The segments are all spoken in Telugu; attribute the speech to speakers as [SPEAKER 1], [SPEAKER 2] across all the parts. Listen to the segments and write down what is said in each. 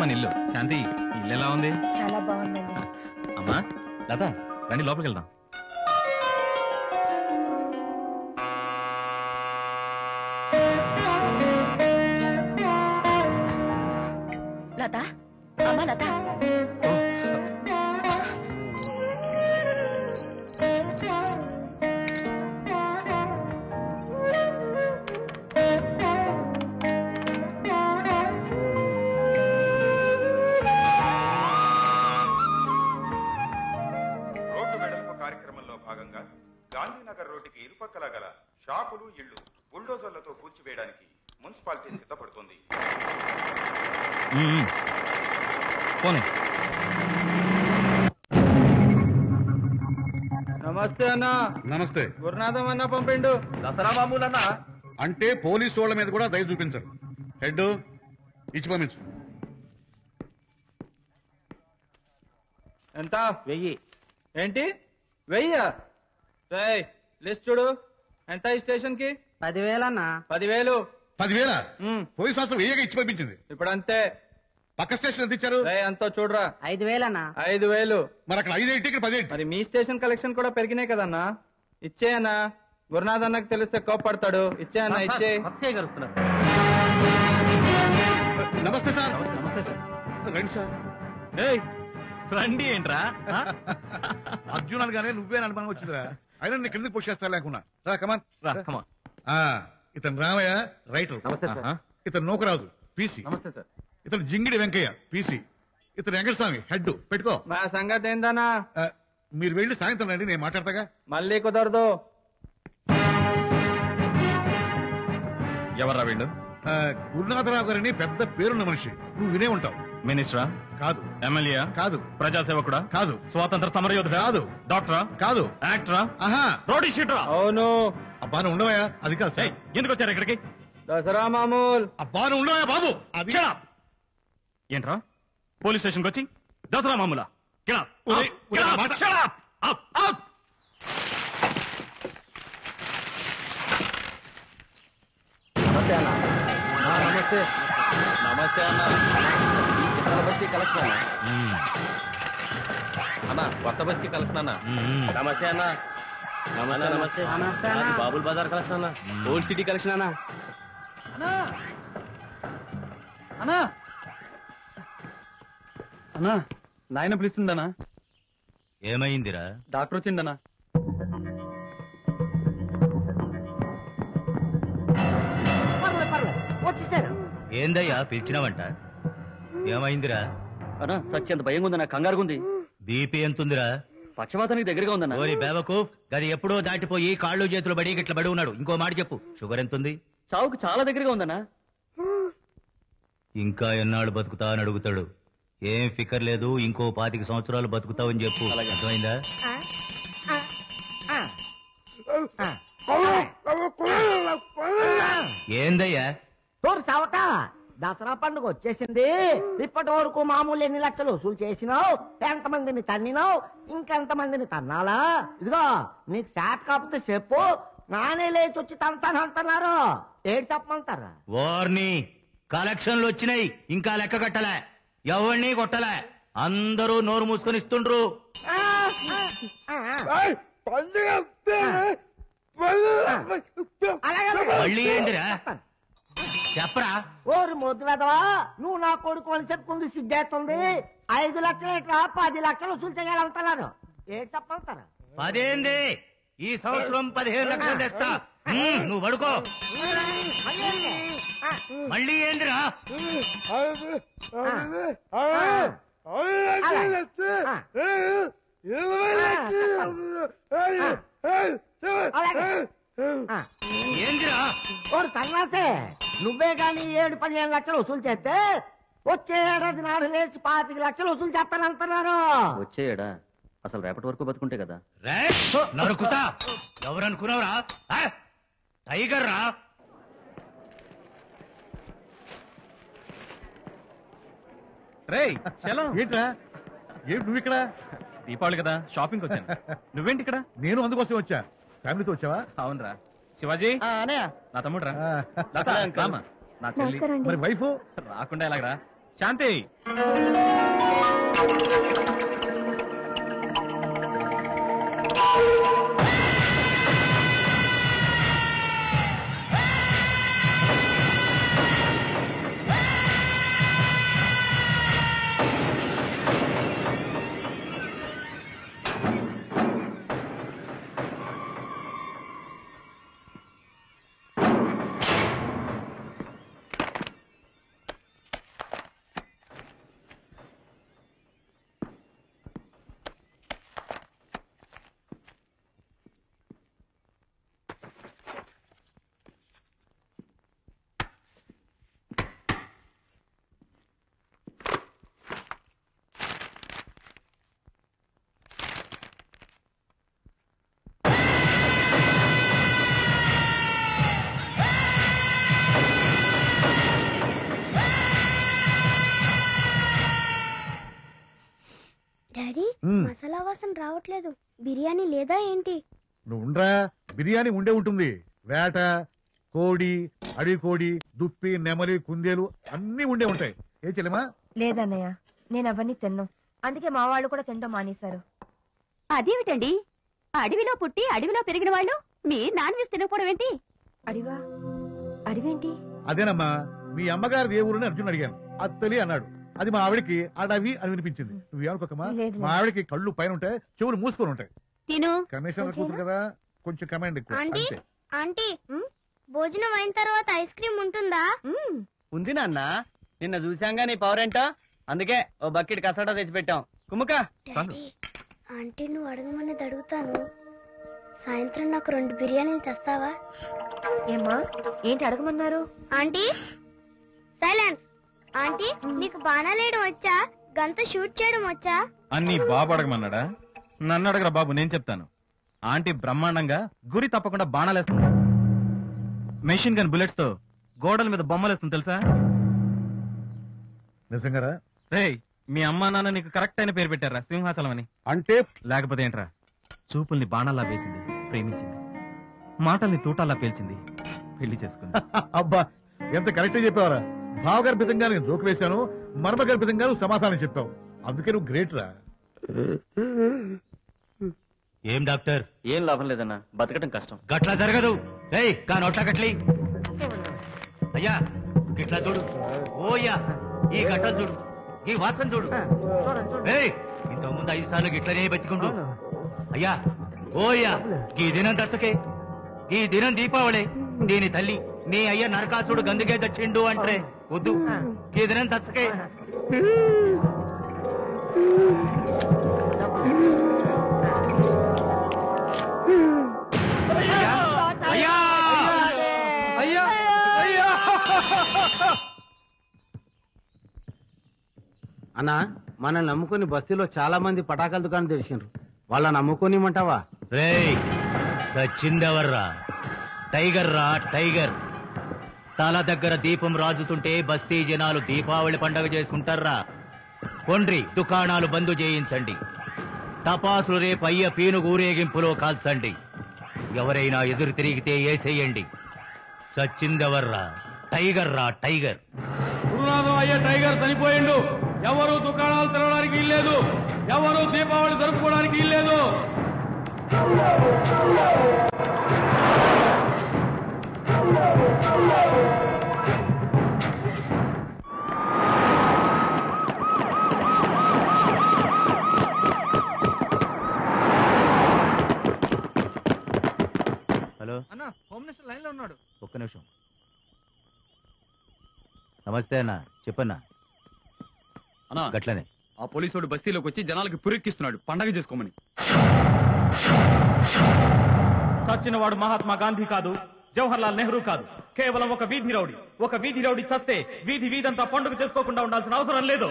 [SPEAKER 1] మన ఇల్లు శాంతి ఇల్లు ఎలా ఉంది
[SPEAKER 2] చాలా బాగుందండి
[SPEAKER 1] అమ్మా లత రండి లోపలికి వెళ్దాం
[SPEAKER 2] లత అమ్మా లత
[SPEAKER 3] రోడ్డు వెడల్పు కార్యక్రమంలో భాగంగా గాంధీనగర్ రోడ్డుకి ఇరుపక్కల గల షాపులు ఇళ్లు బుల్డోజర్లతో కూల్చివేయడానికి మున్సిపాలిటీ సిద్ధపడుతోంది
[SPEAKER 1] ఉమ్, ఉమ్. పోనీ
[SPEAKER 4] నమస్తే అన్న
[SPEAKER 5] నమస్తే
[SPEAKER 4] గురునాథం అన్న పంపిండు దసరా మామూలు అన్న
[SPEAKER 5] అంటే పోలీసు వాళ్ళ మీద కూడా దయ చూపించరు హెడ్ ఇచ్చి పంపించు
[SPEAKER 4] ఎంత వెయ్యి ఏంటి వెయ్యి రేయ్ లిస్ట్ చూడు ఎంత ఈ స్టేషన్ కి
[SPEAKER 6] పదివేలన్నా
[SPEAKER 4] పదివేలు
[SPEAKER 5] పదివేల
[SPEAKER 4] ఉమ్,
[SPEAKER 5] పోలీసు సంవత్సరం వెయ్యగా ఇచ్చి పంపించింది
[SPEAKER 4] ఇప్పుడు అంతే
[SPEAKER 5] పక్క స్టేషన్ ఎంత ఇచ్చారు
[SPEAKER 4] రేయ్ అంతా చూడరా
[SPEAKER 6] ఐదు వేలన్నా
[SPEAKER 4] ఐదు వేలు
[SPEAKER 5] మరి అక్కడ ఐదు ఏంటి ఇక్కడ పదేంటి
[SPEAKER 4] మరి మీ స్టేషన్ కలెక్షన్ కూడా పెరిగినాయి కదన్నా ఇచ్చేయన్నా గురునాథ్ అన్నకు తెలిస్తే కోప్పడతాడు ఇచ్చేయన్నా ఇచ్చే
[SPEAKER 5] నమస్తే సార్
[SPEAKER 1] నమస్తే సార్
[SPEAKER 5] రండి సార్
[SPEAKER 1] ఏయ్, రండి ఏంట్రా ఆ?
[SPEAKER 5] అర్జున్ అనగానే నువ్వే అనుమానం వచ్చిందిరా అయినా నీ కిందకి పుష్ చేస్తా లేకున్నా రా కమాన్
[SPEAKER 1] రా, come on.
[SPEAKER 5] ఇతను రామయ్య రైటర్
[SPEAKER 1] నమస్తే సార్.
[SPEAKER 5] ఆహా. ఇతను నూకరాజు పీసీ
[SPEAKER 1] నమస్తే సార్
[SPEAKER 5] ఇతను జింగిడి వెంకయ్య పీసీ ఇతను వెంకటస్వామి హెడ్ పెట్టుకో
[SPEAKER 4] మా సంగతి ఏందన్నా
[SPEAKER 5] ఆ, మీరు వెళ్ళి సాయంత్రం రండి నేను మాట్లాడతాగా
[SPEAKER 4] మళ్ళీ కుదరదు
[SPEAKER 1] ఎవర్రా వీళ్ళు
[SPEAKER 5] ఆ, గురునాథరావు గారని పెద్ద పేరున్న మనిషి నువ్వు వినే ఉంటావు
[SPEAKER 1] మినిస్టరా
[SPEAKER 5] కాదు
[SPEAKER 1] ఎమ్మెల్యే
[SPEAKER 5] కాదు
[SPEAKER 1] ప్రజాసేవకుడా
[SPEAKER 5] కాదు
[SPEAKER 1] స్వాతంత్ర సమరయోధుడా
[SPEAKER 5] కాదు.
[SPEAKER 1] డాక్టరా
[SPEAKER 5] కాదు
[SPEAKER 1] యాక్టరా
[SPEAKER 5] ఆహా
[SPEAKER 1] రోడీ షీటరా
[SPEAKER 4] అవును
[SPEAKER 5] అబ్బా నువ్వు ఉండవయ్యా అది కాదు
[SPEAKER 1] ఏయ్,
[SPEAKER 5] సార్
[SPEAKER 1] ఎందుకు వచ్చారు ఇక్కడికి
[SPEAKER 4] దసరా మామూల్
[SPEAKER 5] అబ్బా నువ్వు ఉండవయ్యా బాబు అది
[SPEAKER 1] Shut up! ఏంట్రా పోలీస్ స్టేషన్కి వచ్చి దసరా మామూలా Get up!
[SPEAKER 5] ఒరేయ్,
[SPEAKER 1] Up!
[SPEAKER 5] ఒరేయ్,
[SPEAKER 1] Get up!
[SPEAKER 5] మాట-
[SPEAKER 1] Shut up! Up! Up!
[SPEAKER 4] నమస్తే అన్న నమస్తే నమస్తే అన్న ఇతర బస్తీ కలెక్షన్ అన్న అన్న కొత్త బస్తీ కలెక్షన్ అన్న నమస్తే అన్న నమస్తే నమస్తే
[SPEAKER 6] నమస్తే అన్న.
[SPEAKER 4] నాది బాబుల్ బజార్ కలెక్షన్ అన్న ఓల్డ్ సిటీ కలెక్షన్ అన్న అన్నా అన్నా నాయన పిలుస్తుందనా
[SPEAKER 1] ఏమైందిరా
[SPEAKER 4] డాక్టర్ వచ్చిందనా
[SPEAKER 6] పర్లేదు పర్లేదు వచ్చేసారు
[SPEAKER 1] ఏందయ్యా పిలిచినావంట ఏమైందిరా
[SPEAKER 4] అన్నా సత్యంత భయంగా ఉందన్నా కంగారుగా ఉంది
[SPEAKER 1] బీపీ ఎంతుందిరా
[SPEAKER 4] పక్షవాతానికి దగ్గరగా ఉందన్నా
[SPEAKER 1] ఓరి బేవకు గది ఎప్పుడో దాటిపోయి కాళ్ళు చేతులు బడి గిట్ల బడి ఉన్నాడు ఇంకో మాట చెప్పు షుగర్ ఎంతుంది
[SPEAKER 4] చావుకు చాలా దగ్గరగా ఉందన్నా
[SPEAKER 1] ఇంకా ఎన్నాళ్ళు బతుకుతా అని అడుగుతాడు ఏం ఫికర్ లేదు ఇంకో పాతిక సంవత్సరాలు బతుకుతావని చెప్పు అర్థమైందా ఏందయ్యా
[SPEAKER 6] తోరు సావట దసరా పండుగ వచ్చేసింది ఇప్పటి వరకు మామూలు ఎన్ని లక్షలు వసూలు చేసినావు ఎంతమందిని తన్నినావు ఇంకెంత మందిని తన్నాలా ఇదిగో నీకు శాట్ కాకపోతే చెప్పు నానే లేచి వచ్చి తంతాను అంటున్నారు ఏడు చెప్పమంటారా
[SPEAKER 1] వార్ని కలెక్షన్లు వచ్చినాయి ఇంకా లెక్క కట్టలే ఎవరిని కొట్టలే అందరూ నోరు మూసుకొని ఇస్తుండ్రు
[SPEAKER 6] ఆ, ఆ, ఆ, ఆ. అలాగే
[SPEAKER 1] మళ్ళీ ఏంటిరా? చెప్పరా
[SPEAKER 6] ఓరు మొద్దు వెదవా నువ్వు నా కొడుకు అని చెప్పుకుంది సిద్ధేస్తుంది ఐదు లక్షలు పది లక్షలు వసూలు చేయాలంటున్నారు ఏడు చెప్పమంటారా
[SPEAKER 1] పదేంది ఈ సంవత్సరం పదిహేను లక్షలు తెస్తా ఉమ్, నువ్వు పడుకో మళ్ళీ ఏందిరా ఏందిరా
[SPEAKER 6] ఓరు సన్నాసే నువ్వే గాని ఏడు పదిహేను లక్షలు వసూలు చేస్తే వచ్చే ఏడాది నాడు లేచి పాతిక లక్షలు వసూలు చేస్తానంటున్నారు
[SPEAKER 4] వచ్చేయడా అసలు రేపటి వరకు బతుకుంటే కదా
[SPEAKER 1] రే నరుకుతా ఎవరనుకున్నావురా ఆ? టైగర్ రా
[SPEAKER 4] రేయ్ చలం
[SPEAKER 5] ఏంట్రా ఏంటి నువ్వు ఇక్కడ
[SPEAKER 4] దీపావళి కదా షాపింగ్ వచ్చాను నువ్వేంటి ఇక్కడ
[SPEAKER 5] నేను అందుకోసం వచ్చా ఫ్యామిలీతో వచ్చావా
[SPEAKER 4] అవునరా శివాజీ
[SPEAKER 6] అనే
[SPEAKER 4] నా తమ్ముడు రా
[SPEAKER 5] ఆ,
[SPEAKER 4] లత, రామా. నా చెల్లి
[SPEAKER 2] నమస్కారం
[SPEAKER 5] మరి
[SPEAKER 2] అండి
[SPEAKER 5] వైఫ్
[SPEAKER 4] రాకుండా ఎలాగరా శాంతి
[SPEAKER 7] డాడీ
[SPEAKER 5] మ్మ్.
[SPEAKER 7] మసాలా వాసన రావట్లేదు బిర్యానీ లేదా ఏంటి
[SPEAKER 5] నువ్వు ఉండరా బిర్యానీ ఉండే ఉంటుంది వేట కోడి అడవి కోడి దుప్పి నెమలి కుందేలు అన్ని ఉండే ఉంటాయి ఏ చెల్లెమా
[SPEAKER 2] లేదన్నయ్య నేను అవన్నీ తిన్నాం అందుకే మా వాళ్ళు కూడా తినడం మానేశారు
[SPEAKER 8] అదేమిటండి అడవిలో పుట్టి అడవిలో పెరిగిన వాళ్ళు మీ నాన్ వెజ్ తినకపోవడం ఏంటి
[SPEAKER 2] అడివా అడివేంటి
[SPEAKER 5] అదేనమ్మా మీ అమ్మగారు ఏ ఊరని అర్జున్ అడిగాను అత్తలి అన్నాడు అది మా ఆవిడకి అడవి అని వినిపించింది నువ్వేమనుకోకమ్మా
[SPEAKER 2] లేదు,
[SPEAKER 5] మా
[SPEAKER 2] లేదు.
[SPEAKER 5] ఆవిడకి కళ్ళు పైన ఉంటాయి చెవులు మూసుకొని ఉంటాయి
[SPEAKER 8] తిను
[SPEAKER 5] కమిషన్ కూతురు కదా కొంచెం కమాండ్ ఎక్కువ
[SPEAKER 7] ఆంటీ
[SPEAKER 5] అంతే
[SPEAKER 7] ఆంటీ భోజనం అయిన తర్వాత ఐస్ క్రీమ్ ఉంటుందా
[SPEAKER 2] మ్మ్.
[SPEAKER 9] ఉంది నాన్న నిన్న చూశాంగా నీ పవర్ ఏంటో అందుకే ఓ బకెట్ కసడా తెచ్చి పెట్టాం కుమ్ముక
[SPEAKER 7] డాడీ ఆంటీ నువ్వు అడగమన్నది అడుగుతాను సాయంత్రం నాకు రెండు బిర్యానీలు తెస్తావా
[SPEAKER 2] ఏమ్మా ఏంటి అడగమన్నారు
[SPEAKER 7] ఆంటీ సైలెన్స్ ఆంటీ నీకు బాణాలేయడం వచ్చా గంత షూట్ చేయడం వచ్చా
[SPEAKER 4] అన్ని బాబు అడగమన్నాడా నన్ను అడగరా బాబు నేను చెప్తాను ఆంటీ బ్రహ్మాండంగా గురి తప్పకుండా బాణాలేస్తుంది మెషిన్ గన్ బుల్లెట్స్ తో గోడల మీద బొమ్మలేస్తుంది తెలుసా
[SPEAKER 5] నిజంగారా
[SPEAKER 4] రేయ్ మీ అమ్మా నాన్న నీకు కరెక్ట్ అయిన పేరు పెట్టారా సింహాచలం అని
[SPEAKER 5] అంటే
[SPEAKER 4] లేకపోతే ఏంట్రా చూపుల్ని బాణాల్లా వేసింది ప్రేమించింది మాటల్ని తూటాల్లా పేల్చింది పెళ్లి చేసుకుంది
[SPEAKER 5] అబ్బా ఎంత కరెక్ట్ చెప్పావరా భావగర్భితంగా నేను జోకు వేశాను మర్మగర్భితంగా నువ్వు సమాధానం చెప్పావు అందుకే నువ్వు గ్రేట్ రా
[SPEAKER 1] ఏం డాక్టర్
[SPEAKER 9] ఏం లాభం లేదన్నా బతకటం కష్టం
[SPEAKER 1] గట్లా జరగదు ఏయ్ కా నోట్ల గట్లి అయ్యా గిట్లా చూడు ఓయ్యా ఈ గట్టలు చూడు ఈ వాసన చూడు
[SPEAKER 6] చూడండి చూడండి
[SPEAKER 1] ఏయ్ ఇంతకు ముందు ఐదు సార్లు గిట్లనే బతికుండు అయ్యా ఓయ్యా ఈ దినం దచ్చకే ఈ దినం దీపావళి దీని తల్లి నీ అయ్య నరకాసుడు గందుకే దచ్చిండు అంటే వద్దు ఈ దినం దచ్చకే అయ్యా అయ్యా
[SPEAKER 4] అయ్యా అయ్యా
[SPEAKER 9] అన్న మనల్ని నమ్ముకుని బస్తీలో చాలా మంది పటాకాల దుకాణం తెరిచిండ్రు వాళ్ళని నమ్ముకోనిమంటావా
[SPEAKER 1] రేయ్ సచ్చిందెవర్రా టైగర్ రా టైగర్ తల దగ్గర దీపం రాజుతుంటే బస్తీ జనాలు దీపావళి పండగ చేసుకుంటారా కొండ్రి దుకాణాలు బంద్ చేయించండి తపాసులు రేపు అయ్య పీనుగు ఊరేగింపులో కాల్చండి ఎవరైనా ఎదురు తిరిగితే ఏసేయండి సచ్చిందెవర్రా టైగర్ రా టైగర్
[SPEAKER 4] గురునాథం అయ్యే టైగర్ చనిపోయిండు ఎవరు దుకాణాలు తెరవడానికి ఇల్లేదు ఎవరు దీపావళి జరుపుకోవడానికి ఇల్లేదు
[SPEAKER 1] హలో
[SPEAKER 4] అన్న హోమ్ మినిస్టర్ లైన్ లో ఉన్నాడు
[SPEAKER 1] ఒక్క నిమిషం నమస్తే అన్న చెప్పన్నా
[SPEAKER 10] అన్నా
[SPEAKER 1] గట్లనే
[SPEAKER 10] ఆ పోలీసుడు బస్తీలోకి వచ్చి జనాలకి పురెక్కిస్తున్నాడు పండగ చేసుకోమని
[SPEAKER 4] చచ్చినవాడు మహాత్మా గాంధీ కాదు జవహర్ లాల్ నెహ్రూ కాదు కేవలం ఒక వీధి రౌడీ ఒక వీధి రౌడీ చస్తే వీధి వీధంతా పండుగ చేసుకోకుండా ఉండాల్సిన అవసరం లేదు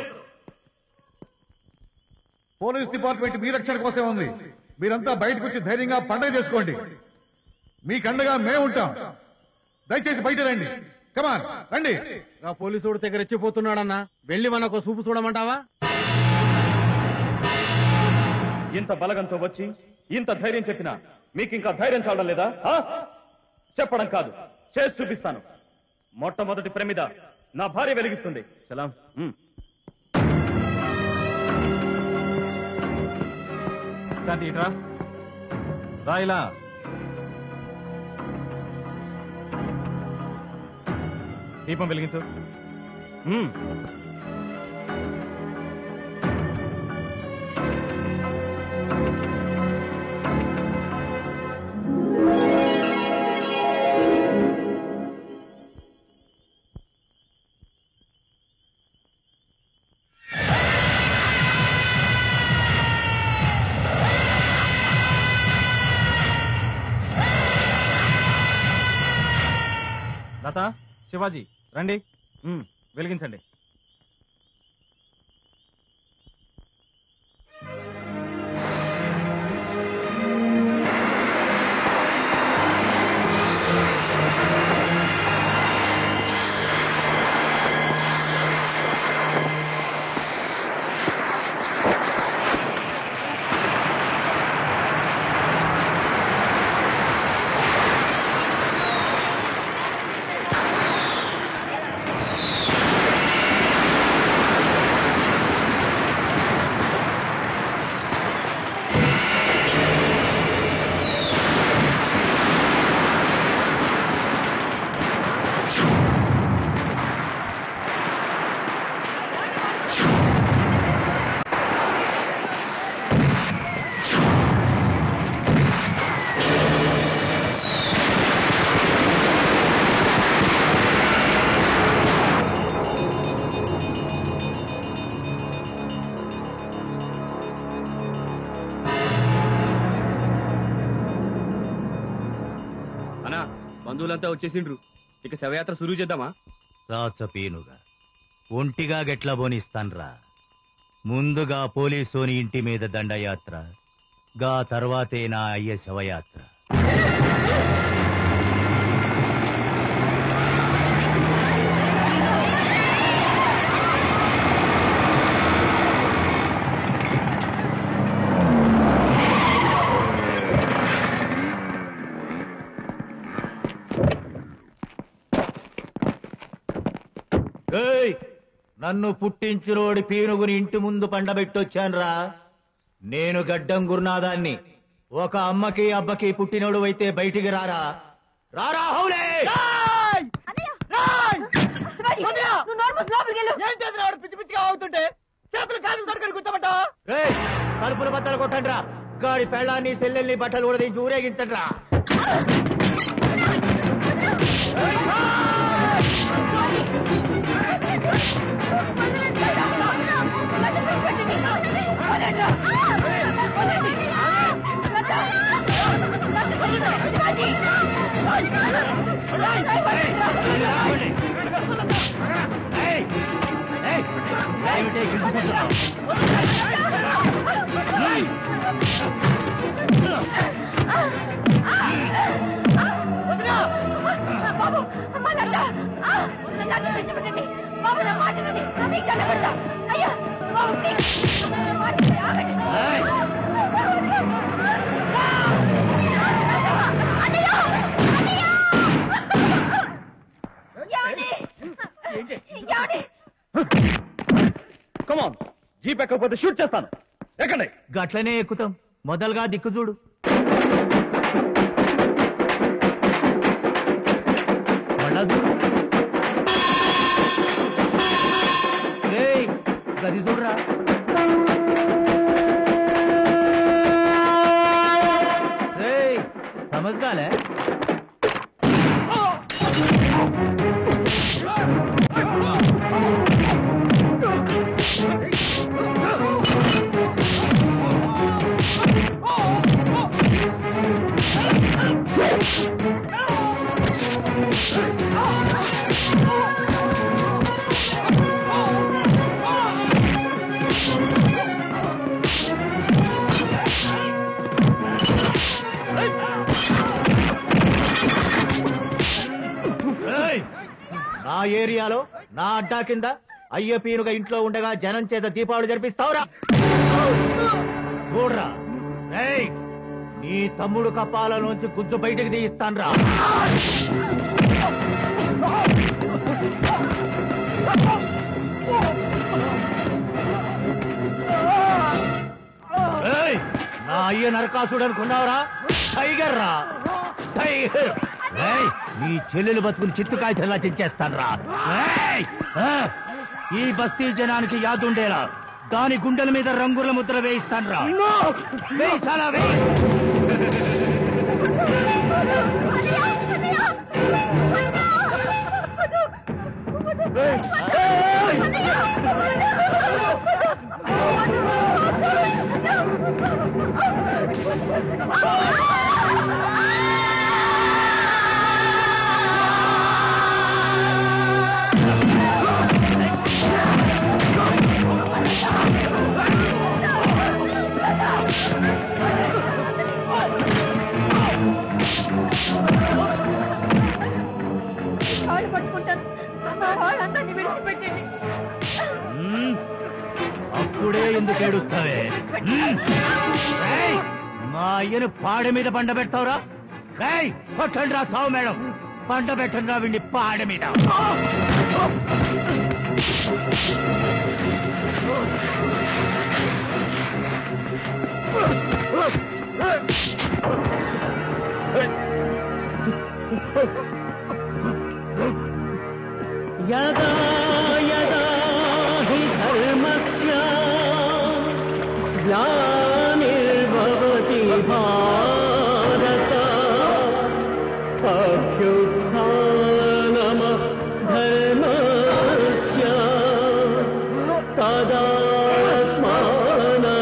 [SPEAKER 5] పోలీస్ డిపార్ట్మెంట్ మీ రక్షణ కోసమే ఉంది మీరంతా బయటకు వచ్చి ధైర్యంగా పండగ చేసుకోండి మీకండగా మేము ఉంటాం దయచేసి బయట రండి కమాన్ రండి
[SPEAKER 9] ఆ పోలీసుడు దగ్గర రెచ్చిపోతున్నాడన్నా వెళ్ళి మనకు చూపు చూడమంటావా
[SPEAKER 4] ఇంత బలగంతో వచ్చి ఇంత ధైర్యం చెప్పినా మీకు ఇంకా ధైర్యం చాలడం లేదా ఆ? చెప్పడం కాదు చేసి చూపిస్తాను మొట్టమొదటి ప్రమిద నా భార్య వెలిగిస్తుంది సలాం ఉమ్. శాంతి ఇట్రా రా ఇలా దీపం వెలిగించు మ్మ్. లత శివాజీ రండి మ్మ్. వెలిగించండి
[SPEAKER 10] అన్నా బంధువులంతా వచ్చేసిండ్రు ఇక శవయాత్ర సురువు చేద్దామా
[SPEAKER 1] రాచపీనుగా ఒంటిగా గెట్ల బోనిస్తాన్రా ముందుగా పోలీసోని ఇంటి మీద దండయాత్ర గా తర్వాతే నా అయ్య శవయాత్ర ఏయ్ నన్ను పుట్టించురోడి పీనుగుని ఇంటి ముందు పండబెట్టొచ్చాన్రా నేను గడ్డం గురునాథాన్ని ఒక అమ్మకి అబ్బకి పుట్టినోడు అయితే బయటికి రారా రారా హౌలే రేయ్, కడుపుల బద్దలు కొట్టండ్రా గాడి పెళ్ళాన్ని సెల్లెల్ని బట్టలు కూడా దించి ఊరేగించండ్రా ఏయ్, ఏయ్, ఏమిటే గిల్లుకుంటున్నావ్? ఏయ్,
[SPEAKER 2] బాబు అమ్మ లత ఆ, నన్ను విడిచిపెట్టండి బాబు నా మాట వినండి నా మీకు దండం పెడతా అయ్యా బాబు ప్లీజ్ నా మాట వినండి, ఆగండి. అన్నయ్య! అన్నయ్య! ఏమండి? ఏమండి?
[SPEAKER 4] కమాన్ జీప్ ఎక్కకపోతే షూట్ చేస్తాను ఎక్కండి
[SPEAKER 1] గట్లనే ఎక్కుతాం మొదలుగా దిక్కు చూడు మళ్ళా చూడు రేయ్, గది చూడరా రేయ్, సమజ్గాలే ఏయ్! నా ఏరియాలో నా అడ్డా కింద అయ్య పీనుగా ఇంట్లో ఉండగా జనం చేత దీపావళి జరిపిస్తావురా చూడరా ఏయ్! నీ తమ్ముడు కపాలలోంచి గుజ్జు బయటికి తీయిస్తాన్రా ఏయ్! నా అయ్య నరకాసుడు అనుకున్నావురా టైగర్ రా టైగర్ ఏయ్, నీ చెల్లెలు బతుకుని చిత్తు కాగితంలా తెచ్చేస్తాను రా ఈ బస్తీ జనానికి యాదుండేలా దాని గుండెల మీద రంగుల ముద్ర వేయిస్తాను రా వేయిస్తానా వేయి
[SPEAKER 2] కాళ్ళు పట్టుకుంటాను మా వాళ్ళందరినీ విడిచిపెట్టండి
[SPEAKER 1] మ్మ్. అప్పుడే ఎందుకు ఏడుస్తావే మ్మ్. ఏయ్, మా అయ్యను పాడ మీద పండ పెడతావురా ఏయ్, కొట్టండి రా సావు మేడం పండ పెట్టండి రా వీడిని పాడ మీద
[SPEAKER 11] యదా యదా హి ధర్మస్య గ్లానిర్భవతి భారత అభ్యుత్థానమ ధర్మస్య తదాత్మాన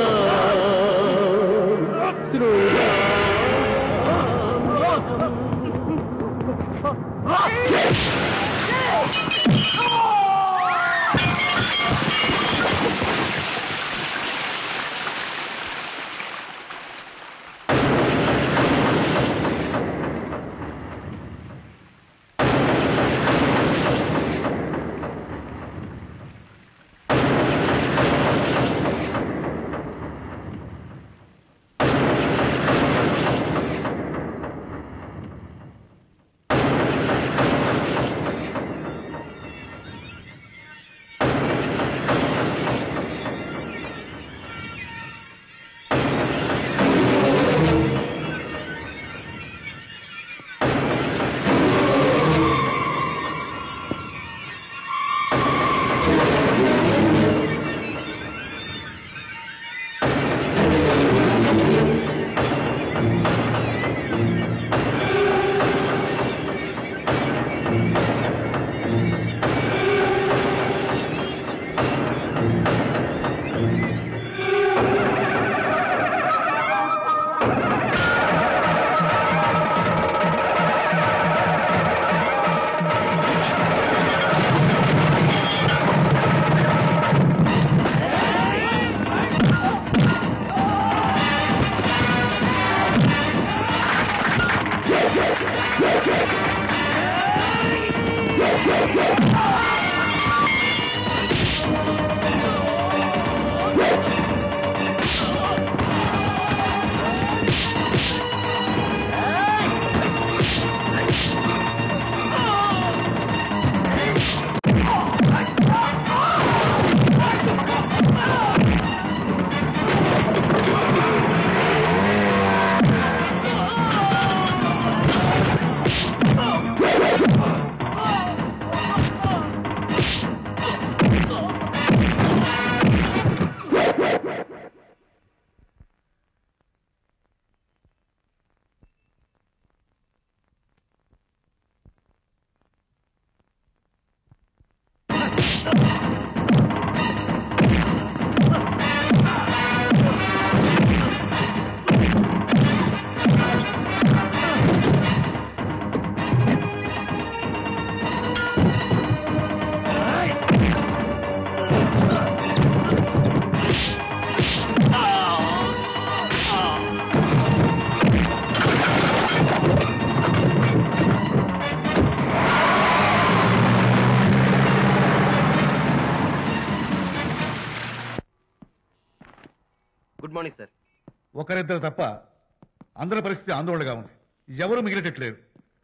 [SPEAKER 12] గుడ్ మార్నింగ్ సార్
[SPEAKER 5] ఒకరిద్దరు తప్ప అందరి పరిస్థితి ఆందోళనగా ఉంది ఎవరు మిగిలేటట్లేరు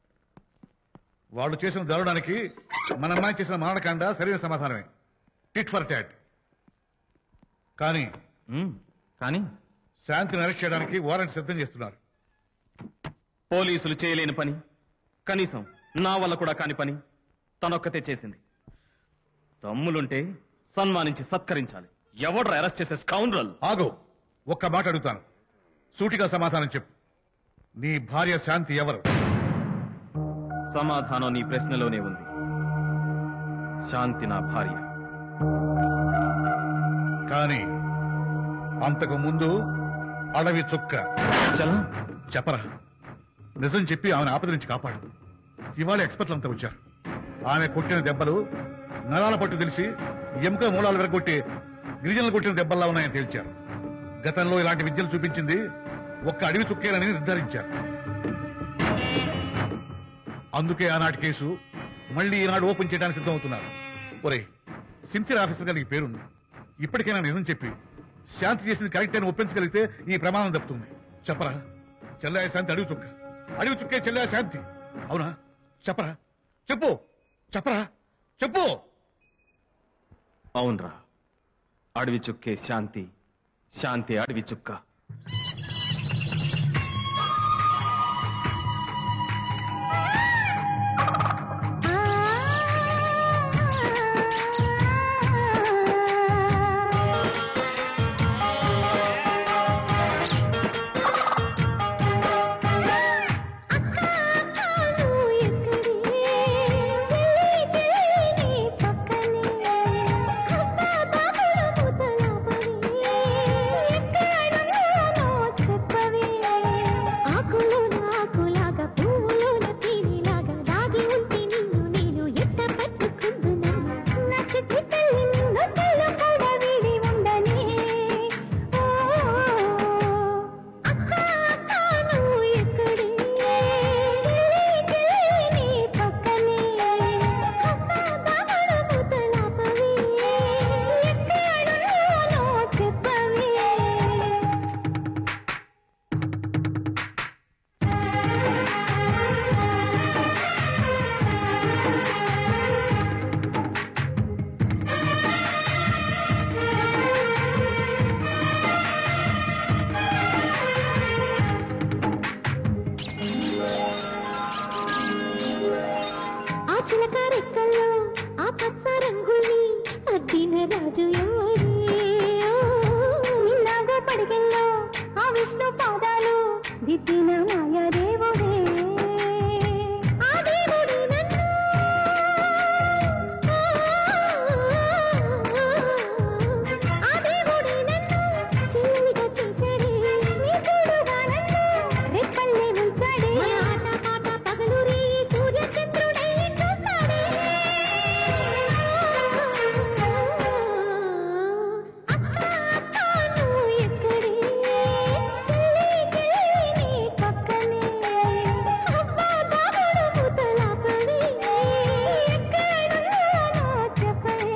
[SPEAKER 5] వాళ్ళు చేసిన దారుణానికి మన అమ్మాయి చేసిన మారణకాండ సరైన సమాధానమే టిట్ ఫర్ టాట్ కానీ
[SPEAKER 4] కానీ
[SPEAKER 5] శాంతిని అరెస్ట్ చేయడానికి వారెంట్ సిద్ధం చేస్తున్నారు
[SPEAKER 4] పోలీసులు చేయలేని పని కనీసం నా వల్ల కూడా కాని పని తనొక్కతే చేసింది తమ్ములుంటే సన్మానించి సత్కరించాలి ఎవడ్రా అరెస్ట్ చేసే స్కౌండ్రల్
[SPEAKER 5] ఆగు ఒక్క మాట అడుగుతాను సూటిగా సమాధానం చెప్పు నీ భార్య శాంతి ఎవరు
[SPEAKER 4] సమాధానం నీ ప్రశ్నలోనే ఉంది శాంతి నా భార్య
[SPEAKER 5] కానీ అంతకు ముందు అడవి చుక్క
[SPEAKER 4] చలం
[SPEAKER 5] చెప్పరా నిజం చెప్పి ఆమెను ఆపద నుంచి కాపాడు ఇవాళ ఎక్స్పర్ట్లు అంతా వచ్చారు ఆమె కొట్టిన దెబ్బలు నరాల పట్టు తెలిసి ఎముక మూలాలు విరగొట్టి గిరిజనులు కొట్టిన దెబ్బల్లా ఉన్నాయని తేల్చారు గతంలో ఇలాంటి విద్యలు చూపించింది ఒక్క అడవి చుక్కేనని నిర్ధారించారు అందుకే ఆనాటి కేసు మళ్ళీ ఈనాడు ఓపెన్ చేయడానికి సిద్ధమవుతున్నారు ఒరే సిన్సియర్ ఆఫీసర్ గారికి పేరుంది ఇప్పటికైనా నిజం చెప్పి శాంతి చేసింది కరెక్ట్ అని ఒప్పించగలిగితే ఈ ప్రమాదం తప్పుతుంది చెప్పరా చెల్లయ్య శాంతి అడవి చుక్క అడవి చుక్కే చెల్లయ్య శాంతి అవునా చెప్పరా చెప్పు చెప్పరా చెప్పు
[SPEAKER 4] అవునరా అడవి చుక్కే శాంతి శాంతి అడవి చుక్క
[SPEAKER 12] ఆ చిలక రెక్కల్లో ఆ పచ్చ రంగుని అద్దిన రాజు ఎవరి నిన్నాగో పడిగల్లో ఆ విష్ణు పాదాలు దిద్దిన మాయా దేవుడే ఆ దేవుడి నన్ను ఆ దేవుడి నన్ను చెల్లిగా చేశాడే నీ తోడుగా నన్ను రెప్పల్లే ఉంచాడే ఆట పాట పగలు రే సూర్య చంద్రుడై చూస్తాడే అక్క అక్క నువ్వు ఎక్కడే చెల్లి చెల్లి నీ పక్కనే అబ్బా బాబుడు ముతలాపడి ఎక్కడున్నానో చెప్పవే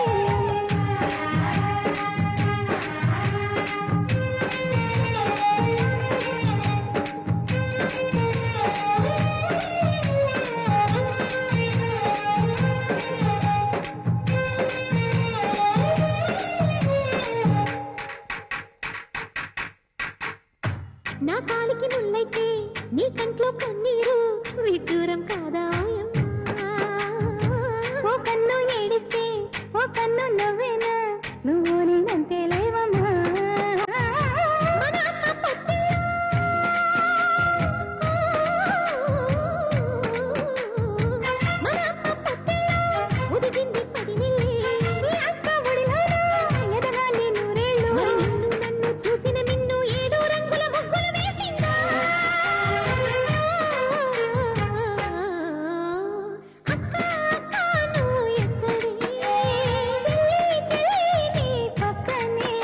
[SPEAKER 12] నా కాలికి ముల్లైతే నీ కంట్లో కన్నీరు విడ్డూరం కాదా ఓయమ్మా? ఓ కన్ను ఏడిస్తే ఓ కన్ను నవ్వేనా నువ్వు నేనంతే లేవమ్మా మన అక్క పొత్తిలో మన అక్క పొత్తిలో ఉదిగింది పది నెల్లి నీ అక్క ఒడిలోనా ఎదగాలి నూరేళ్ళు మరి నిన్ను నన్ను చూసిన నిన్ను ఏడు రంగుల ముగ్గులు వేసిందా అక్క అక్క నువ్వు ఎక్కడే చెల్లి చెల్లి నీ పక్కనే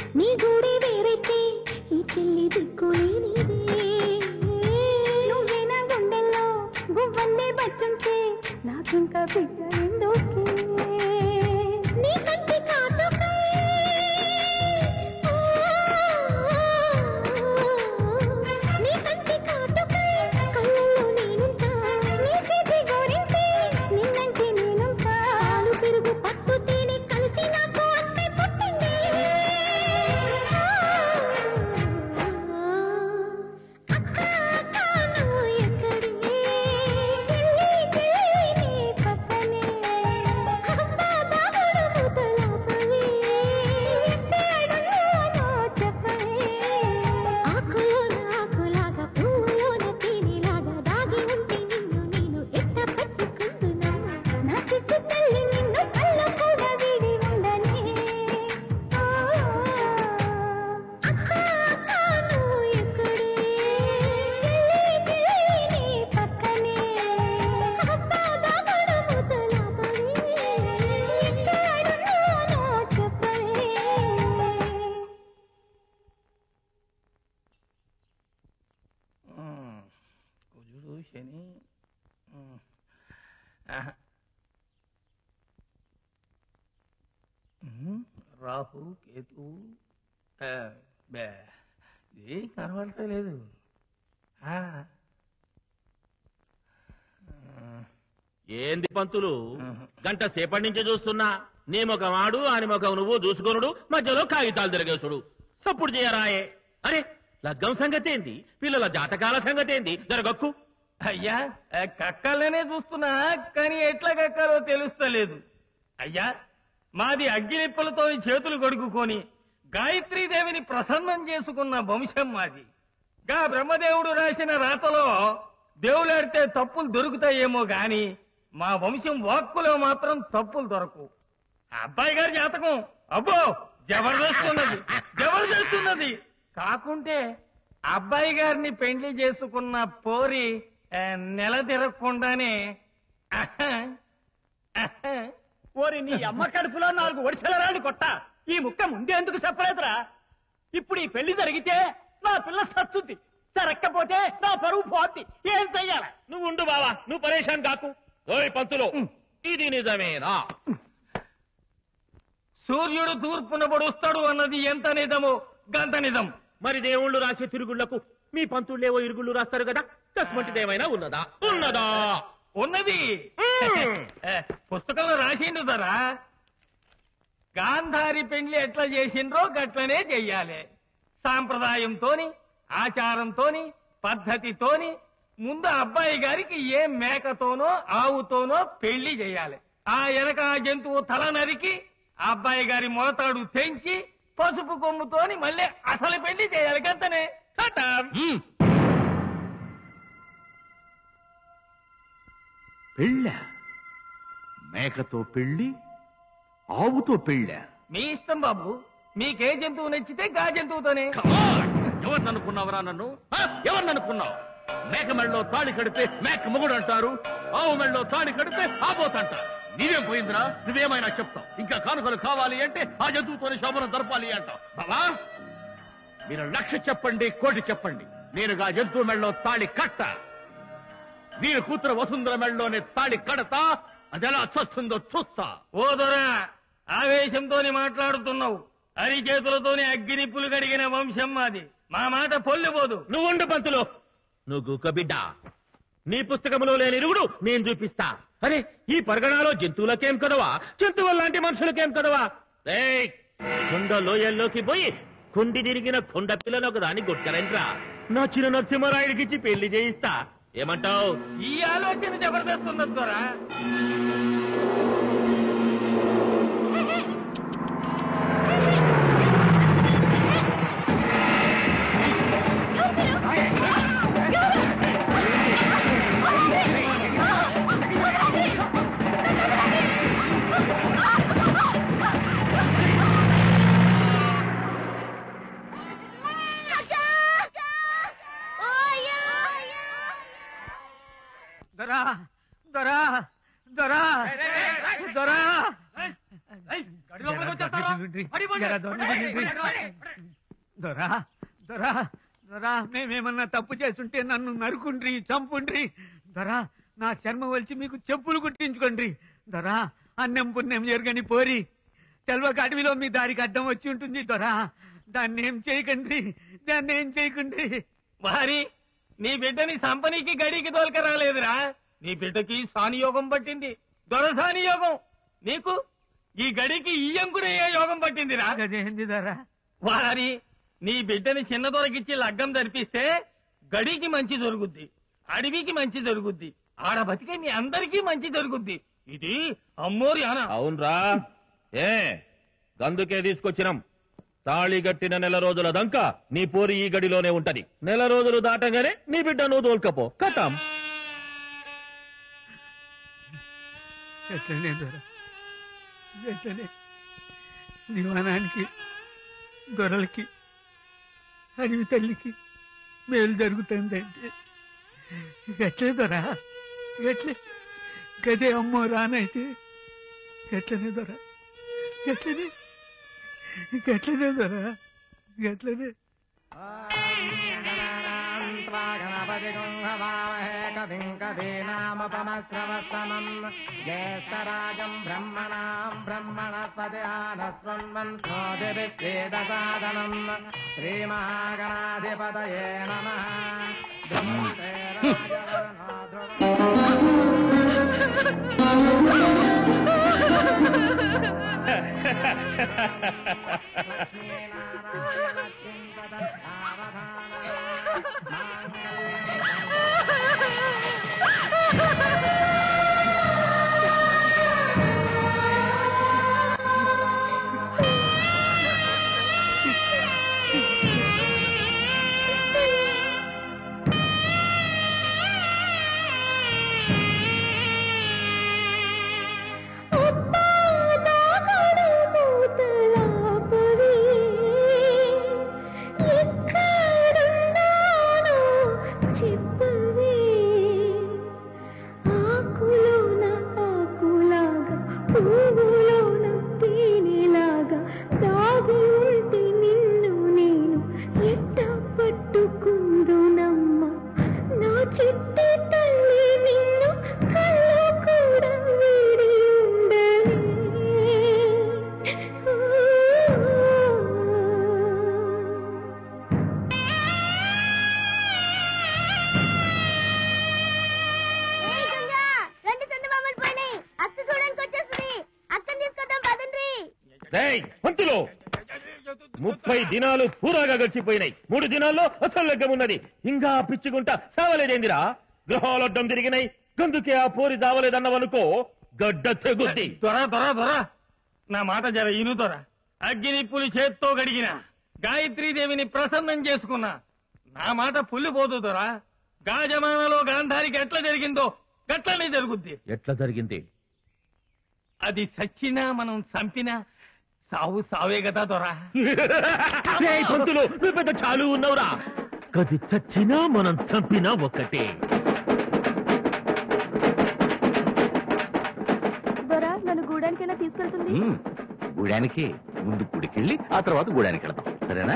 [SPEAKER 12] నీ గూడే వేరైతే ఈ చెల్లి దిక్కులేనిదే నువ్వే నా గుండెల్లో గువ్వల్లే బచ్చుంటే నాకింకా బిడ్డ ఎందుకే నీ కంటి కాటుకై నీ కంటి కాటుకై కళ్ళల్లో నేనుంటా నీ చేతి గోరింటే నిన్నంటే నేనుంటా పాలు పెరుగు పట్టు తేనె కలిసి నాకు అన్నే పుట్టింది అక్క అక్క నువ్వు ఎక్కడే చెల్లి చెల్లి నీ పక్కనే అక్క దాగుడు మూతలాపవే ఎక్కడున్నానో చెప్పవే ఆకులోన ఆకులాగా పువ్వులోన తేనెలాగా దాగి ఉంటే నిన్ను నేను ఎట్ట పట్టుకుందునా నా చిట్టు తల్లి నిన్ను కళ్ళ కూడా వీడి ఉండనే అక్క అక్క నువ్వు ఎక్కడే చెల్లి చెల్లి నీ పక్కనే అక్క దాగుడు మూతలాపవే ఎక్కడున్నానో చెప్పవే
[SPEAKER 13] కుజుడు శని ఉమ్. ఆహా. ఉమ్, రాహు కేతు ఆ, బే ఏం కనబడతలేదు ఆ.
[SPEAKER 14] ఏంది పంతులు గంట సేపటి నుంచి చూస్తున్నా నీ ముఖం ఆడు ఆని ముఖం నువ్వు చూసుకొనుడు మధ్యలో కాగితాలు తిరగేసుడు సప్పుడు చేయరాయే అరే లగ్గం సంగతి ఏంది పిల్లల జాతకాల సంగతి ఏంది జరగక్కు
[SPEAKER 13] అయ్యా ఆ, కక్కాలనే చూస్తున్నా కానీ ఎట్లా కక్కాలో తెలుస్తలేదు అయ్యా మాది అగ్గినిప్పులతో చేతులు గడుగుకొని గాయత్రీదేవిని ప్రసన్నం చేసుకున్న వంశం మాది గా బ్రహ్మదేవుడు రాసిన రాతలో దేవులాడితే తప్పులు దొరుకుతాయేమో గాని మా వంశం వాక్కులో మాత్రం తప్పులు దొరకవు ఆ అబ్బాయి గారి జాతకం అబ్బో జబర్దస్తున్నది జబర్దస్తున్నది కాకుంటే అబ్బాయి గారిని పెండ్లి చేసుకున్న పోరి ఆ, నెల తిరగకుండానే ఆహా, ఆహా.
[SPEAKER 15] ఓరి నీ అమ్మ కడుపులో నాలుగు ఒడిసెల రాని కొట్ట ఈ ముక్క ముందే ఎందుకు చెప్పలేదురా ఇప్పుడు ఈ పెళ్లి జరిగితే నా పిల్ల సత్తుంది జరక్కపోతే నా పరువు పోద్ది ఏం చెయ్యాల
[SPEAKER 14] నువ్వు ఉండు బావా నువ్వు పరేషాన్ కాకు ఓయ్ పంతులు ఇది నిజమేనా
[SPEAKER 13] సూర్యుడు తూర్పున పొడుస్తాడు అన్నది ఎంత నిజమో గంత నిజం
[SPEAKER 14] మరి దేవుళ్ళు రాసే తిరుగుళ్లకు మీ పంతుళ్ళేవో ఇరుగుళ్ళు రాస్తారు కదా కస్మంటిది ఏమైనా ఉన్నదా ఉన్నదా
[SPEAKER 13] ఉన్నది ఏ, పుస్తకంలో రాసిండు దరా గాంధారి పెండ్లి ఎట్లా చేసిండ్రో గట్లనే చెయ్యాలి సాంప్రదాయంతోని ఆచారంతోని పద్ధతితోని ముందు అబ్బాయి గారికి ఏ మేకతోనో ఆవుతోనో పెళ్లి చేయాలి ఆ వెనక ఆ జంతువు తల నరికి ఆ అబ్బాయి గారి మొలతాడు తెంచి పసుపు కొమ్ముతోని మళ్ళీ అసలు పెళ్లి చేయాలి గంతనే కట్టాం
[SPEAKER 16] పెళ్ళ మేకతో పెళ్ళి ఆవుతో పెళ్ళ
[SPEAKER 13] మీ ఇష్టం బాబు మీకే జంతువు నచ్చితే గా జంతువుతోనే
[SPEAKER 14] ఎవరిని అనుకున్నావురా నన్ను ఆ? ఎవరిని అనుకున్నావు మేక మెళ్ళలో తాళి కడితే మేక మొగుడు అంటారు ఆవు మెళ్ళలో తాళి కడితే ఆబోతంటారు నీవేం పోయిందిరా నువ్వేమైనా చెప్తావు ఇంకా కానుకలు కావాలి అంటే ఆ జంతువుతోని శోభనం జరపాలి అంటావు బావా మీరు లక్ష చెప్పండి కోటి చెప్పండి నేనుగా జంతువు మెళ్ళలో తాళి కట్ట వీరి కూతురు వసుంధర మెళ్ళలోనే తాళి కడతా అది ఎలా చస్తుందో చూస్తా
[SPEAKER 13] ఓ దొరా ఆవేశంతోని మాట్లాడుతున్నావు అరిచేతులతోని అగ్గినిప్పులు కడిగిన వంశం మాది మా మాట పొల్లిపోదు
[SPEAKER 14] నువ్వుండు పంతులు నువ్వు గుక్క బిడ్డ నీ పుస్తకంలో లేని ఇరుగుడు నేను చూపిస్తా అరే ఈ పరగణాలో జంతువులకేం కదవా జంతువుల లాంటి మనుషులకేం కదవా ఏయ్, కొండ లోయల్లోకి పోయి కొండి తిరిగిన కొండ పిల్లని ఒక దాన్ని కొట్టరంట్రా నా చిన్న నరసింహరాయుడికిచ్చి పెళ్లి చేయిస్తా ఏమంటావు
[SPEAKER 13] ఈ ఆలోచన జబర్దస్తున్నది దొరా
[SPEAKER 15] దొరా దొరా దొరా దొరా
[SPEAKER 13] లోపలికి వచ్చేస్తారా?
[SPEAKER 15] దొరా దొరా దొరా మేమేమన్నా తప్పు చేస్తుంటే నన్ను నరుకుండ్రి చంపుండ్రి దొరా నా శర్మ వచ్చి మీకు చెప్పులు కుట్టించుకోండి దొరా అన్నం పుణ్యం జరగని పోరి తెల్వక అడవిలో మీ దారికి అడ్డం వచ్చి ఉంటుంది దొరా దాన్ని ఏం చేయకండి దాన్ని ఏం చేయకండి
[SPEAKER 13] వారి నీ బిడ్డని సంపనీకి గడికి తోలుక రాలేదురా నీ బిడ్డకి సానియోగం పట్టింది దొరసాని యోగం నీకు ఈ గడికి ఇయ్యంకుడయ్యే యోగం పట్టిందిరా
[SPEAKER 15] అదేంది దొరా
[SPEAKER 13] వారి నీ బిడ్డని చిన్న దొరకిచ్చి లగ్గం జరిపిస్తే గడికి మంచి జరుగుద్ది అడవికి మంచి జరుగుద్ది ఆడ బతికే మీ అందరికీ మంచి జరుగుద్ది ఇది అమ్మోరి అన
[SPEAKER 14] అవునరా ఏ గందుకే తీసుకొచ్చినాం తాళి గట్టిన నెల రోజుల దంక నీ పోరి ఈ గడిలోనే ఉంటది నెల రోజులు దాటంగానే నీ బిడ్డ నువ్వు తోల్కపో కథం
[SPEAKER 15] ఎట్లనే దొర ఎట్లనే దివానానికి దొరలకి అడవి తల్లికి మేలు జరుగుతుందంటే ఎట్లే దొరా ఎట్లే గదే అమ్మో రానైతే ఎట్లనే దొర ఎట్లనే ఎట్లనే దొర ఎట్లనే
[SPEAKER 6] కవీనామపమశ్రవస్తమం జ్యేష్ఠరాజం బ్రహ్మణాం బ్రహ్మణస్పతిహాన శృణ్వన్ స్నోదివిచ్ఛేదసాదనం శ్రీమహాగణాధిపతయే నమః బ్రహ్మతే రాజవర్ణో
[SPEAKER 12] చిట్టి తల్లి నిన్ను కళ్ళు కూడా వీడి
[SPEAKER 7] రెండు చందమామలు పోయినాయి అక్క చూడడానికి వచ్చేస్తుంది అక్కని తీసుకొద్దాం పదండ్రి
[SPEAKER 14] రేయ్ పంతులు ముప్పై దినాలు పూరాగా గడిచిపోయినాయి మూడు దినాల్లో అసలు లగ్గం ఉన్నది ఇంకా పిచ్చుకుంటా సావలేదేందిరా గ్రహాలడ్డం తిరిగినాయి గందుకే ఆ పోరి దావలేదన్నవనుకో గడ్డ తెగుద్ది
[SPEAKER 13] దొర దొర దొర నా మాట జర ఇను దొర అగ్ని పులి చేత్తో గడిగిన గాయత్రీదేవిని ప్రసన్నం చేసుకున్నా నా మాట పుల్లి పోదు దొర గాజమానలో గాంధారికి ఎట్లా జరిగిందో గట్లనే జరుగుద్ది
[SPEAKER 14] ఎట్లా జరిగింది
[SPEAKER 13] అది సచ్చినా మనం చంపినా సావు సావే కదా దొరా
[SPEAKER 14] రేయ్ పంతులు నువ్వు పెద్ద చాలు ఉన్నావురా కది చచ్చినా మనం చంపినా ఒక్కటే
[SPEAKER 8] దొరా నన్ను గూడానికైనా తీసుకెళ్తుంది
[SPEAKER 16] గూడానికి ముందు గుడికెళ్ళి ఆ తర్వాత గూడానికి వెళదాం సరేనా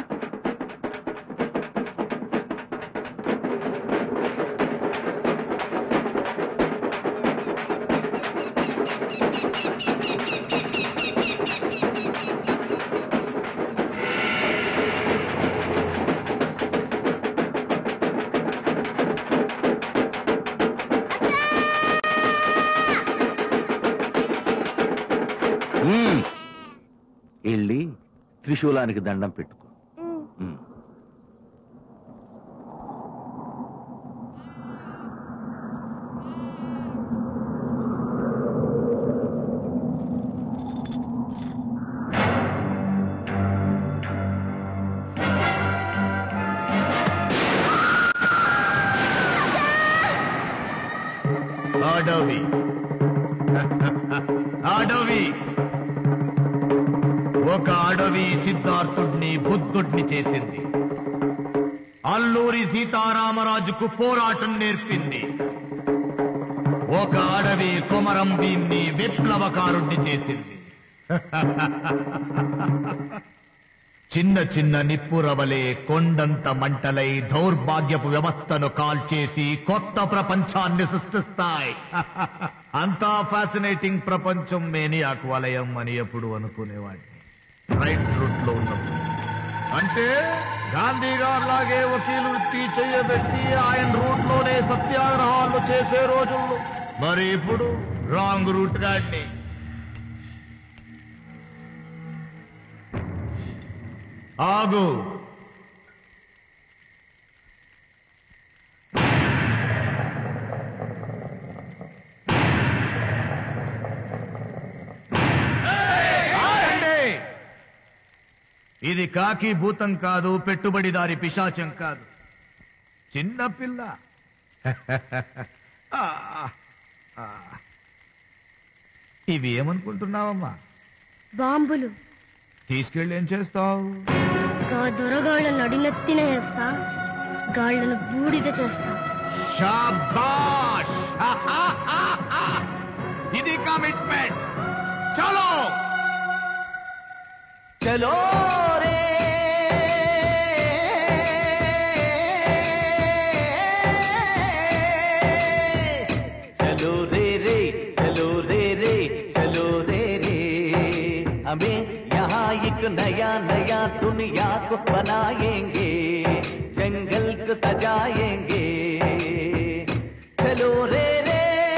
[SPEAKER 16] మ్మ్. వెళ్ళి త్రిశూలానికి దండం పెట్టుకో మ్మ్.
[SPEAKER 1] అడవి అడవి ఒక అడవి సిద్ధార్థుడిని బుద్ధుడిని చేసింది అల్లూరి సీతారామరాజుకు పోరాటం నేర్పింది ఒక అడవి కొమరం దీన్ని విప్లవకారుణ్ణి చేసింది చిన్న చిన్న నిప్పురవలే కొండంత మంటలై దౌర్భాగ్యపు వ్యవస్థను కాల్చేసి కొత్త ప్రపంచాన్ని సృష్టిస్తాయి అంతా ఫ్యాసినేటింగ్ ప్రపంచం మేనియాక్ వలయం అని ఎప్పుడు అనుకునేవాడిని రైట్ రూట్ లో ఉన్నప్పుడు అంటే గాంధీ గారు లాగే వకీలు వృత్తి చేయబెట్టి ఆయన రూట్ లోనే సత్యాగ్రహాలు చేసే రోజుల్లో మరి ఇప్పుడు రాంగ్ రూట్ గాడిని ఆగు ఆగండి! ఇది కాకి భూతం కాదు పెట్టుబడిదారి పిశాచం కాదు చిన్న పిల్ల ఆ, ఆ. ఇవి ఏమనుకుంటున్నావమ్మా
[SPEAKER 7] బాంబులు
[SPEAKER 1] తీసుకెళ్ళి ఏం చేస్తావు
[SPEAKER 7] గా దొరగాళ్ళ నడినెత్తిన వేస్తా గాళ్ళను బూడిద చేస్తా
[SPEAKER 1] శాబాష్ ఇది కమిట్మెంట్ చలో
[SPEAKER 11] చలో రే चलो रे रे चलो रे रे चलो रे रे हमें यहाँ एक नया नया दुनिया को बनाएंगे जंगल को सजाएंगे चलो रे रे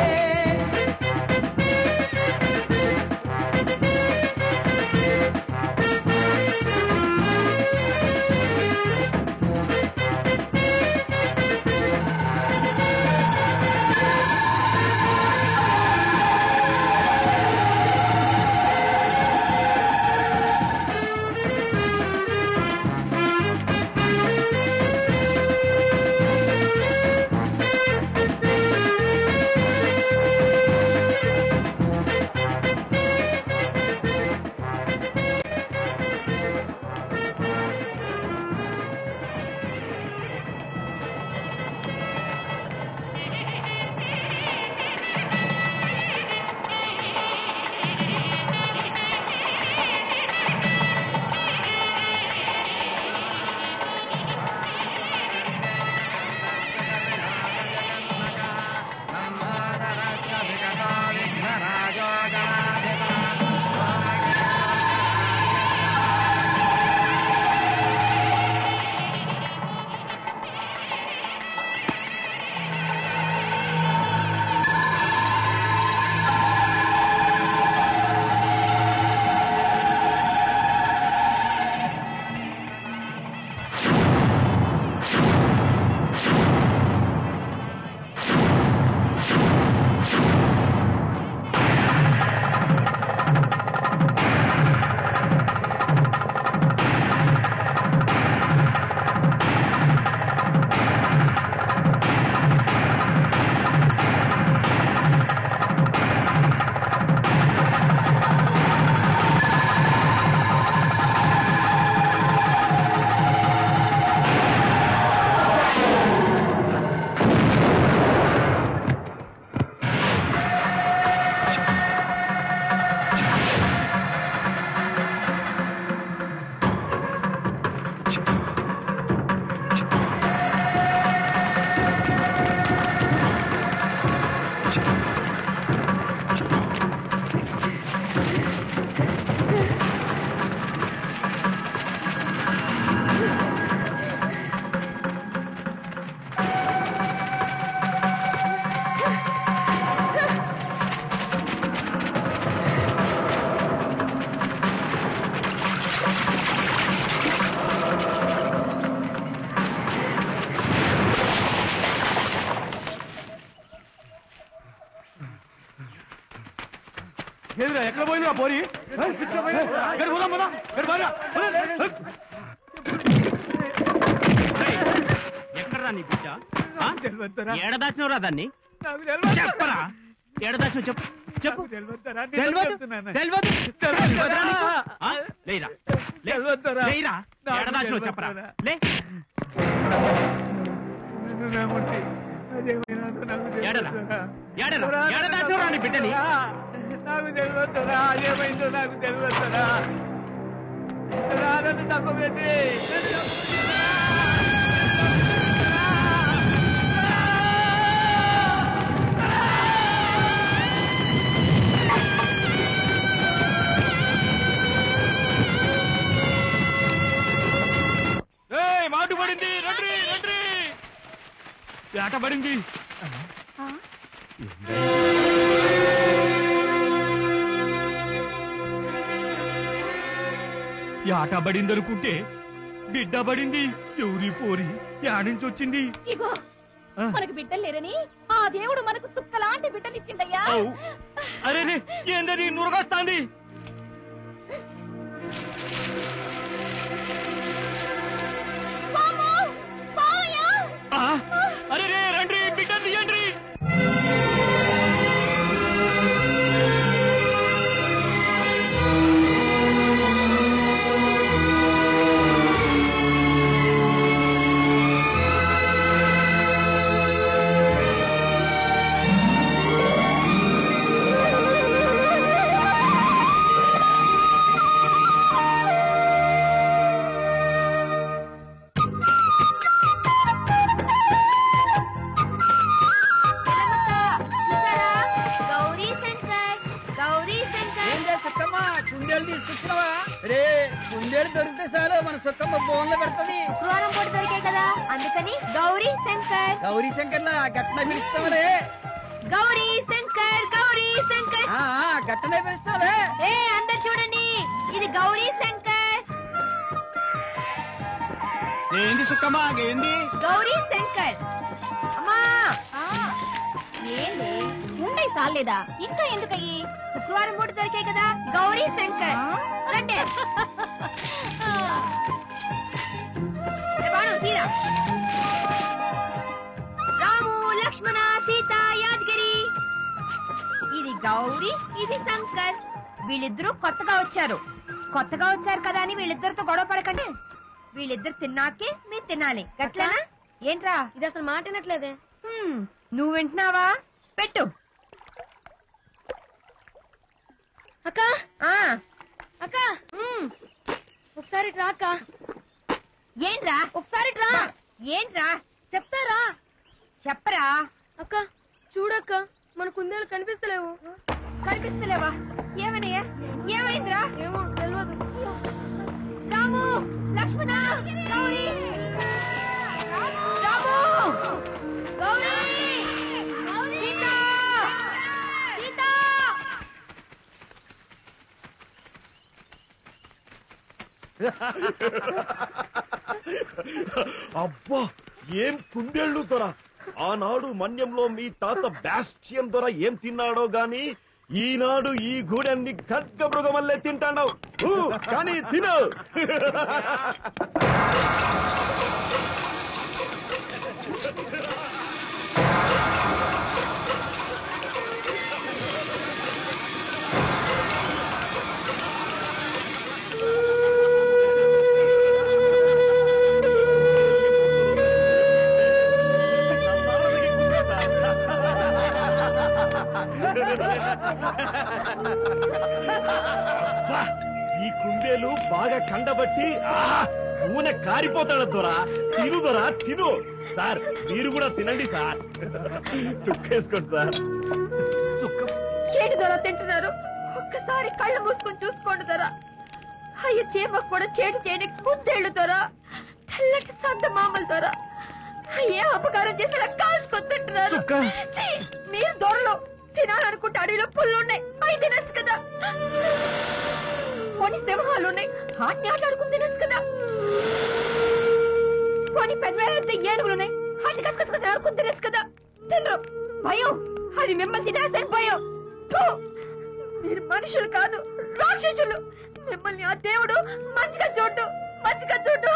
[SPEAKER 15] ఏదిరా ఎక్కడ పోయింది ఆ పోరి ఎక్కడ పోదాం పోదాం ఎక్కడ పోరా
[SPEAKER 17] ఎక్కడరా నీ బిడ్డ ఏడదాచినవరా దాన్ని చెప్పరా ఏడదాచిన చెప్పు చెప్పు తెలియదు తెలియదు తెలియదురా నీకు? ఆ? లేరా లే. లేరా ఏడదాచినవు చెప్పరా లే ఏడరా ఏడరా ఏడదాచినవరా నీ బిడ్డని
[SPEAKER 15] నాకు తెలియదురా ఏమైందో నాకు తెలియదురా నన్ను తప్పకండి
[SPEAKER 13] ఏయ్ మాటు పడింది రండి రండి వేట పడింది యాట పడింది అనుకుంటే బిడ్డ పడింది ఎవరి పోరి యాడించి వచ్చింది
[SPEAKER 8] ఇగో
[SPEAKER 13] ఆ.
[SPEAKER 8] మనకు బిడ్డలు లేరని ఆ దేవుడు మనకు సుక్కలాంటి బిడ్డనిచ్చిందయ్యా
[SPEAKER 13] అవు. అరే రే, ఏందది నురగొస్తాంది
[SPEAKER 8] పాము! పామయ్యా!
[SPEAKER 13] ఆ, అరే రే రండి బిడ్డ తీయండి
[SPEAKER 2] గౌరీ శంకర్ గౌరీ శంకర్
[SPEAKER 15] ఏంటే సుక్కమ్మ కుందేలు తీసుకొచ్చినవా రే కుందేలు దొరికితే చాలు మన సుక్కమ్మ బోన్లో పెడుతుంది
[SPEAKER 2] శుక్రవారం పూట దొరికాయి కదా అందుకని గౌరీ శంకర్
[SPEAKER 15] గౌరీ శంకర్లా గట్టన పిలుస్తామలే
[SPEAKER 2] గౌరీ శంకర్ గౌరీ శంకర్
[SPEAKER 15] ఆ, ఆ, గట్టనే పిలుస్తావులే
[SPEAKER 2] ఏ అందరు చూడండి ఇది గౌరీ శంకర్
[SPEAKER 13] ఏంది సుక్కమ్మా ఏంది
[SPEAKER 2] గౌరీ శంకర్ అమ్మా
[SPEAKER 8] ఏంది ఉండే సాలేదా ఇంకా ఎందుకయ్యి
[SPEAKER 2] శుక్రవారం పూట దొరికాయి కదా గౌరీ శంకర్ రండి ఏ బాణం, తీరా రాము లక్ష్మణ సీత యాదగిరి ఇది గౌరీ ఇది శంకర్ వీళ్ళిద్దరూ కొత్తగా వచ్చారు కొత్తగా వచ్చారు కదా అని వీళ్ళిద్దరితో గొడవ పడకండి వీళ్ళిద్దరు తిన్నాకే మీరు తినాలి గట్లనా ఏంట్రా ఇది అసలు మాట వినట్లేదే నువ్వు వింటున్నావా పెట్టు అక్క అక్క ఒకసారి రా అక్క ఏంట్రా ఒకసారి రా ఏంట్రా చెప్తారా చెప్పరా అక్క చూడక్క మన కుందేలు కనిపిస్తలేవు కనిపిస్తలేవా ఏమనయ్యా ఏమైందిరా ఏమో తెలియదు రాము లక్ష్మణ గౌరీ రాము గౌరీ సీత సీత
[SPEAKER 18] అబ్బా ఏం కుందేళ్ళు దొర ఆనాడు మన్యంలో మీ తాత బ్యాస్టియం దొర ఏం తిన్నాడో గాని ఈనాడు ఈ గూడెన్ని ఖడ్గ మృగమల్లే తింటాడావు కానీ తిను అబ్బా, ఈ కుందేలు బాగా కండబట్టి ఆహా, నూనె కారిపోతాడు దొరా తిను దొరా తిను సార్ మీరు కూడా తినండి సార్ చుక్కేసుకోండి సార్
[SPEAKER 2] చేడు ధర తింటున్నారు ఒక్కసారి కళ్ళు మూసుకొని చూసుకోండి ధర అయ్య చేమ కూడా చేడు చేయని కుందేళ్ళు ధర తెల్లటి సంత మామూలు ధర ఏ అపకారం చేసేలా కాల్చుకొని తింటున్నారు ఛీ, మీరు దొరలో తినాలనుకుంటే అడవిలో పుల్లు ఉన్నాయి అవి తినచ్చు కదా కొన్ని సింహాలు ఉన్నాయి వాటిని ఆటలాడుకుని తినచ్చు కదా కొన్ని పెద్ద ఏనుగులు ఉన్నాయి వాటిని కసకస ఆడుకుని తినచ్చు కదా తినరు భయం అది మిమ్మల్ని తినేస్తాను భయం ఫు! మీరు మనుషులు కాదు రాక్షసులు మిమ్మల్ని ఆ దేవుడు మంచిగా చూడు మంచిగా చూడు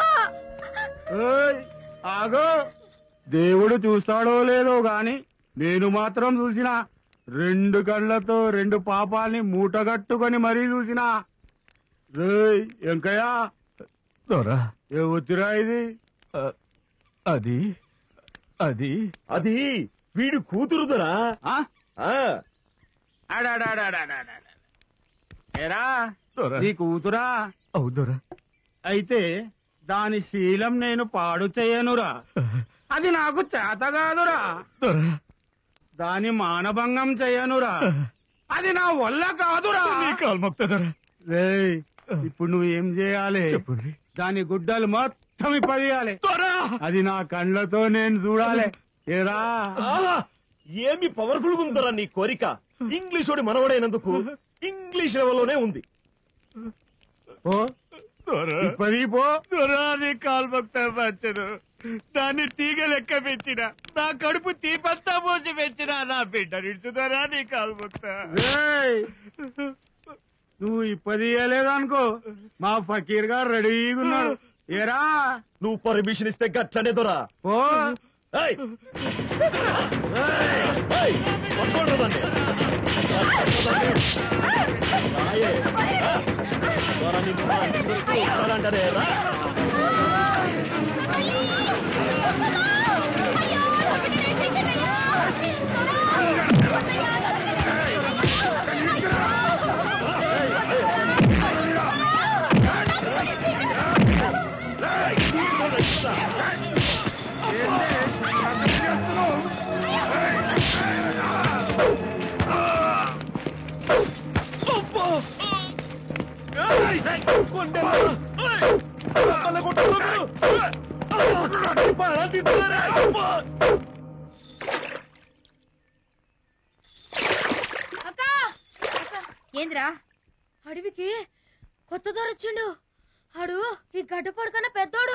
[SPEAKER 19] ఆగో దేవుడు చూస్తాడో లేదో గాని నేను మాత్రం చూసిన రెండు కళ్ళతో రెండు పాపాల్ని మూటగట్టుకొని మరీ చూసిన రేయ్ వెంకయ్య దొరా ఏ ఒత్తిరా ఇది అది అది
[SPEAKER 18] అది వీడు కూతురుదరా
[SPEAKER 19] అడాడాడాడాడాడా. ఏరా నీ కూతురా అవుదురా అయితే దాని శీలం నేను పాడు చేయనురా అది నాకు చేత కాదురా దాని మానభంగం చేయనురా అది నా వల్ల కాదురా రేయ్, ఇప్పుడు నువ్వు ఏం చేయాలి దాని గుడ్డలు మొత్తం ఇప్పదీయాలి అది నా కళ్ళతో నేను చూడాలి ఏరా
[SPEAKER 18] ఆహా! ఏమి పవర్ఫుల్ ఉందరా నీ కోరిక ఇంగ్లీషోడి మనవడైనందుకు ఇంగ్లీష్ లెవెల్లోనే ఉంది
[SPEAKER 19] పో ఇప్పది పో
[SPEAKER 15] నీ కాల్మొక్తా వచ్చను దాన్ని తీగ లెక్క పెంచిన నా కడుపు తీపంతా పోసి పెంచిన నా బిడ్డ నిడుచుతారా నీ కాల్మొక్తా
[SPEAKER 19] రేయ్, నువ్వు ఇప్పదీయలేదనుకో మా ఫకీర్ గారు రెడీగా ఉన్నాడు ఏరా
[SPEAKER 18] నువ్వు పర్మిషన్ ఇస్తే గట్లనే దొరా
[SPEAKER 19] పో
[SPEAKER 18] ఏయ్! ఏయ్! ఏయ్! పట్టుకోండి దాన్ని. రాయే. ఆ? దొర నిన్ను మా ఇంటి వరకు వచ్చారంటారే, రా. ఏయ్! కొండెమ్మ! ఏయ్! అమ్మల కొట్టుకో మీరు! ఏయ్! ఈ పారా తీస్తున్నారే! అబ్బా!
[SPEAKER 2] ఏంద్రా
[SPEAKER 12] అడవికి కొత్త దొర వచ్చిండు ఆడు ఈ గడ్డపాడు కన్నా పెద్దోడు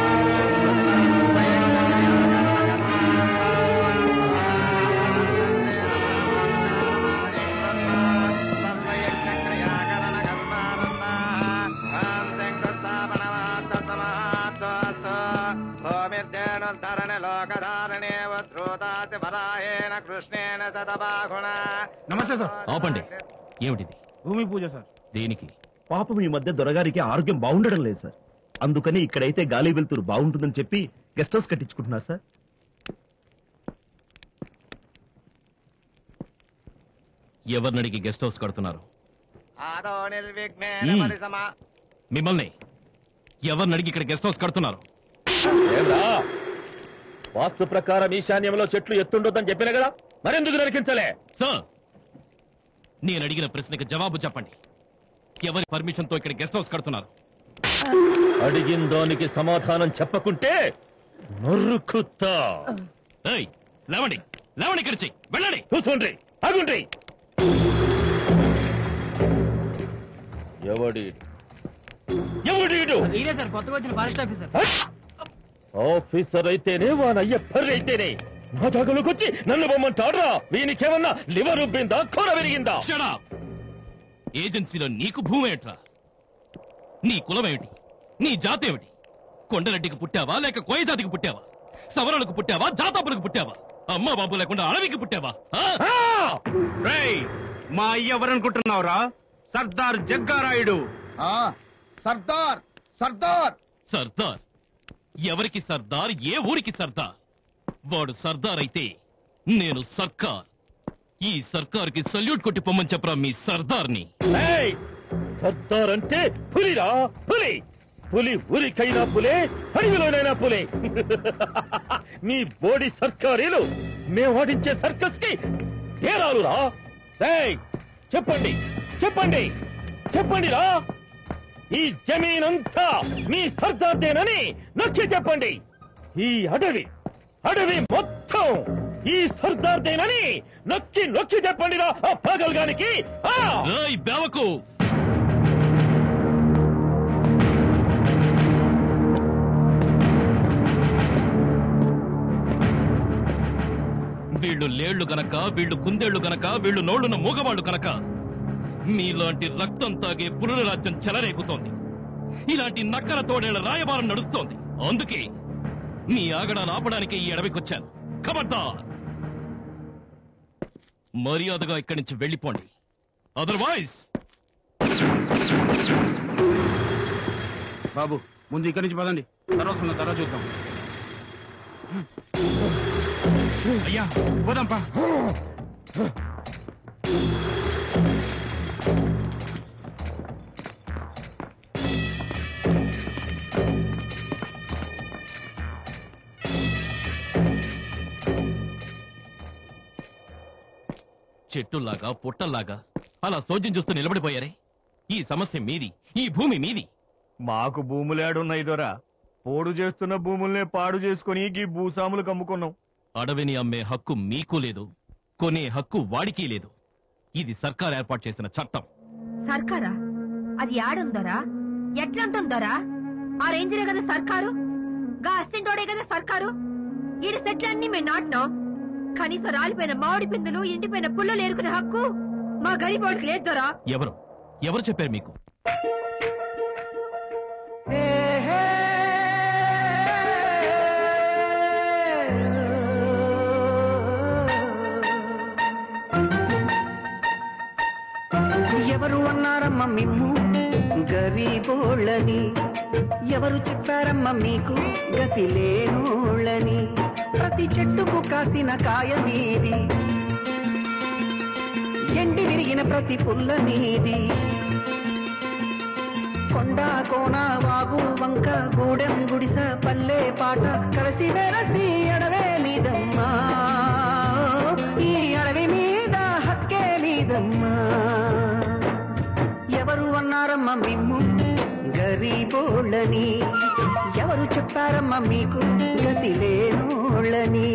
[SPEAKER 19] నమస్తే సార్
[SPEAKER 14] ఆపండి ఏమిటిది
[SPEAKER 19] భూమి పూజ సార్
[SPEAKER 14] దేనికి
[SPEAKER 18] పాపం ఈ మధ్య దొరగారికి ఆరోగ్యం బాగుండడం లేదు సార్ అందుకని ఇక్కడైతే గాలి వెళ్తురు బాగుంటుందని చెప్పి గెస్ట్ హౌస్ కట్టించుకుంటున్నారు సార్
[SPEAKER 14] ఎవరిని అడిగి గెస్ట్ హౌస్ కడుతున్నారు
[SPEAKER 20] ఆదో నిర్విఘ్నేన
[SPEAKER 14] మ్మ్.
[SPEAKER 20] పరిసమా
[SPEAKER 14] మిమ్మల్ని ఎవరిని అడిగి ఇక్కడ గెస్ట్ హౌస్ కడుతున్నారు
[SPEAKER 16] ఏమ్రా? వాస్తు ప్రకారం ఈశాన్యంలో చెట్లు ఎత్తుండొద్దని చెప్పిన కదా మరెందుకు నరికించలే
[SPEAKER 14] సార్ నేను అడిగిన ప్రశ్నకి జవాబు చెప్పండి ఎవరి పర్మిషన్ తో ఇక్కడ గెస్ట్ హౌస్ కడుతున్నారు
[SPEAKER 16] అడిగిన దానికి సమాధానం చెప్పకుంటే నరుకుతా
[SPEAKER 14] ఏయ్ లేవండి లేవండి ఇక్కడ చెయ్యి వెళ్ళండి
[SPEAKER 16] కూర్చోండి ఆగుండ్రి ఎవడి ఎవడీడు
[SPEAKER 17] ఇదే సార్ కొత్తగా వచ్చిన ఫారెస్ట్ ఆఫీసర్
[SPEAKER 16] ఆఫీసర్ అయితేనే వానయ్య పర్రి అయితేనే నా జాగలోకి వచ్చి నన్ను బొమ్మంటాడ్రా వీనికేమన్నా లివర్ ఉబ్బిందా కూర విరిగిందా
[SPEAKER 14] Shut up! ఏజెన్సీలో నీకు భూమి ఏట్రా నీ కులం ఏమిటి నీ జాతి ఏమిటి కొండరెడ్డికి పుట్టావా లేక కోయ జాతికి పుట్టావా సవరణకు పుట్టావా జాతాపులకు పుట్టావా అమ్మ బాబు లేకుండా అడవికి పుట్టావా ఆ?
[SPEAKER 19] రేయ్ మా అయ్య ఎవరనుకుంటున్నావురా సర్దార్ జగ్గారాయుడు
[SPEAKER 20] సర్దార్ సర్దార్
[SPEAKER 14] సర్దార్ ఎవరికి సర్దార్ ఏ ఊరికి సర్దార్ వాడు సర్దార్ అయితే నేను సర్కార్ ఈ సర్కార్కి సల్యూట్ కొట్టి పొమ్మని చెప్పరా మీ సర్దార్ని
[SPEAKER 16] ఏయ్! సర్దార్ అంటే పులిరా పులి పులి ఊరికైనా పులే అడవిలోనైనా పులే మీ బోడి సర్కారీలు మేము ఆడించే సర్కస్ కి తేరాలురా ఏయ్! చెప్పండి చెప్పండి చెప్పండి రా ఈ జమీన్ అంతా మీ సర్దార్దేనని నొక్కి చెప్పండి ఈ అడవి అడవి మొత్తం ఈ సర్దార్దేనని నొక్కి నొక్కి చెప్పండి రా ఆ పాగల్గానికి ఆ
[SPEAKER 14] ఏయ్ బేవకు వీళ్ళు లేళ్లు గనక వీళ్ళు కుందేళ్లు గనక వీళ్ళు నోళ్లున్న మూగవాళ్ళు గనక మీలాంటి రక్తం తాగే పురుల రాజ్యం చెలరేగుతోంది ఇలాంటి నక్కల తోడేళ్ల రాయబారం నడుస్తోంది అందుకే మీ ఆగడాలు ఆపడానికి ఈ అడవికొచ్చాను ఖబర్దార్ మర్యాదగా ఇక్కడి నుంచి వెళ్ళిపోండి అదర్వైజ్
[SPEAKER 19] బాబు ముందు ఇక్కడి నుంచి పదండి తర్వాత ఉన్న తర్వాత చూద్దాం అయ్యా పోదాంపా
[SPEAKER 16] చెట్టుల్లాగా పుట్టల్లాగా అలా సోద్యం చూస్తూ నిలబడిపోయారే ఈ సమస్య మీది ఈ భూమి మీది
[SPEAKER 21] మాకు భూములేడున్నాయి దొరా పోడు చేస్తున్న భూముల్నే పాడు చేసుకుని ఈ భూసాములు కమ్ముకున్నాం
[SPEAKER 16] అడవిని అమ్మే హక్కు మీకు లేదు కొనే హక్కు వాడికి లేదు ఇది సర్కార్ ఏర్పాటు చేసిన చట్టం
[SPEAKER 2] సర్కారా అది యాడుందరా ఎట్లుంటుందరా ఆ రేంజరే కదా సర్కారు గా అస్తింటోడే కదా సర్కారు ఈడ సెట్లన్నీ మేము నాటినాం కనీసం రాలిపోయిన మామిడి పిందులు ఎండిపోయిన పుల్లలు ఏరుకునే హక్కు మా గరీబోడికి లేదురా
[SPEAKER 16] ఎవరు ఎవరు చెప్పారు మీకు
[SPEAKER 22] ఎవరు అన్నారమ్మ మిమ్ము గరీబోళ్ళని ఎవరు చెప్పారమ్మ మీకు గతి లేనోళ్ళని ప్రతి చెట్టుకు కాసిన కాయ మీది ఎండి విరిగిన ప్రతి పుల్ల మీది కొండ కోన వాగు వంక గూడెం గుడిస పల్లె పాట కలిసి వెరసి అడవే మీదమ్మా ఈ అడవి మీద హక్కే మీదమ్మా ఎవరు అన్నారమ్మ మిమ్ము గరీబోళ్ళని ఎవరు చెప్పారమ్మ మీకు గతి లేనోళ్ళని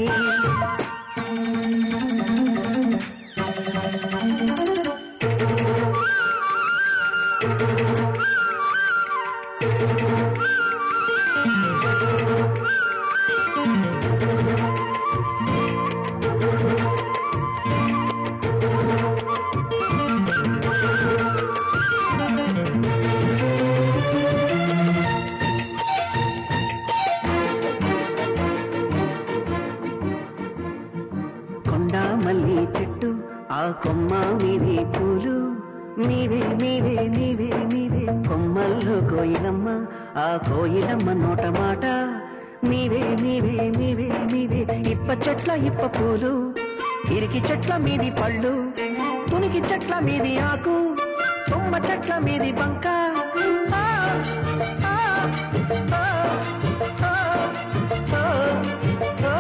[SPEAKER 22] కొండ మల్లి చెట్టు ఆ కొమ్మ మీది పూలు మీవే మీవే మీవే మీవే కొమ్మల్లో కోయిలమ్మ ఆ కోయిలమ్మ నోట మాట మీవే మీవే మీవే మీవే ఇప్ప చెట్ల ఇప్ప పూలు ఇరికి చెట్ల మీది పళ్ళు తునికి చెట్ల మీది ఆకు తుమ్మ చెట్ల మీది బంక ఆ, ఆ, ఆ, ఆ, ఆ, ఆ.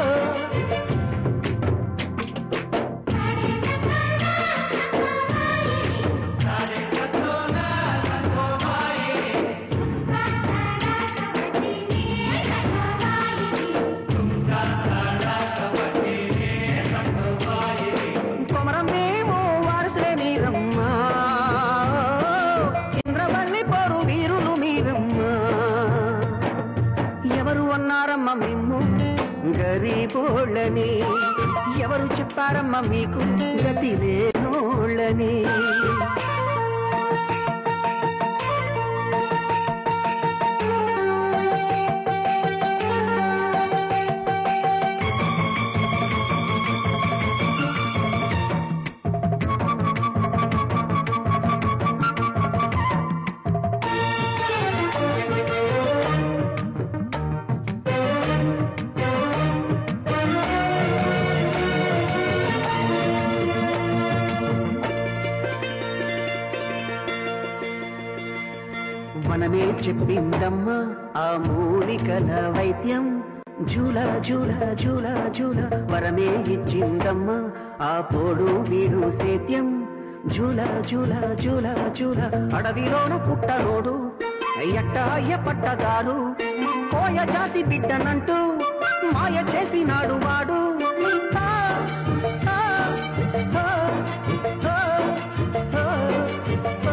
[SPEAKER 22] కొమరం మేము వారసులే మీరమ్మా ఇంద్రవల్లి పోరు వీరులు మీరమ్మా ఎవరు అన్నారమ్మ మిమ్ము గరీబోళ్ళని ఎవరు చెప్పారమ్మ మీకు గతి లేనోళ్ళని వనమే చెప్పిందమ్మా ఆ మూలికల వైద్యం జూల జూల జూల జూల వరమే ఇచ్చిందమ్మా ఆ పోడు వీడు సేద్యం జూల జూల జూల జూల అడవిలోన పుట్టలోడు ఎట్ట అయ్య పట్టదారు కోయ జాతి బిడ్డనంటూ మాయ చేసినాడు వాడు ఆ, ఆ, ఆ, ఆ, ఆ, ఆ.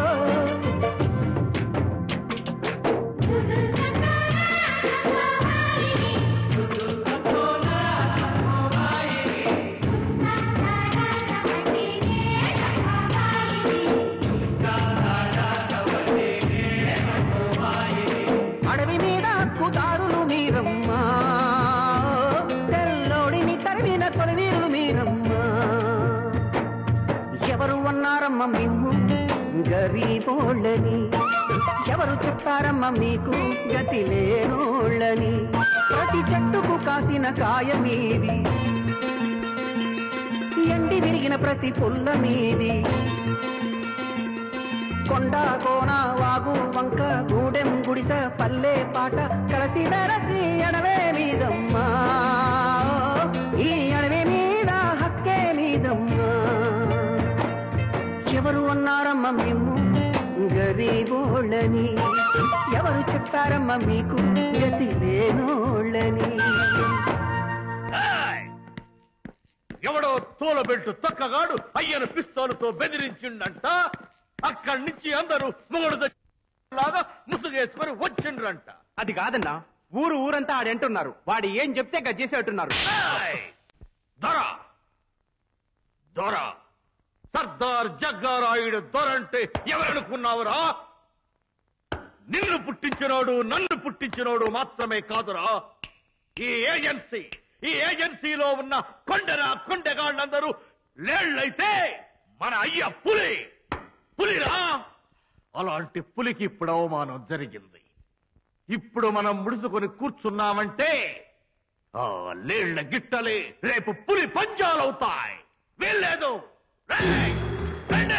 [SPEAKER 22] అడవి మీద హక్కుదారులు మీరమ్మా తెల్లోడిని తరిమిన కొలవీరులు మీరమ్మా ఎవరు అన్నారమ్మ మిమ్ము గరీబోళ్ళని ఎవరు చెప్పారమ్మ మీకు గతి లేనోళ్ళని ప్రతి చెట్టుకు కాసిన కాయ మీది ఎండి విరిగిన ప్రతి పుల్ల మీది కొండ కోన వాగు వంక గూడెం గుడిస పల్లె పాట కలిసి వెరసి అడవే మీదమ్మా ఈ అడవే మీద హక్కే మీదమ్మా ఎవరు అన్నారమ్మ మేము గరీబోళ్ళని ఎవరు చెప్పారమ్మ మీకు గతి లేనోళ్ళని
[SPEAKER 14] ఎవడో తోలబెట్టు తొక్కగాడు అయ్యను పిస్తోలుతో బెదిరించిండంట అక్కడి నుంచి అందరూ మొగుడు లాగా ముసుగేసుకొని వచ్చిండ్రంట
[SPEAKER 19] అది కాదన్నా ఊరు ఊరంతా ఆడంటున్నారు వాడు ఏం చెప్తే గజ్జేసేట్టున్నారు
[SPEAKER 14] దొర దొర సర్దార్ జగ్గారాయుడు దొరంటే ఎవరనుకున్నావురా నిన్ను పుట్టించినోడు నన్ను పుట్టించినోడు మాత్రమే కాదురా ఈ ఏజెన్సీ ఈ ఏజెన్సీలో ఉన్న కొండన కొండగాళ్ళందరూ లేళ్లైతే మన అయ్య పులి పులిరా అలాంటి పులికి ఇప్పుడు అవమానం జరిగింది ఇప్పుడు మనం ముడుచుకొని కూర్చున్నామంటే ఆ లేళ్ల గిట్టలే రేపు పులి పంజాలవుతాయి వీల్లేదు రేయ్! రండి!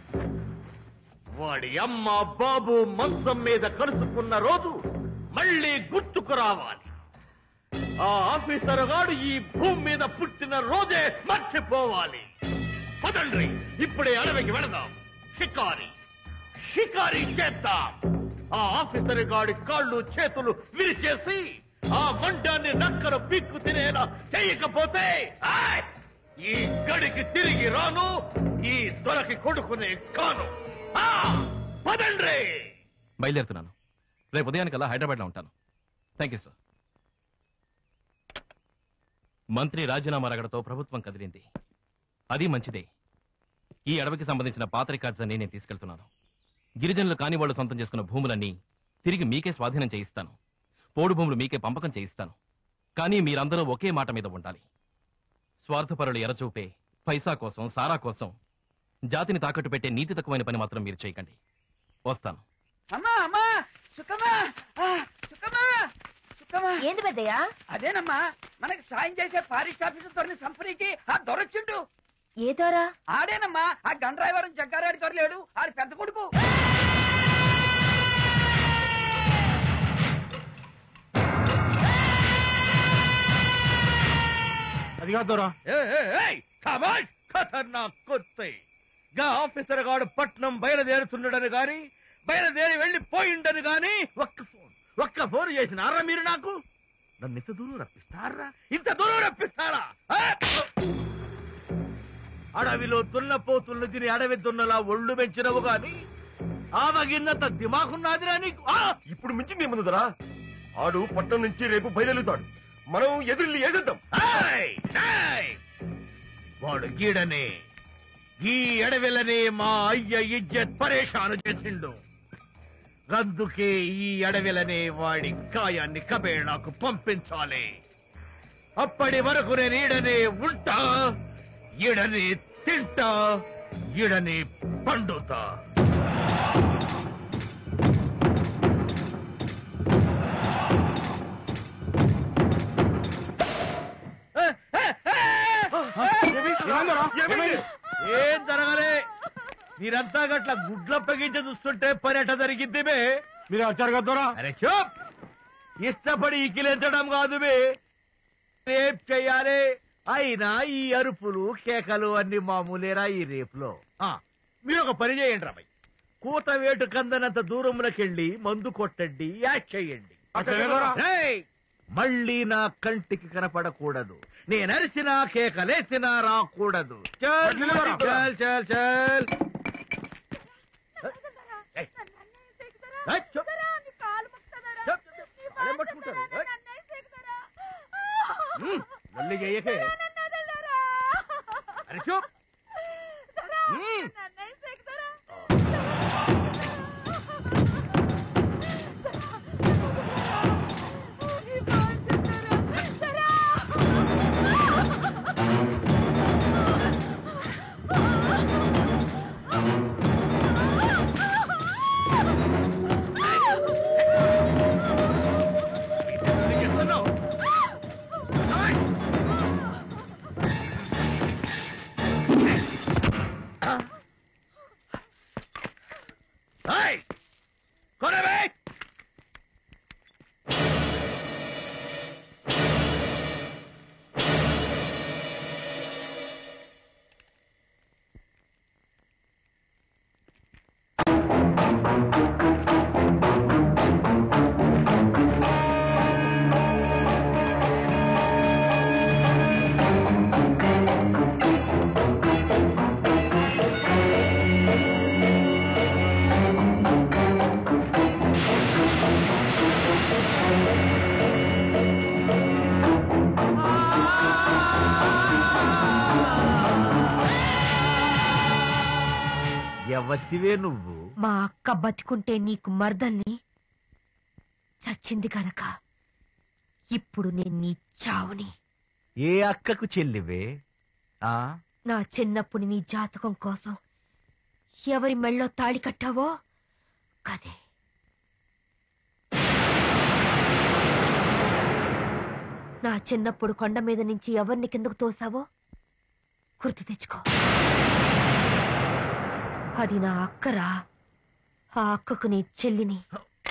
[SPEAKER 14] వాడి అమ్మ బాబు మంచం మీద కలుసుకున్న రోజు మళ్ళీ గుర్తుకు రావాలి ఆ ఆఫీసర్ గాడు ఈ భూమి మీద పుట్టిన రోజే మర్చిపోవాలి పదండ్రి ఇప్పుడే అడవికి వెళదాం షికారి షికారి చేద్దాం ఆ ఆఫీసర్ గాడి కాళ్ళు చేతులు విరిచేసి ఆ మండాన్ని నక్కలు పిక్కు తినేలా చేయకపోతే ఆయ్! ఈ గడికి తిరిగి రాను ఈ దొరకి కొడుకునే కాను ఆ! పదండ్రి
[SPEAKER 3] బయలుదేరుతున్నాను రేపు ఉదయానికల్లా హైదరాబాద్లో ఉంటాను థ్యాంక్ యూ సార్ మంత్రి రాజీనామా రగడతో ప్రభుత్వం కదిలింది అది మంచిదే ఈ అడవికి సంబంధించిన పాత రికార్డ్స్ అన్ని నేను తీసుకెళ్తున్నాను గిరిజనులు కాని వాళ్ళు సొంతం చేసుకున్న భూములన్నీ తిరిగి మీకే స్వాధీనం చేయిస్తాను పోడు భూములు మీకే పంపకం చేయిస్తాను కానీ మీరందరూ ఒకే మాట మీద ఉండాలి స్వార్థపరులు ఎరచూపే పైసా కోసం సారా కోసం జాతిని తాకట్టు పెట్టే నీతి తక్కువైన పని మాత్రం మీరు చేయకండి వస్తాను
[SPEAKER 22] అమ్మా అమ్మా సుఖమా ఆ, సుఖమా సుఖమా
[SPEAKER 2] ఏంది పెద్దయ్యా
[SPEAKER 22] అదేనమ్మా మనకి సాయం చేసే ఫారెస్ట్ ఆఫీసర్ దొరిని సంపరికి ఆ దొరొచ్చిండు
[SPEAKER 2] ఏ దొరా
[SPEAKER 22] ఆడేనమ్మా ఆ గన్ డ్రైవర్ జగ్గారాడి దొరలేడు ఆడి పెద్ద కొడుకు
[SPEAKER 14] అది కాదురా ఖతర్నాక్ కొత్తే గా ఆఫీసర్ గాడు పట్నం బయలుదేరుతున్నాడని గాని బయలుదేరి వెళ్ళి పోయిండని గాని ఒక్క ఫోన్ ఒక్క ఫోన్ చేసినారా మీరు నాకు నన్ను ఇంత దూరం రప్పిస్తారా ఇంత దూరం రప్పిస్తారా ఆ? అడవిలో దున్నపోతుల్ని తిని అడవి దున్నలా ఒళ్ళు పెంచినవు గాని ఆవగిన్నంత దిమాకున్నదిరా నీకు ఆ!
[SPEAKER 18] ఇప్పుడు మించింది ఏముందిరా ఆడు పట్టణం నుంచి రేపు బయలుదేరుతాడు మనం ఎదురు ఎదుద్దాం
[SPEAKER 14] ఏయ్! ఏయ్! వాడు గీడనే ఈ అడవిలనే మా అయ్య ఇజ్జత్ పరేషాను చేసిండు అందుకే ఈ అడవిలనే వాడి కాయాన్ని కబేళాకు పంపించాలి అప్పటి వరకు నేను ఈడనే ఉంటా ఈడనే తింటా ఈడనే పండుతా ఏం జరగలే మీరంతా గట్ల గుడ్ల పగించి చూస్తుంటే పని ఎట్ట జరిగింది బే మీరు వచ్చారు కదా అరే చూప్ ఇష్టపడి ఇకిలించడం కాదు బే రేప్ చెయ్యాలి అయినా ఈ అరుపులు కేకలు అన్ని మామూలేరా ఈ రేపులో ఆ, మీరు ఒక పని చేయండి రామయ్య కూత వేటు కందనంత దూరంలోకెళ్ళి మందు కొట్టండి యాక్ చేయండి రేయ్! మళ్ళీ నా కంటికి కనపడకూడదు నేను అరిసినా కేకలేసినా రాకూడదు చల్ చల్ చల్ చల్ ఏయ్. ఏయ్, చూప్. చూప్, చూప్. అదేం పట్టుకుంటారు? ఏయ్. ఉమ్, మళ్ళీ చెయ్యకే అరే చూప్ ఉమ్.
[SPEAKER 9] ఎవత్తివే నువ్వు
[SPEAKER 2] మా అక్క బతికుంటే నీకు మర్దల్ని చచ్చింది కనుక ఇప్పుడు నేను నీ చావుని
[SPEAKER 9] ఏ అక్కకు చెల్లివే ఆ
[SPEAKER 2] నా చిన్నప్పుడు నీ జాతకం కోసం ఎవరి మెళ్ళో తాళి కట్టావో కదే నా చిన్నప్పుడు కొండ మీద నుంచి ఎవరిని కిందకు తోసావో గుర్తు తెచ్చుకో అది నా అక్కరా ఆ అక్కకు నీ చెల్లిని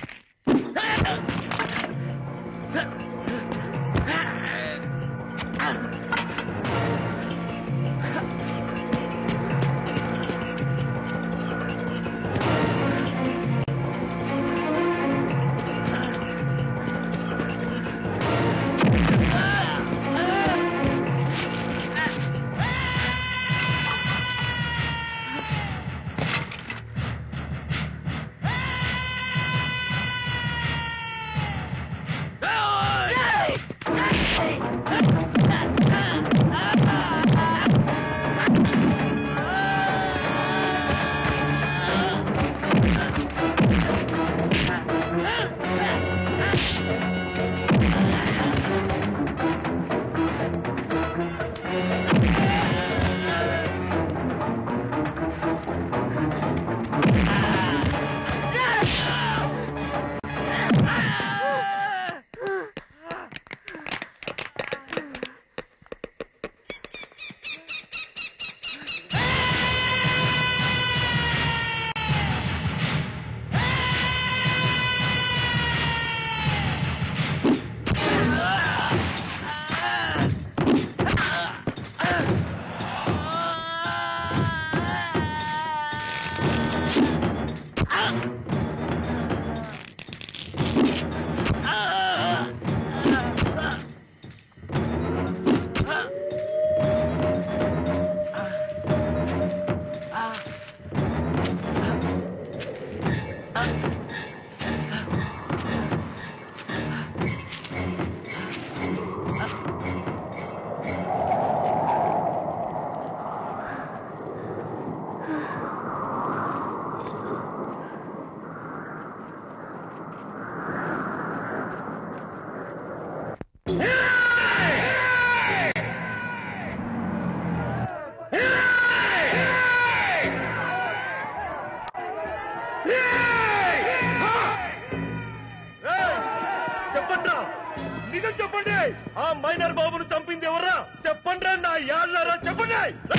[SPEAKER 18] చెప్పండి నిజం చెప్పండి ఆ మైనర్ బాబును చంపింది ఎవరా చెప్పండి నా యాళ్ళారా చెప్పండి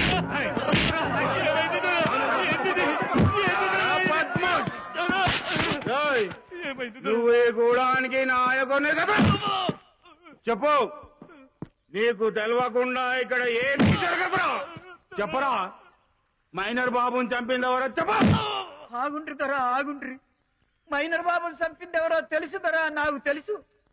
[SPEAKER 10] నువ్వు ఈ గూడానికి నాయకుని కదా చెప్పు నీకు తెలవకుండా ఇక్కడ ఏమి జరగదురా చెప్పరా మైనర్ బాబుని చంపింది ఎవరో చెప్పు
[SPEAKER 15] ఆగుండ్రి దొరా ఆగుండ్రి మైనర్ బాబుని చంపింది ఎవరో తెలుసు దొరా నాకు తెలుసు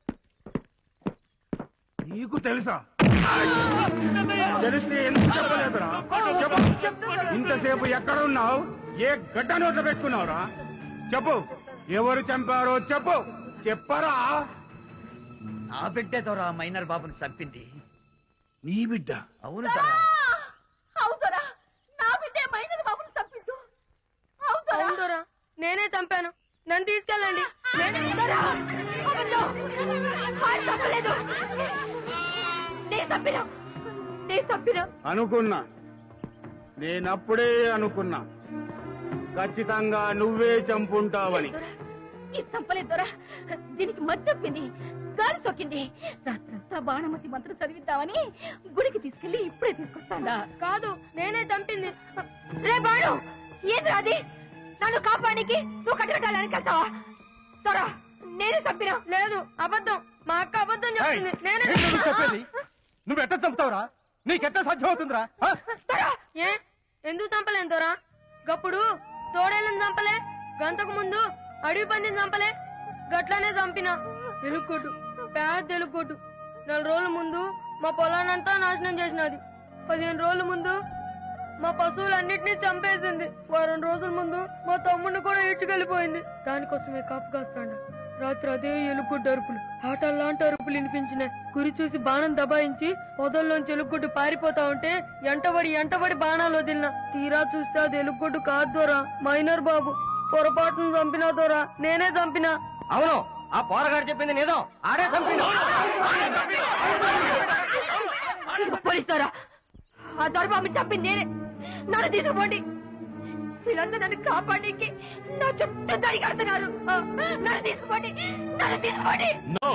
[SPEAKER 10] నీకు తెలుసా తెలిస్తే ఎందుకు చెప్పలేదురా చెప్పు ఇంతసేపు ఎక్కడ ఉన్నావు ఏ గడ్డ నోట పెట్టుకున్నావురా చెప్పు ఎవరు చంపారో చెప్పు చెప్పరా
[SPEAKER 22] నా బిడ్డే దొరా మైనర్ బాబుని చంపింది
[SPEAKER 10] నీ బిడ్డ
[SPEAKER 22] అవును దొరా
[SPEAKER 8] అవుతరా నా బిడ్డే మైనర్ బాబుని చంపిండు అవుతరా నేనే చంపాను నన్ను తీసుకెళ్ళండి నేనే దొరా, అబద్ధం. వాడు చంపలేదు నేను చంపినా నేను చంపినా
[SPEAKER 10] అనుకున్నా నేనప్పుడే అనుకున్నా ఖచ్చితంగా నువ్వే చంపుంటావని
[SPEAKER 8] ఇది చంపలేదు దొరా దీనికి మద్దెప్పింది గాలి సోకింది రాత్రంతా బాణమతి మంత్రం చదివిద్దామని గుడికి తీసుకెళ్లి ఇప్పుడే తీసుకొస్తాడా కాదు నేనే చంపింది రే బాణు ఏది అది నన్ను కాపాడానికి నువ్వు కట్టడానికి వెళ్తావా దొరా నేనే చంపినా లేదు అబద్ధం మా అక్క అబద్ధం చెప్తుంది నేనే
[SPEAKER 10] చెప్పేది నువ్వు ఎట్ట చంపుతావురా నీకెట్ట సాధ్యం అవుతుందిరా
[SPEAKER 8] దొరా ఏ ఎందుకు చంపలేను దొరా గప్పుడు తోడేళ్ళని చంపలే గంతకు ముందు అడవి పందిని చంపలే గట్లనే చంపిన ఎలుక్కోటు పెద్ద ఎలుక్కోటు నెల రోజుల ముందు మా పొలానంతా నాశనం చేసినది పదిహేను రోజుల ముందు మా పశువులన్నిటినీ చంపేసింది వారం రోజుల ముందు మా తమ్ముడిని కూడా ఇచ్చుకెళ్ళిపోయింది దానికోసమే కాపు కాస్తాడు
[SPEAKER 4] రాత్రి అదే ఎలుగుడ్డ అరుపులు ఆటల్లాంటి అరుపులు వినిపించినాయి గురి చూసి బాణం దబాయించి పొదల్లోంచి ఎలుగుడ్డు పారిపోతా ఉంటే ఎంటబడి ఎంటబడి బాణాలు వదిలిన తీరా చూస్తే అది ఎలుగుడ్డు కాదు దొరా మైనర్ బాబు పొరపాటును చంపినా దొరా నేనే చంపినా
[SPEAKER 5] అవును ఆ పోరగాడు చెప్పింది నిజం ఆడే చంపిండు
[SPEAKER 2] పోలీస్తారా ఆ దొరబాబు చంపింది నేనే నన్ను తీసుకుపోండి వీళ్ళందరూ నన్ను కాపాడడానికి నా చుట్టూ దాడి కడుతున్నారు ఆ, నన్ను తీసుకుపోండి నన్ను తీసుకోండి
[SPEAKER 3] నో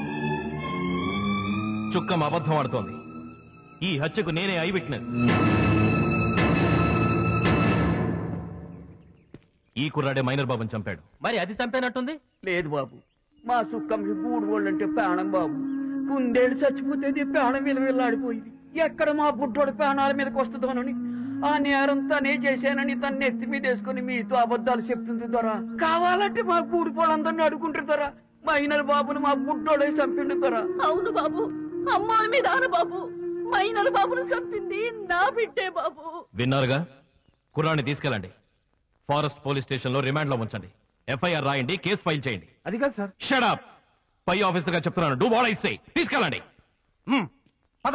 [SPEAKER 3] చుక్కం అబద్ధం ఆడుతోంది ఈ హత్యకు నేనే ఐ విట్నెస్ ఈ కుర్రాడే మైనర్ బాబుని చంపాడు
[SPEAKER 5] మరి అది చంపేనట్టుంది
[SPEAKER 15] లేదు బాబు మా సుక్కం గూడు వాళ్ళంటే ప్రాణం బాబు కుందేడు చచ్చిపోతే ప్రాణం విలవిల్లాడిపోయింది ఎక్కడ మా బుడ్డోడు ప్రాణాల మీదకి వస్తుందోనని ఆ నేరం తనే చేశానని తన నెత్తి మీద వేసుకుని మీతో అబద్ధాలు చెప్తుంది దొర కావాలంటే మా గూడు వాళ్ళందరినీ అడుగుంటారు దొర మైనర్ బాబును మా బుడ్డోడే చంపిండు దొర
[SPEAKER 8] అవును బాబు అమ్మాయి మీద ఆన బాబు మైనర్ బాబును చంపింది నా బిడ్డే బాబు
[SPEAKER 3] విన్నారుగా కుర్రాన్ని తీసుకెళ్ళండి ఫారెస్ట్ పోలీస్ స్టేషన్ లో రిమాండ్ లో ఉంచండి ఎఫ్ఐఆర్ రాయండి కేసు ఫైల్ చేయండి
[SPEAKER 10] అది కాదు సార్
[SPEAKER 3] షడప్ పై ఆఫీసర్ గా చెప్తున్నాను డూ వాట్ ఐ సే తీసుకెళ్ళండి
[SPEAKER 10] పద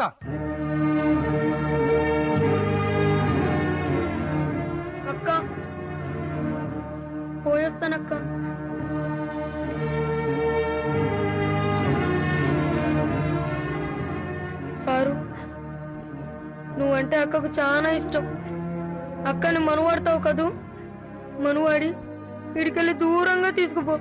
[SPEAKER 4] అక్క పోయొస్తానక్క సారు నువ్వంటే అక్కకు చాలా ఇష్టం అక్కని మనువాడతావు కదూ మనువాడి ఇడికెళ్ళి దూరంగా తీసుకుపో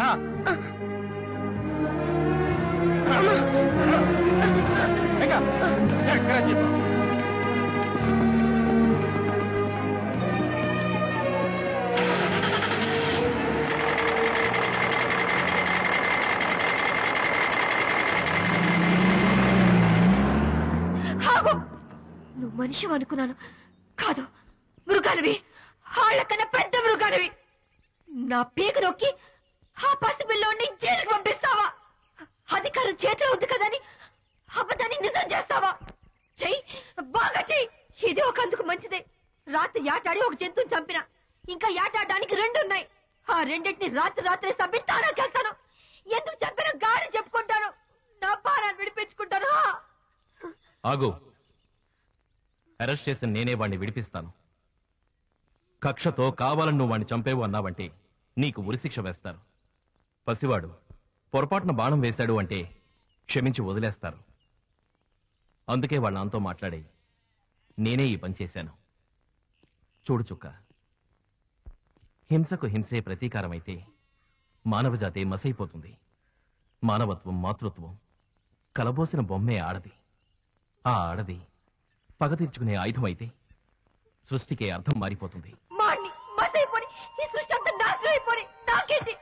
[SPEAKER 2] ఆగు నువ్వు మనిషి అనుకున్నాను కాదు మృగానివి వాళ్ళకన్నా పెద్ద మృగానివి నా పీక నొక్కి ఆ పసిపిల్లోని జైలుకి పంపిస్తావా అధికారం చేతిలో ఉంది కదని అబద్ధాన్ని నిజం చేస్తావా చెయ్యి బాగా చెయ్యి ఇది ఒక అందుకు మంచిదే రాత్రి యాటాడి ఒక జంతువుని చంపిన ఇంకా యాటాడడానికి రెండు ఉన్నాయి ఆ రెండింటిని రాత్రి రాత్రి చంపి తానాకి వెళ్తాను ఎందుకు చంపిన గాడి చెప్పుకుంటాను నా పారాన్ని విడిపించుకుంటాను హా!
[SPEAKER 3] ఆగు అరెస్ట్ చేసిన నేనే వాణ్ణి విడిపిస్తాను కక్షతో కావాలని నువ్వు వాణ్ణి చంపేవు అన్నావంటే నీకు ఉరిశిక్ష వేస్తారు పసివాడు పొరపాటున బాణం వేశాడు అంటే క్షమించి వదిలేస్తారు అందుకే వాళ్ళ నాన్నతో మాట్లాడి నేనే ఈ పని చేశాను చూడు చుక్క హింసకు హింసే ప్రతీకారమైతే మానవజాతి మసైపోతుంది మానవత్వం మాతృత్వం కలబోసిన బొమ్మే ఆడది ఆ ఆడది పగ తీర్చుకునే ఆయుధం అయితే సృష్టికే అర్థం మారిపోతుంది
[SPEAKER 2] మాన్ని మసైపోని ఈ సృష్టి అంతా నాశనం అయిపోని నాకేంటి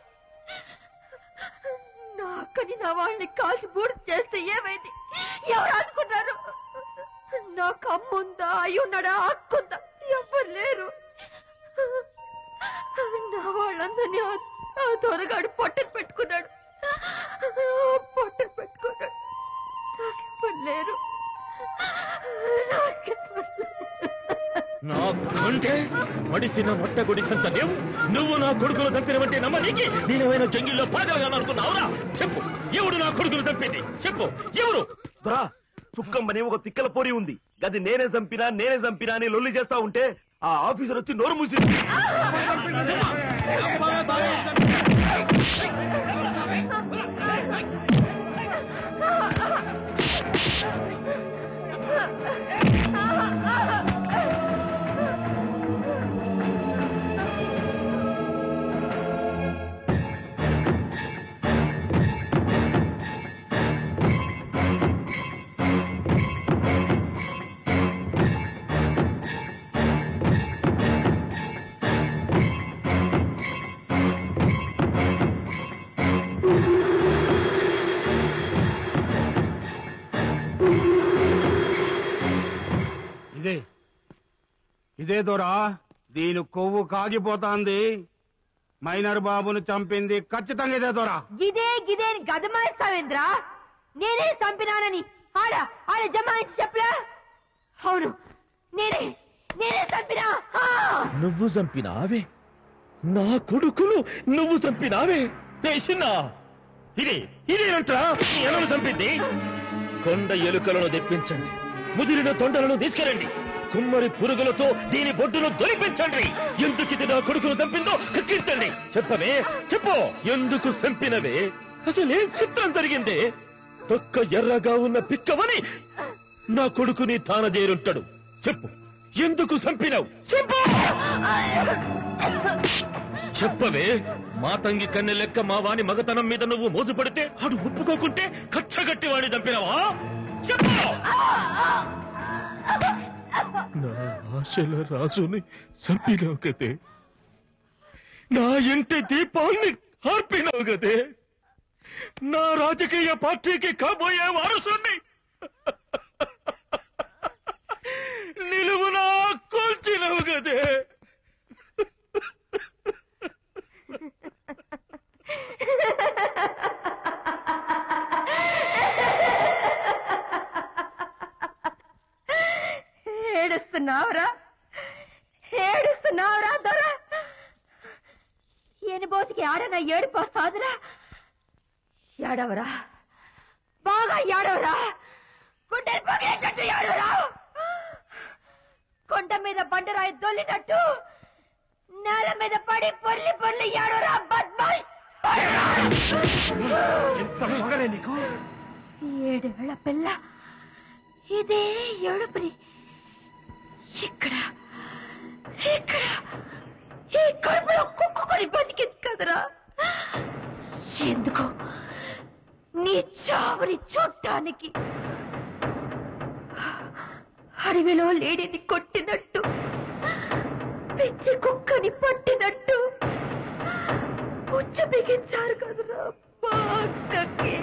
[SPEAKER 2] నా అక్కని నా వాళ్ళని కాల్చి బూడి చేస్తే ఏమైంది ఎవరు ఆదుకున్నారు నాకు అమ్ముందా అయ్యున్నాడా అక్కుందా ఎవరు లేరు నా వాళ్ళందరినీ ఆ- ఆ దొరగాడు పొట్టను పెట్టుకున్నాడు పొట్టను పెట్టుకున్నాడు నాకెవ్వరు లేరు నాకెవ్వరు లేరు.
[SPEAKER 16] నాకంటే మడిసిన మొట్ట గుడిసంత లేవు నువ్వు నా కొడుకులు తప్పినవంటే నమ్మనీకి నేనేమైనా జంగిల్లో పాగలగా అనుకున్నావురా చెప్పు ఎవడు నా కొడుకులు తప్పింది చెప్పు ఎవరు
[SPEAKER 18] దొరా చుక్కమ్మని ఒక తిక్కల పోరి ఉంది గది నేనే చంపినా నేనే చంపినా అని లొల్లి చేస్తా ఉంటే ఆ ఆఫీసర్ వచ్చి నోరు మూసి
[SPEAKER 10] ఇదే ఇదే దొరా దీని కొవ్వు కాగిపోతాంది మైనర్ బాబును చంపింది ఖచ్చితంగా ఇదే దొరా
[SPEAKER 2] గిదే గిదే అని గదమాయిస్తావేంద్రా నేనే చంపినానని ఆడ ఆడ జమాయించి చెప్పలే అవును నేనే నేనే చంపినా ఆ!
[SPEAKER 16] నువ్వు చంపినావే నా కొడుకులు నువ్వు చంపినావే చిన్న ఇది ఇదేనంట్రా నీ ఎలను చంపింది కొండ ఎలుకలను తెప్పించండి ముదిరిన తొండలను తీసుకెళ్ళండి కుమ్మరి పురుగులతో దీని బొడ్డును దొరిపించండి ఎందుకు ఇది నా కొడుకును చంపిందో కక్కించండి చెప్పవే చెప్పు ఎందుకు చంపినవే అసలేం చిత్రం జరిగింది తొక్క ఎర్రగా ఉన్న పిక్కవని నా కొడుకుని తాన చేరుంటాడు చెప్పు ఎందుకు చంపినావు చెప్పు చెప్పవే మాతంగి కన్నె లెక్క మా వాని మగతనం మీద నువ్వు మోజు పడితే అడు ఒప్పుకోకుంటే కచ్చగట్టి వాడిని చంపినావా చెప్పు నా ఆశల రాజుని చంపినావు కదే నా ఇంటి దీపాన్ని ఆర్పినావు కదే నా రాజకీయ పార్టీకి కాబోయే వారసుని నిలువునా కూల్చినవు కదే
[SPEAKER 2] ఏడుస్తున్నావురా ఏడుస్తున్నావురా దొర ఎనిబోతికి ఆడన ఏడుపు వస్తాదురా ఏడవరా బాగా ఏడవరా గుండెలు పగిలేటట్టు ఏడవరా కొండ మీద బండరాయి దొల్లినట్టు నేల మీద పడి పొర్లి పొర్లి ఏడవరా బద్మాష్
[SPEAKER 10] నీకు
[SPEAKER 2] ఏడేళ్ల పిల్ల ఇదే ఏడుపుని ఇక్కడ ఇక్కడ ఈ కడుపులో కుక్కుకొని బతికింది కదరా ఎందుకు నీ చావుని చూడ్డానికి అడవిలో లేడిని కొట్టినట్టు పిచ్చి కుక్కని పట్టినట్టు ఉచ్చు బిగించారు కదరా మా అక్కకి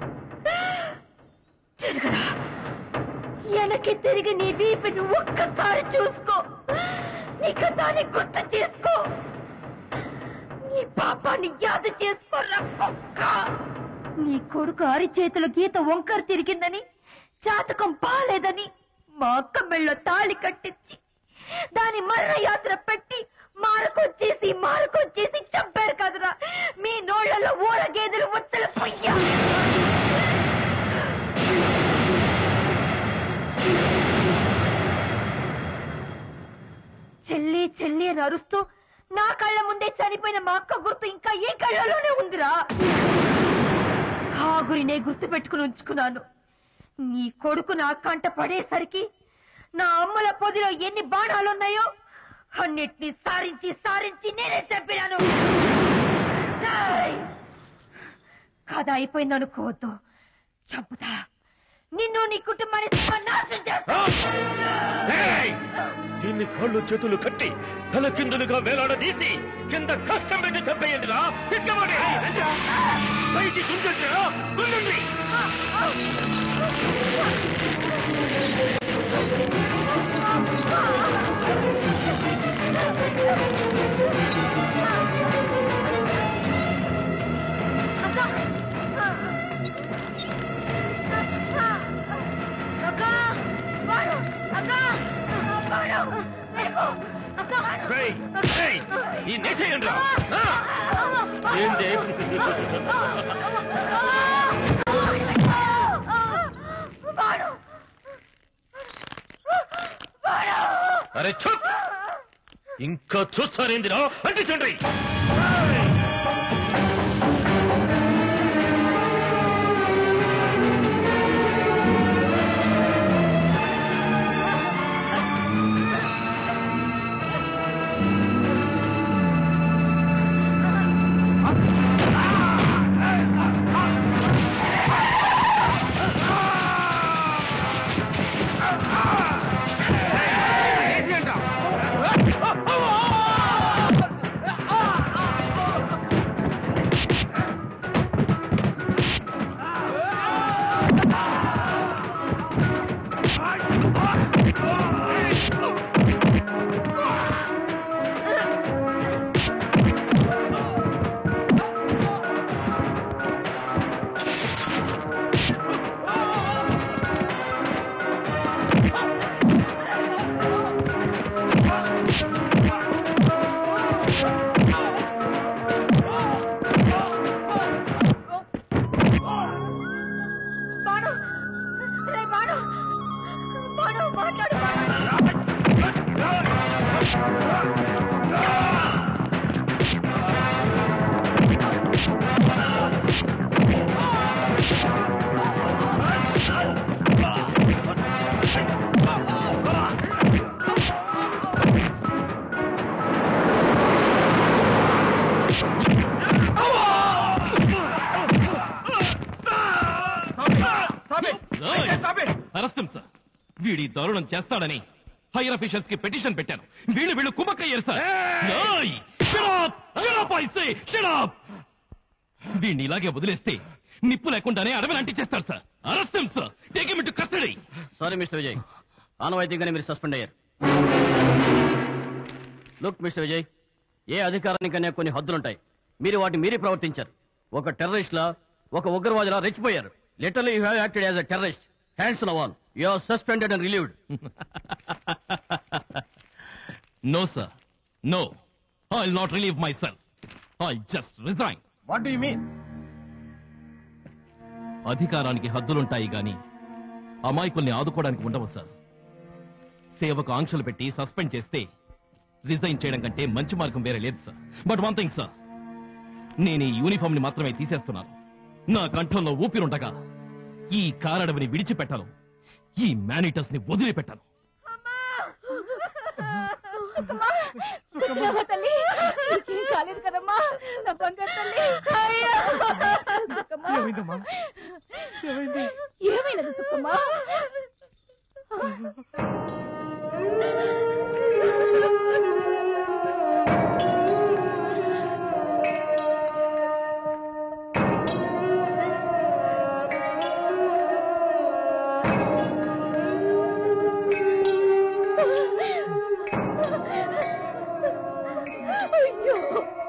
[SPEAKER 2] తిరగరా వెనక్కి తిరిగి నీ వీపుని ఒక్కసారి చూసుకో నీ గతాన్ని గుర్తు చేసుకో నీ పాపాన్ని యాద చేసుకోరా కుక్క నీ కొడుకు అరిచేతుల గీత వంకర తిరిగిందని జాతకం బాలేదని మా అక్క మెళ్ళో తాళి కట్టించి దాని మరణ యాత్ర పెట్టి మారకొచ్చేసి మారకొచ్చేసి చంపారు కదరా మీ నోళ్లలో ఊర గేదెలు ఉత్తల పొయ్యా చెల్లి చెల్లి అని అరుస్తూ నా కళ్ళ ముందే చనిపోయిన మా అక్క గుర్తు ఇంకా ఈ కళ్ళలోనే ఉందిరా ఆ గురినే గుర్తు పెట్టుకుని ఉంచుకున్నాను నీ కొడుకు నా కంట పడేసరికి నా అమ్మల పొదిలో ఎన్ని బాణాలున్నాయో అన్నిటినీ సారించి సారించి నేనే చెప్పినాను ఏయ్! కథ అయిపోయింది అనుకోవద్దు చంపుతా నిన్ను నీ కుటుంబాన్ని సర్వనాశనం చేస్తా
[SPEAKER 16] ఏయ్! దీన్ని కాళ్ళు చేతులు కట్టి తల కిందులుగా వేలాడదీసి కింద కష్టం పెట్టి చంపేయండి రా తీసుకోండి పైకి గుంజండి రా గుంజండి ఏయ్! ఏయ్! ఈ నేసేయండి రా ఆ! ఏంది అరే చూప్ ఇంకా చూస్తారేందిరా అంటించండి
[SPEAKER 10] ఆ
[SPEAKER 2] మాట్లాడు మాట్లాడు
[SPEAKER 3] అరెస్టం సార్ వీడి దారుణం చేస్తాడని హైయర్ అఫీషియల్స్ కి పిటిషన్ పెట్టాను వీళ్ళు వీళ్ళు కుమ్మక్కయ్యారు సార్ ఏయ్! Shut up! Shut up, I say! Shut up! వీడిని ఇలాగే వదిలేస్తే నిప్పు లేకుండానే అడవిని అంటించేస్తాడు సార్ అరెస్టం sir take him to custody
[SPEAKER 5] sorry mister Vijay ఆనవాయితీగానే మీరు సస్పెండ్ అయ్యారు లుక్ మిస్టర్ విజయ్ ఏ అధికారానికైనా కొన్ని హద్దులుంటాయి మీరు వాటిని మీరే ప్రవర్తించారు ఒక టెర్రరిస్ట్ లా ఒక ఉగ్రవాదిలా రెచ్చిపోయారు literally you have acted as a terrorist hands on all you are suspended and relieved
[SPEAKER 3] no sir no I not relieve my self I just resign
[SPEAKER 5] what do you mean
[SPEAKER 3] అధికారానికి హద్దులుంటాయి గాని అమాయకుల్ని ఆదుకోవడానికి ఉండవు సార్ సేవకు ఆంక్షలు పెట్టి సస్పెండ్ చేస్తే రిజైన్ చేయడం కంటే మంచి మార్గం వేరే లేదు sir but one thing sir నేను ఈ యూనిఫామ్ ని మాత్రమే తీసేస్తున్నాను నా కంఠంలో ఊపిరుండగా ఈ కారడవిని విడిచిపెట్టాను ఈ మేనిటర్స్ ని వదిలిపెట్టాను
[SPEAKER 8] సుఖమా సుఖమా తల్లి నీకేం కాలేదు కదమ్మా నా బంగారు తల్లి అయ్యో సుఖమా
[SPEAKER 15] ఏమైందమ్మా? ఏమైంది?
[SPEAKER 8] ఏమైనది సుఖమా అయ్యో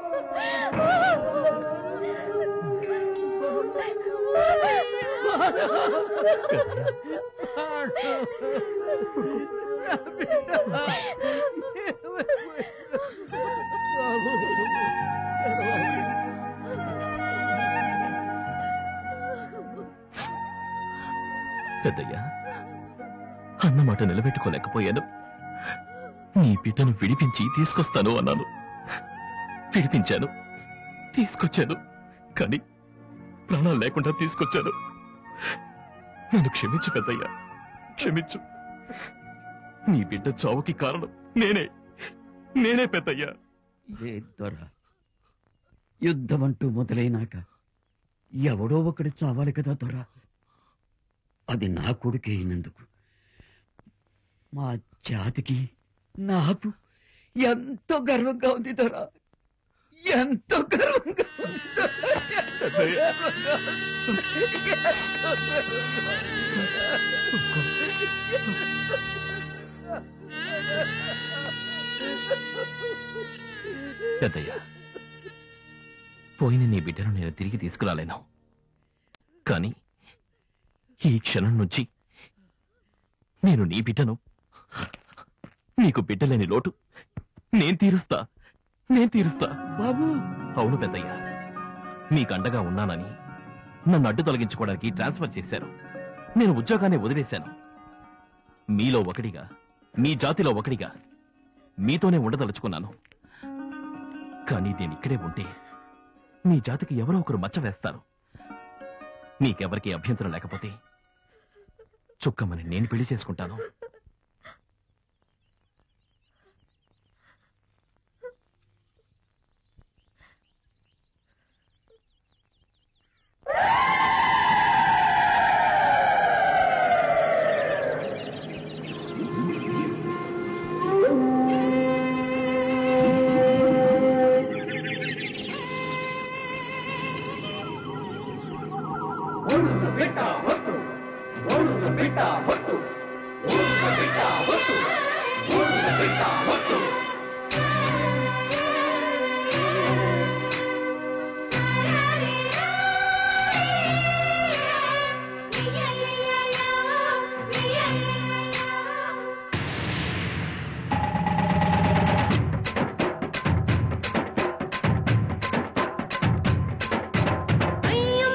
[SPEAKER 3] పెద్దయ్యా అన్నమాట నిలబెట్టుకోలేకపోయాను నీ బిడ్డను విడిపించి తీసుకొస్తాను అన్నాను విడిపించాను తీసుకొచ్చాను కానీ ప్రాణాలు లేకుండా తీసుకొచ్చాను నన్ను క్షమించు పెద్దయ్యా క్షమించు నీ బిడ్డ చావుకి కారణం నేనే నేనే పెద్దయ్యా
[SPEAKER 6] ఏ దొర యుద్ధం అంటూ మొదలైనాక ఎవడో ఒకడు చావాలి కదా దొర అది నా కొడుకే అయినందుకు మా జాతికి నాకు ఎంతో గర్వంగా ఉంది దొర ఎంతో గర్వంగా ఉంది దొర. ఎంతో గర్వంగా ఉంది. ఎంతో
[SPEAKER 3] పెద్దయ్యా పోయిన నీ బిడ్డను నేను తిరిగి తీసుకురాలేను కానీ ఈ క్షణం నుంచి నేను నీ బిడ్డను నీకు బిడ్డలేని లోటు నేను తీరుస్తా నేను తీరుస్తా
[SPEAKER 6] బాబు
[SPEAKER 3] అవును పెద్దయ్యా మీకు అండగా ఉన్నానని నన్ను అడ్డు తొలగించుకోవడానికి ట్రాన్స్ఫర్ చేశారు నేను ఉద్యోగాన్ని వదిలేశాను మీలో ఒకటిగా మీ జాతిలో ఒకటిగా మీతోనే ఉండదలుచుకున్నాను కానీ నేను ఇక్కడే ఉంటే మీ జాతికి ఎవరో ఒకరు మచ్చ వేస్తారు మీకెవరికి అభ్యంతరం లేకపోతే చుక్కమని నేను పెళ్లి చేసుకుంటాను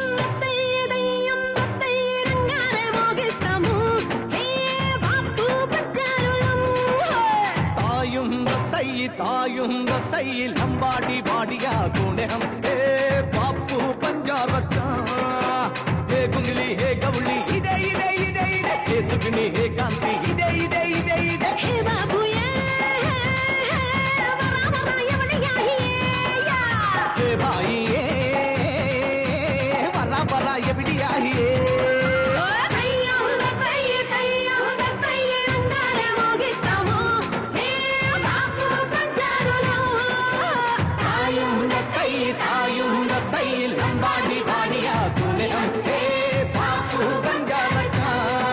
[SPEAKER 12] మోగిస్తాము హే బాపు
[SPEAKER 11] तायुं तई लंबाड़ी बाड़िया कोने हम हे बापू पंजाब हे गुंगली हे गवली इदे इदे इदे इदे हे सुगनी हे कांति इदे इदे इदे इदे हे बाबू हे भाई ये वरा वरा ये बिटिया ही लंबाड़ी बाड़िया तूने हमसे बापू बन जा बचा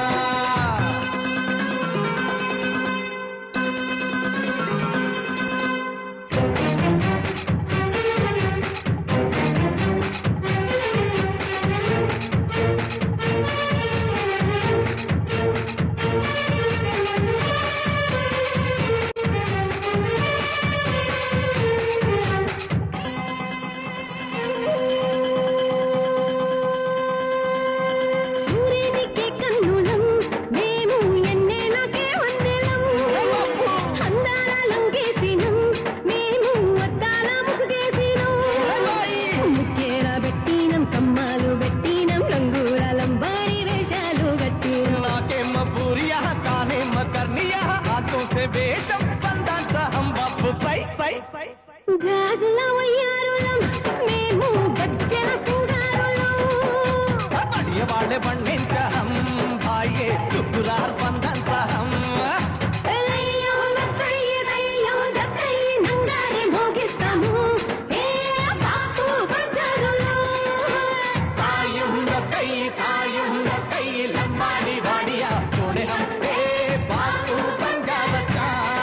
[SPEAKER 12] సూర్యునికి కన్నులం మేము ఎన్నేళ్ళకే వన్నెలం అందాల లంగేసినం మేము అద్దాల ముసుగేసినం ముక్కేర పెట్టినం కమ్మాలు పెట్టినం రంగుల లంబాడి వేషాలు కట్టినం
[SPEAKER 11] नाकेम पूरिया काने मकरनिया हाथों से वेशम बंधन सा हम बापू सई सई
[SPEAKER 12] గాజుల వయ్యారులం మేము గజ్జల సింగారులం
[SPEAKER 11] बढ़िया वाले बन्निंच हम भाई टुकुरार बंधन सा हम
[SPEAKER 12] దయ్యం దత్తయ్య దయ్యం దత్తయ్య నంగారే మోగిస్తాము ఏ బాపు బజారులో
[SPEAKER 11] तायुं कई तायुं कई लंबाड़ी वाड़िया सोने हम से बापू पंजा बचा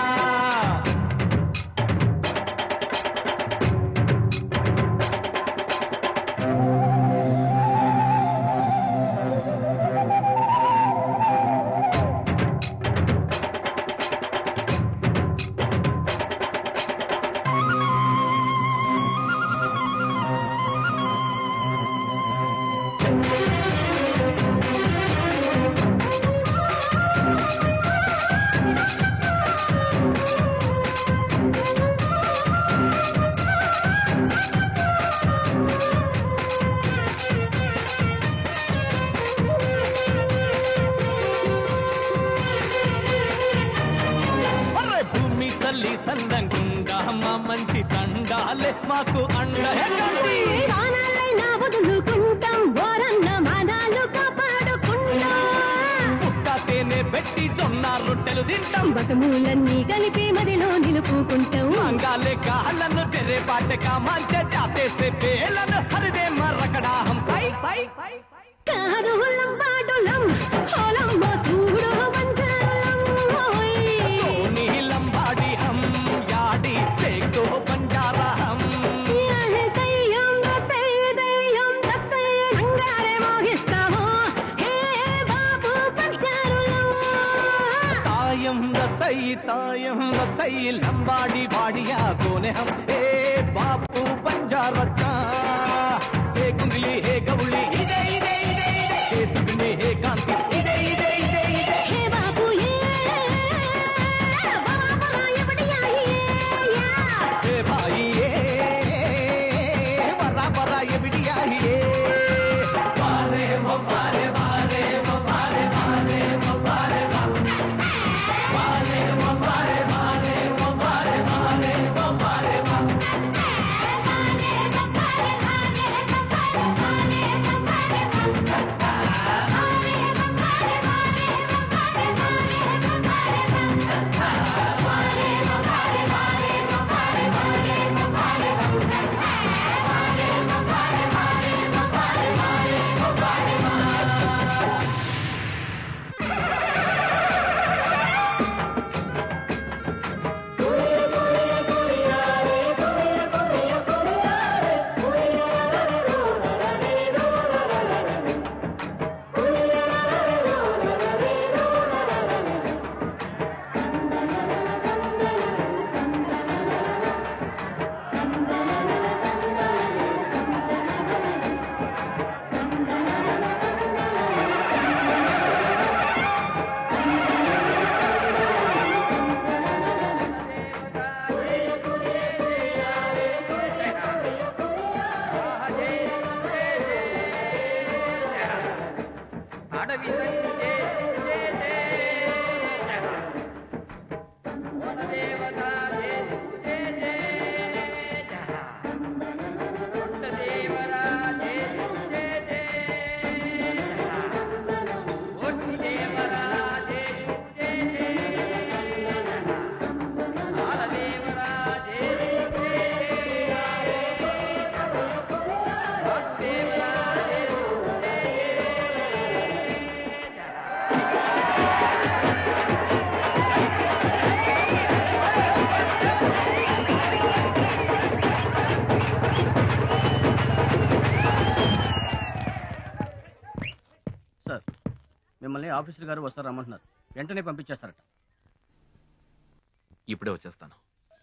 [SPEAKER 11] అరే భూమి తల్లి సందంగుండా మా మంచి తండాలే మాకు అండహండి
[SPEAKER 12] ప్రాణాలైనా వదులుకుంటాం ఓరన్న మానాలు కాపాడుకుంటాం
[SPEAKER 11] పుట్ట తేనె పెట్టి జొన్న రొట్టెలు తింటాం
[SPEAKER 12] బతములన్నీ కలిపి మదిలో నిలుపుకుంటాం
[SPEAKER 11] అంగాలే కాళ్ళను తెరే పాటక మంచ జాతేసే పేలను హరిదే మరకడా హం సై సై
[SPEAKER 12] కారులం పాడులం హోలం చూడు వంజాలం
[SPEAKER 11] సోనీ లంబాడి హం యాడి తేగో బంజారా హం
[SPEAKER 12] దయ్యం దత్తయ్య దయ్యం దత్తయ్య నంగారే మోగిస్తాము హే బాబు పంచారులం
[SPEAKER 11] तायम रतई तायम रतई लंबाड़ी बाड़िया कोने हम हे बापू पंजा रचा हे कुंडली हे गवली इदे इदे इदे इदे हे सुगनी हे कांति इदे इदे इदे इदे
[SPEAKER 12] హే బాబు ఏ బలా బలా ఎవడియా యా
[SPEAKER 11] हे भाई ये बरा बरा ये बिटिया ये बारे वो बारे बारे वो बारे बारे वो बारे बारे वो बारे बारे वो बारे बारे वो बारे
[SPEAKER 5] ఆఫీసర్ గారు వస్తారు రమ్మంటున్నారు వెంటనే పంపించేస్తారట
[SPEAKER 3] ఇప్పుడే వచ్చేస్తాను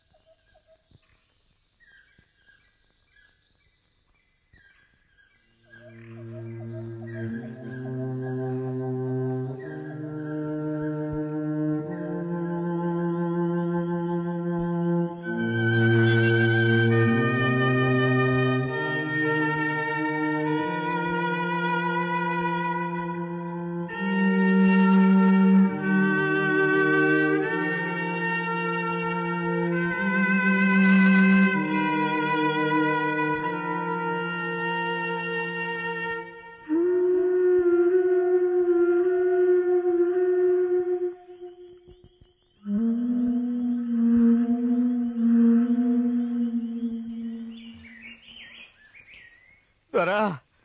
[SPEAKER 15] దొరా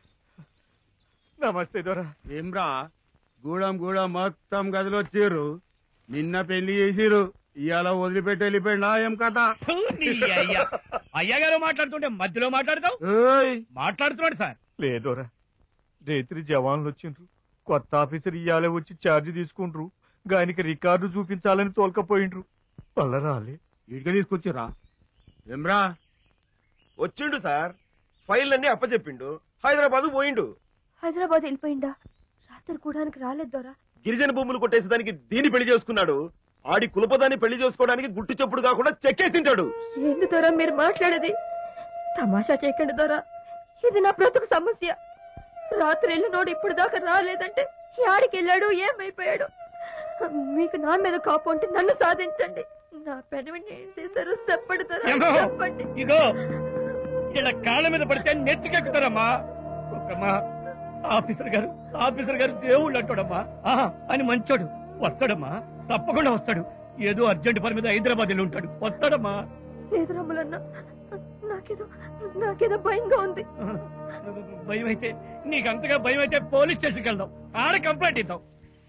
[SPEAKER 15] నమస్తే దొరా
[SPEAKER 10] ఏమ్రా గూడెం గూడెం మొత్తం గదిలో వచ్చారు నిన్న పెళ్లి చేసిరు ఇవాళ వదిలిపెట్టి వెళ్ళిపోయినా ఏం కథ
[SPEAKER 14] అయ్యగారు మాట్లాడుతుంటే మధ్యలో మాట్లాడతావు మాట్లాడుతున్నాడు సార్
[SPEAKER 21] లేదోరా రేత్రి జవాన్లు వచ్చిండ్రు కొత్త ఆఫీసర్ ఇయ్యాలే వచ్చి ఛార్జ్ తీసుకుండ్రు గానికి రికార్డు చూపించాలని తోలకపోయిండ్రు వల్ల రాలే
[SPEAKER 10] ఇటుక తీసుకొచ్చిరా ఏమ్రా
[SPEAKER 18] వచ్చిండు సార్ ఫైల్ అన్ని అప్పచెప్పిండు హైదరాబాద్ పోయిండు
[SPEAKER 2] హైదరాబాద్ వెళ్ళిపోయిందా రాత్రి కూడానికి రాలేదు దొరా
[SPEAKER 18] గిరిజన భూములు కొట్టేసేదానికి దీని పెళ్లి చేసుకున్నాడు ఆడి కులపదాన్ని పెళ్లి చేసుకోవడానికి గుట్టు చెప్పుడు కాకుండా చెక్కేసింటాడు
[SPEAKER 2] ఏంది దొరా మీరు మాట్లాడేది తమాషా చేయకండి దొరా ఇది నా బ్రతుకు సమస్య రాత్రి వెళ్ళినోడు ఇప్పుడు దాకా రాలేదంటే యాడికి వెళ్ళాడు ఏమైపోయాడు మీకు నా మీద కాపు ఉంటే నన్ను సాధించండి నా పెనవిని ఏం చేశారు చెప్పండి దొరా
[SPEAKER 14] ఏమో?
[SPEAKER 2] చెప్పండి
[SPEAKER 14] ఇగో ఇలా కాళ్ళ మీద పడితే నెత్తికెక్కుతారమ్మా ఒక్కమ్మా ఆఫీసర్ గారు ఆఫీసర్ గారు దేవుళ్ళు అంటాడమ్మా ఆహా, అని మంచోడు వస్తాడమ్మా తప్పకుండా వస్తాడు ఏదో అర్జెంట్ పని మీద హైదరాబాద్ వెళ్ళి ఉంటాడు వస్తాడమ్మా
[SPEAKER 2] లేదు రమ్ములన్న నాకేదో నాకేదో భయంగా ఉంది
[SPEAKER 14] భయం అయితే నీకు అంతగా భయం అయితే పోలీస్ స్టేషన్కి వెళ్దాం ఆడ కంప్లైంట్ ఇద్దాం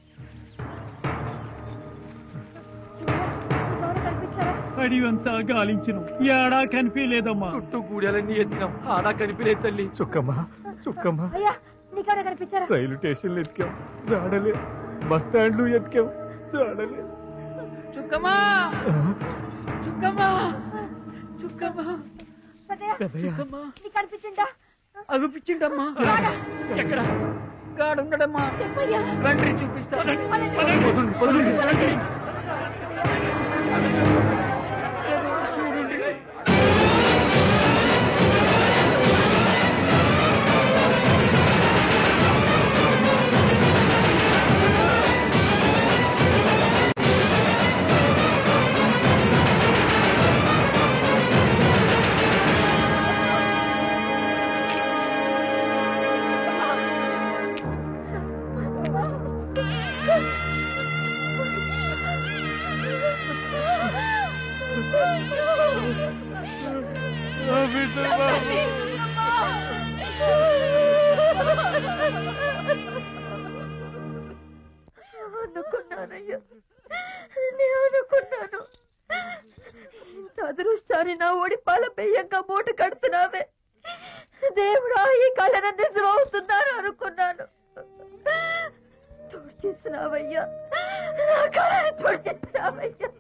[SPEAKER 14] అడివంతా గాలించను ఏడా కనిపించలేదమ్మా
[SPEAKER 21] చుట్టూ గూడెలన్నీ ఎత్తినాం ఆడా కనిపిలేదు తల్లి చుక్కమ్మా చుక్కమ్మా
[SPEAKER 2] అయ్యా నీకాడ కనిపించారా
[SPEAKER 21] రైలు స్టేషన్లు ఎతికాం జాడలే బస్ స్టాండ్లు ఎతికాం జాడలే
[SPEAKER 15] చుక్కమ్మా చుక్కమ్మా చుక్కమ్మా
[SPEAKER 2] పెద్దయ్య, నీకు కనిపించిందా
[SPEAKER 15] అగుపించిండమ్మా ఎక్కడ గాడున్నాడమ్మా
[SPEAKER 2] చెప్పయ్యా
[SPEAKER 15] రండి చూపిస్తా
[SPEAKER 2] అనుకున్నానయ్యా నేను అనుకున్నాను ఇంత అదృష్టాన్ని నా ఒడి పాల పెయ్యంగా మూట కడుతున్నావే దేవుడా ఈ కళన నిజమవుతుందని అనుకున్నాను తుడిచేసినావయ్యా నా కళను తుడిచేసినావయ్యా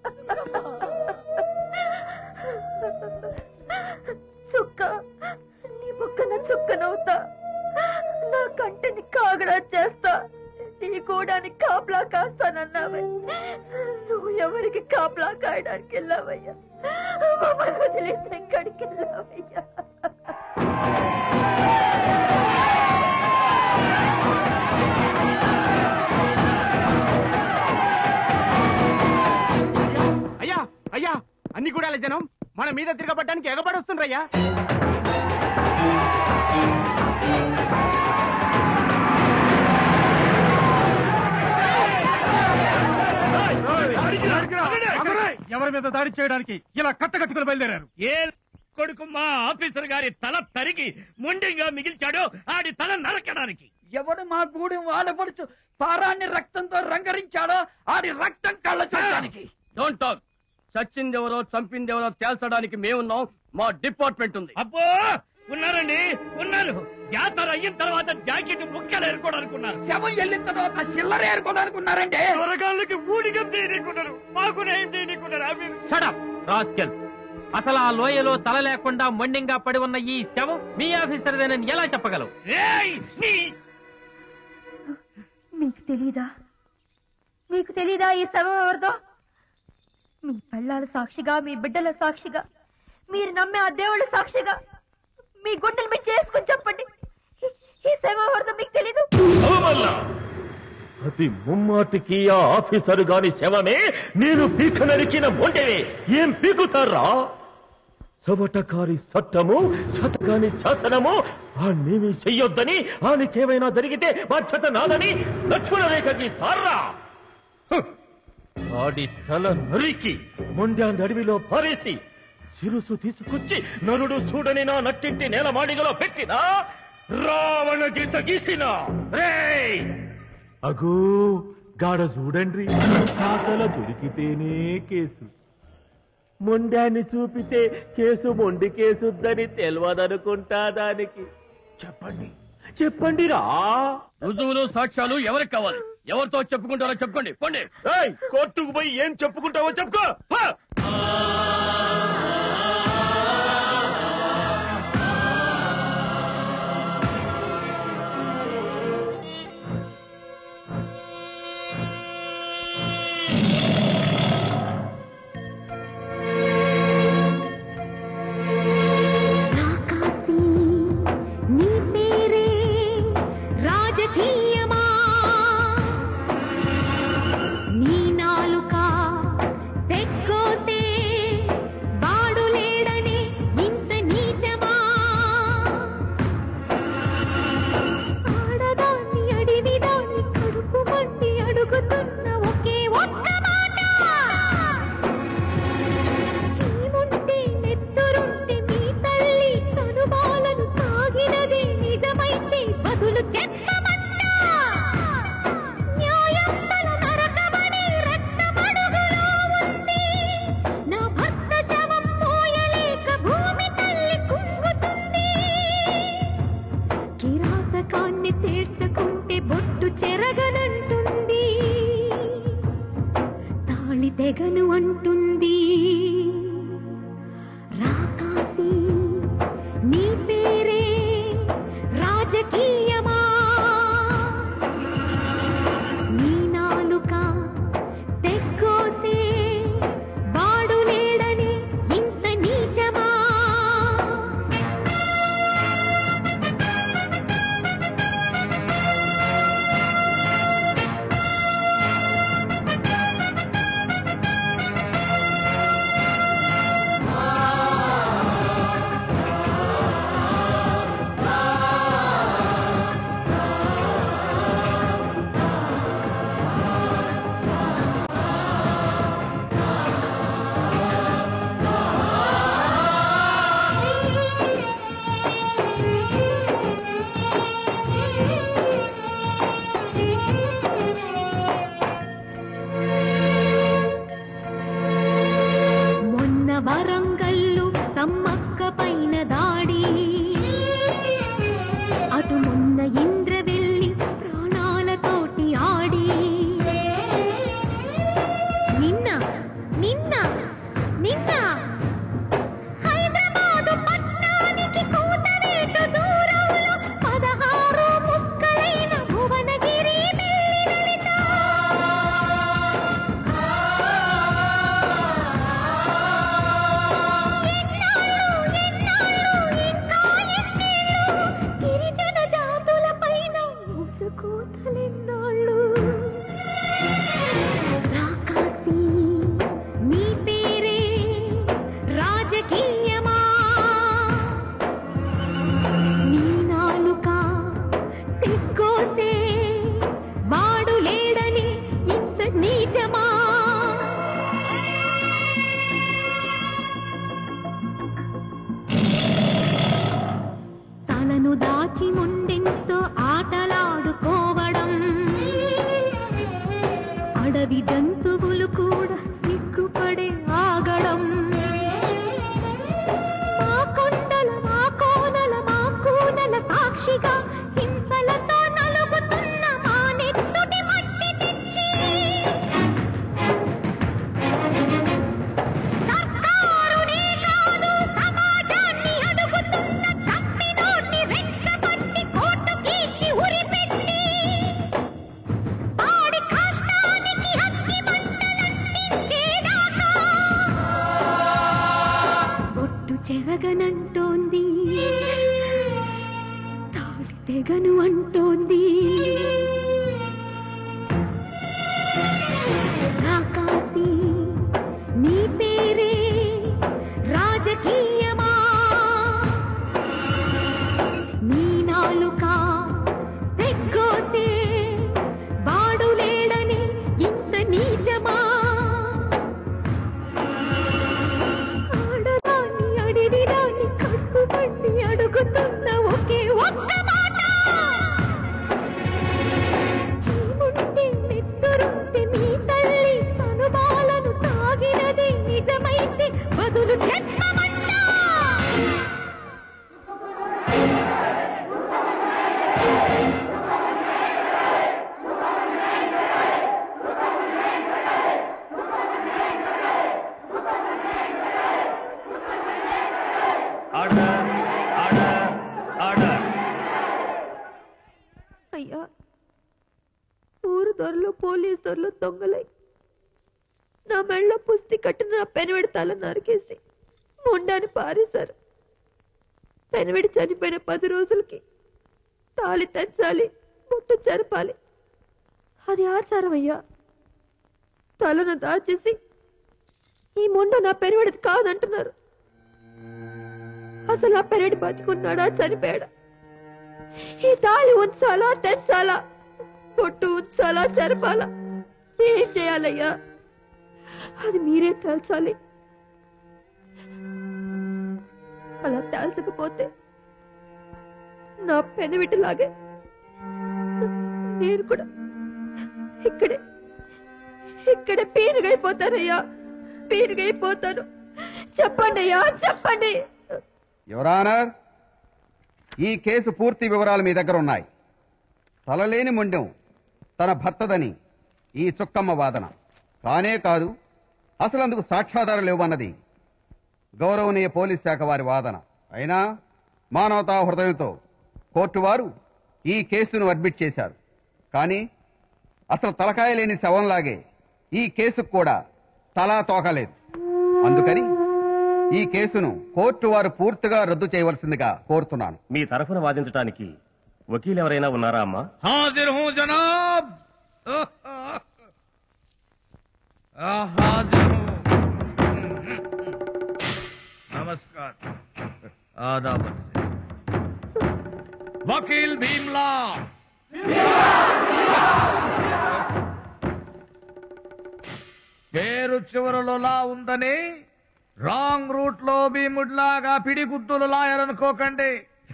[SPEAKER 2] చుక్క నీ ముక్కన చుక్కనవుతా నా కంటిని కాగడా చేస్తా నీ కూడానికి కాపలా కాస్తానన్నావే నువ్వు ఎవరికి కాపలా కాయడానికి వెళ్ళావయ్యా మమ్మల్ని వదిలేసి ఎక్కడికి వెళ్ళావయ్యా
[SPEAKER 19] అయ్యా అయ్యా అన్ని కూడా జనం మన మీద తిరగబడ్డానికి ఎగబడి వస్తుండ్రయ్యా
[SPEAKER 14] ఎవరి మీద దాడి చేయడానికి ఇలా కట్టకట్టుకుని బయలుదేరారు ఏ కొడుకు మా ఆఫీసర్ గారి తల తరిగి ముండింగా మిగిల్చాడో ఆడి తల నరకడానికి
[SPEAKER 15] ఎవడు మా గూడెం వాడపడుచు పారాన్ని రక్తంతో రంగరించాడో ఆడి రక్తం కళ్ళ చూడడానికి
[SPEAKER 5] డోంట్ టాక్ చచ్చిందెవరో చంపిందెవరో తేల్చడానికి మేమున్నాం మా డిపార్ట్మెంట్ ఉంది
[SPEAKER 14] అబ్బో ఉన్నారండి ఉన్నారు జాతర అయిన తర్వాత జాకెట్ ముక్కలు ఏరుకోవడానుకున్నారు
[SPEAKER 22] శవం వెళ్ళిన తర్వాత చిల్లర ఏరుకోవడానుకున్నారంటే
[SPEAKER 14] త్వరగాళ్ళకి ఊడిగం తీయకున్నారు మాకు నయం తీయకున్నారు
[SPEAKER 13] షడప్ రాస్కెల్ అసలు ఆ లోయలో తల లేకుండా మొండింగా పడి ఉన్న ఈ శవం మీ ఆఫీసర్దేనని ఎలా చెప్పగలవు
[SPEAKER 2] మీకు తెలీదా మీకు తెలీదా ఈ శవం ఎవరిదో మీ పెళ్ళాల సాక్షిగా మీ బిడ్డల సాక్షిగా మీరు నమ్మే ఆ దేవుళ్ళ సాక్షిగా మీ గుండెలు మీద చేసుకుని చెప్పండి ఈ- ఈ శవం ఎవరిదో మీకు తెలీదు
[SPEAKER 16] అది ముమ్మాటికి ఆ ఆఫీసరు గాని శవమే నేను పీక నరికిన మొండెవే ఏం పీకుతారా సవటకారి చట్టము శతకాని శాసనము ఆనేమి చెయ్యొద్దని ఆనికేమైనా జరిగితే బాధ్యత నాదని లక్ష్మణ రేఖకి సార్రా హ్! వాడి తల నరికి మొండ్యాన్ని అడవిలో పారేసి శిరుసు తీసుకొచ్చి నరుడు చూడని నా నట్టింటి నేల మాడిగలో పెట్టినా రావణ గీత గీసిన రేయ్
[SPEAKER 9] అగో గాడ చూడండి ఖాతాలో దొరికితేనే కేసు
[SPEAKER 16] మొండాన్ని చూపితే కేసు మొండి కేసుద్దని తెలియదనుకుంటా దానికి చెప్పండి చెప్పండి రా
[SPEAKER 5] రుజువులు సాక్ష్యాలు ఎవరికి కావాలి ఎవరితో చెప్పుకుంటారో చెప్పుకోండి పోండి
[SPEAKER 18] కోర్టుకు పోయి ఏం చెప్పుకుంటావో చెప్పుకో పో.
[SPEAKER 12] నీ పేరే రాజకీయమా నీ నాలుక తెక్కోతే వాడు లేడని ఇంత నీచమా ఆడదాన్ని అడివిదాన్ని కడుపు మండి అడుగుతున్న ఒకే ఒక్క మాట చీముంటే నెత్తురుంటే మీ తల్లి తనుబాలను తాగినది నిజమైతే బదులు చెప్పమంటా న్యాయం తల నరకమని రక్తమడుగులో ఉంది నా భర్త శవం మోయలేక భూమి తల్లి కుంగుతుంది కిరాతకాన్ని తీర్చకుంటే బొట్టు చెరగనంటుంది తాళి తెగను అంటుంది రాకాసి నీ పేరే రాజకీయమా నీ నాలుక తెక్కోసే వాడు లేడని ఇంత నీచమా మొన్న వరంగల్లు సమ్మక్క పైన దాడి అటు మొన్న ఇంద్రవెల్లి ప్రాణాలతోటి ఆడి నిన్న నిన్న నిన్న హైదరాబాదు పట్నానికి కూతవేటు దూరంలో పదహారు ముక్కలైన భువనగిరి మేలిలలిత గిరిజన జాతుల పైన ఊచకోతలెన్నాళ్ళు రాకాసి నీ పేరే రాజకీయమా నీ నాలుక తెక్కోసే వాడు లేడని ఇంత నీచమా తలను దాచి ముందెంతో ఆటలాడుకోవడం అడవి జంతువులు కూడా సిగ్గుపడే ఆగడం మా కొండల మా కోనల తగనంటోంది తాళి తెగను అంటోంది రాకాసి నీ పేరే రాజకీయమా నీ నాలుక తెగ్గోతే వాడు లేడని ఇంత నీచమా ఆడదాన్ని అడివిదాన్ని కట్టుబడి అడుగుతున్న ఒకే ఒక్క మాట చీముంటే నిద్దురుంటే మీ తల్లి సనుబాలను తాగినది నిజమైతే బదులు చెప్పమంటా
[SPEAKER 16] ఆర్డర్ ఆర్డర్ ఆర్డర్
[SPEAKER 12] అయ్యా ఊరు దొరలు పోలీసు దొరలు దొంగలై నా మెళ్ళ పుస్తి కట్టిన నా పెనవిడి తల నరికేసి మొండాన్ని పారేశారు పెనవిడి చనిపోయిన పది రోజులకి తాళి తెంచాలి ముట్టు జరపాలి అది ఆచారం అయ్యా తలను దాచేసి ఈ మొండ నా పెనవిడిది కాదంటున్నారు అసలు ఆ పెరడి బతికున్నాడా చనిపోయాడా ఈ తాళి ఉంచాలా తెచ్చాలా పొట్టు ఉంచాలా జరపాలా ఏం చేయాలయ్యా అది మీరే తేల్చాలి అలా తేల్చకపోతే నా పెనవిటిలాగే నేను కూడా ఇక్కడే ఇక్కడే పీరుగైపోతానయ్యా పీరుగైపోతాను చెప్పండి అయ్యా చెప్పండి
[SPEAKER 1] యువరానర్ ఈ కేసు పూర్తి వివరాలు మీ దగ్గర ఉన్నాయి తలలేని మొండెం తన భర్తదని ఈ చుక్కమ్మ వాదన కానే కాదు అసలు అందుకు సాక్ష్యాధారాలు ఇవ్వన్నది గౌరవనీయ పోలీస్ శాఖ వారి వాదన అయినా మానవతా హృదయంతో కోర్టు వారు ఈ కేసును అడ్మిట్ చేశారు కానీ అసలు తలకాయ లేని శవంలాగే ఈ కేసుకు కూడా తలా తోకలేదు అందుకని ఈ కేసును కోర్టు వారు పూర్తిగా రద్దు చేయవలసిందిగా కోరుతున్నాను
[SPEAKER 16] మీ తరఫున వాదించడానికి వకీలు ఎవరైనా ఉన్నారా అమ్మా
[SPEAKER 7] हाजिर हूं जनाब आ, हाजिर हूं नमस्कार आदाब से वकील भीमला పేరు చివరలో లా ఉందని రాంగ్ రూట్ లో భీముడిలాగా పిడిగుద్దులు లాయాలనుకోకండి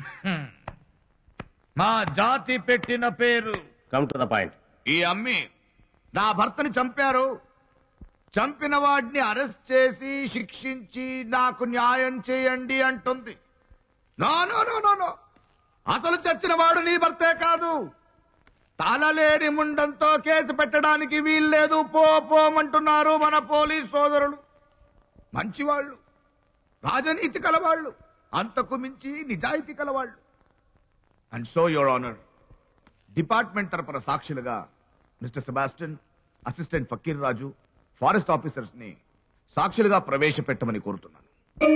[SPEAKER 7] మా జాతి పెట్టిన పేరు
[SPEAKER 16] కమ్ టు ద పాయింట్
[SPEAKER 7] ఈ అమ్మి నా భర్తని చంపారు చంపిన వాడిని అరెస్ట్ చేసి శిక్షించి నాకు న్యాయం చేయండి అంటుంది no no no no no అసలు చచ్చిన వాడు నీ భర్తే కాదు తలలేని ముండంతో కేసు పెట్టడానికి వీల్లేదు పో పోమంటున్నారు మన పోలీస్ సోదరులు మంచివాళ్ళు రాజనీతి కలవాళ్ళు అంతకు మించి నిజాయితీ కలవాళ్ళు and so your honour department తరపున సాక్షులుగా mister Sebastian assistant Fakir Raju forest officers ని సాక్షులుగా ప్రవేశపెట్టమని కోరుతున్నాను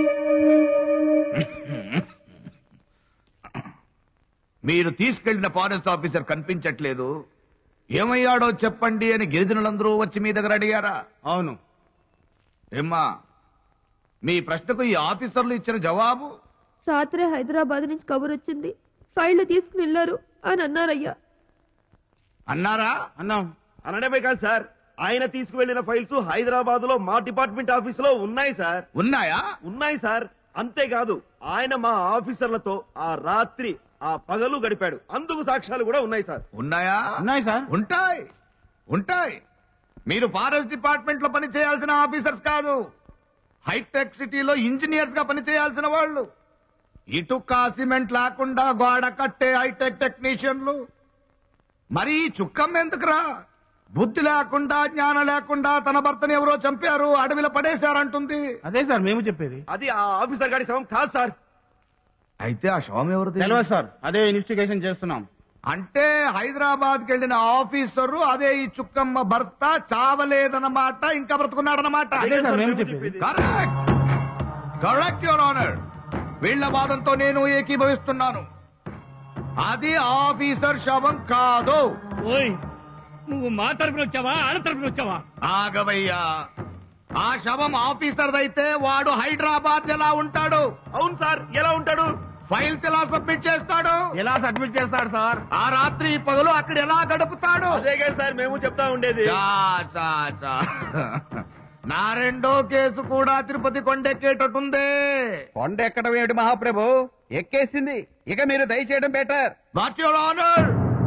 [SPEAKER 7] మీరు తీసుకెళ్లిన ఫారెస్ట్ ఆఫీసర్ కనిపించట్లేదు ఏమయ్యాడో చెప్పండి అని గిరిజనులందరూ వచ్చి మీ దగ్గర అడిగారా అవును ఏమ్మా మీ ప్రశ్నకు ఈ ఆఫీసర్లు ఇచ్చిన జవాబు
[SPEAKER 12] రాత్రే హైదరాబాద్ నుంచి కబురు వచ్చింది ఫైళ్లు తీసుకుని వెళ్ళారు అని అన్నారయ్యా
[SPEAKER 7] అన్నారా
[SPEAKER 18] అన్నాం అనడమే కాదు సార్ ఆయన తీసుకువెళ్లిన ఫైల్స్ హైదరాబాద్ లో మా డిపార్ట్మెంట్ ఆఫీస్ లో ఉన్నాయి సార్
[SPEAKER 7] ఉన్నాయా
[SPEAKER 18] ఉన్నాయి సార్ అంతేకాదు ఆయన మా ఆఫీసర్లతో ఆ రాత్రి ఆ పగలు గడిపాడు అందుకు సాక్ష్యాలు కూడా ఉన్నాయి సార్
[SPEAKER 7] ఉన్నాయా
[SPEAKER 18] ఉన్నాయి సార్
[SPEAKER 7] ఉంటాయి ఉంటాయి మీరు ఫారెస్ట్ డిపార్ట్మెంట్ లో పని చేయాల్సిన ఆఫీసర్స్ కాదు హైటెక్ సిటీలో ఇంజనీర్స్ గా పని చేయాల్సిన వాళ్ళు ఇటుక సిమెంట్ లేకుండా గోడ కట్టే హైటెక్ టెక్నీషియన్లు మరి ఈ చుక్కం ఎందుకురా బుద్ధి లేకుండా జ్ఞానం లేకుండా తన భర్తని ఎవరో చంపారు అడవిలో పడేశారంటుంది
[SPEAKER 15] అదే సార్ మేము చెప్పేది
[SPEAKER 18] అది ఆ ఆఫీసర్ గారి శవం కాదు సార్
[SPEAKER 7] అయితే ఆ శవం ఎవరిది
[SPEAKER 15] తెలియదు సార్ అదే ఇన్వెస్టిగేషన్ చేస్తున్నాం
[SPEAKER 7] అంటే హైదరాబాద్ కి వెళ్ళిన ఆఫీసరు అదే ఈ చుక్కమ్మ భర్త చావలేదన్నమాట ఇంకా బ్రతుకున్నాడన్నమాట
[SPEAKER 15] అదే సార్ మేము చెప్పేది.
[SPEAKER 7] కరెక్ట్ కరెక్ట్ యువర్ ఆనర్ వీళ్ల వాదంతో నేను ఏకీభవిస్తున్నాను అది ఆఫీసర్ శవం కాదు
[SPEAKER 15] ఓయ్ నువ్వు మా తరపున వచ్చావా ఆడ తరపున వచ్చావా
[SPEAKER 7] ఆగవయ్యా ఆ శవం ఆఫీసర్ అయితే వాడు హైదరాబాద్ ఎలా ఉంటాడు
[SPEAKER 18] అవును సార్ ఎలా ఉంటాడు
[SPEAKER 7] ఫైల్స్ ఎలా సబ్మిట్ చేస్తాడు
[SPEAKER 21] ఎలా సబ్మిట్ చేస్తాడు సార్
[SPEAKER 7] ఆ రాత్రి పగలు అక్కడ ఎలా గడుపుతాడు
[SPEAKER 18] అదే కదా సార్ మేము చెప్తా ఉండేది
[SPEAKER 7] చా, చా, చా. నా రెండో కేసు కూడా తిరుపతి కొండెక్కేటట్టుంది
[SPEAKER 1] కొండ ఎక్కడం ఏమిటి మహాప్రభు ఎక్కేసింది ఇక మీరు దయచేయడం better
[SPEAKER 7] what your honour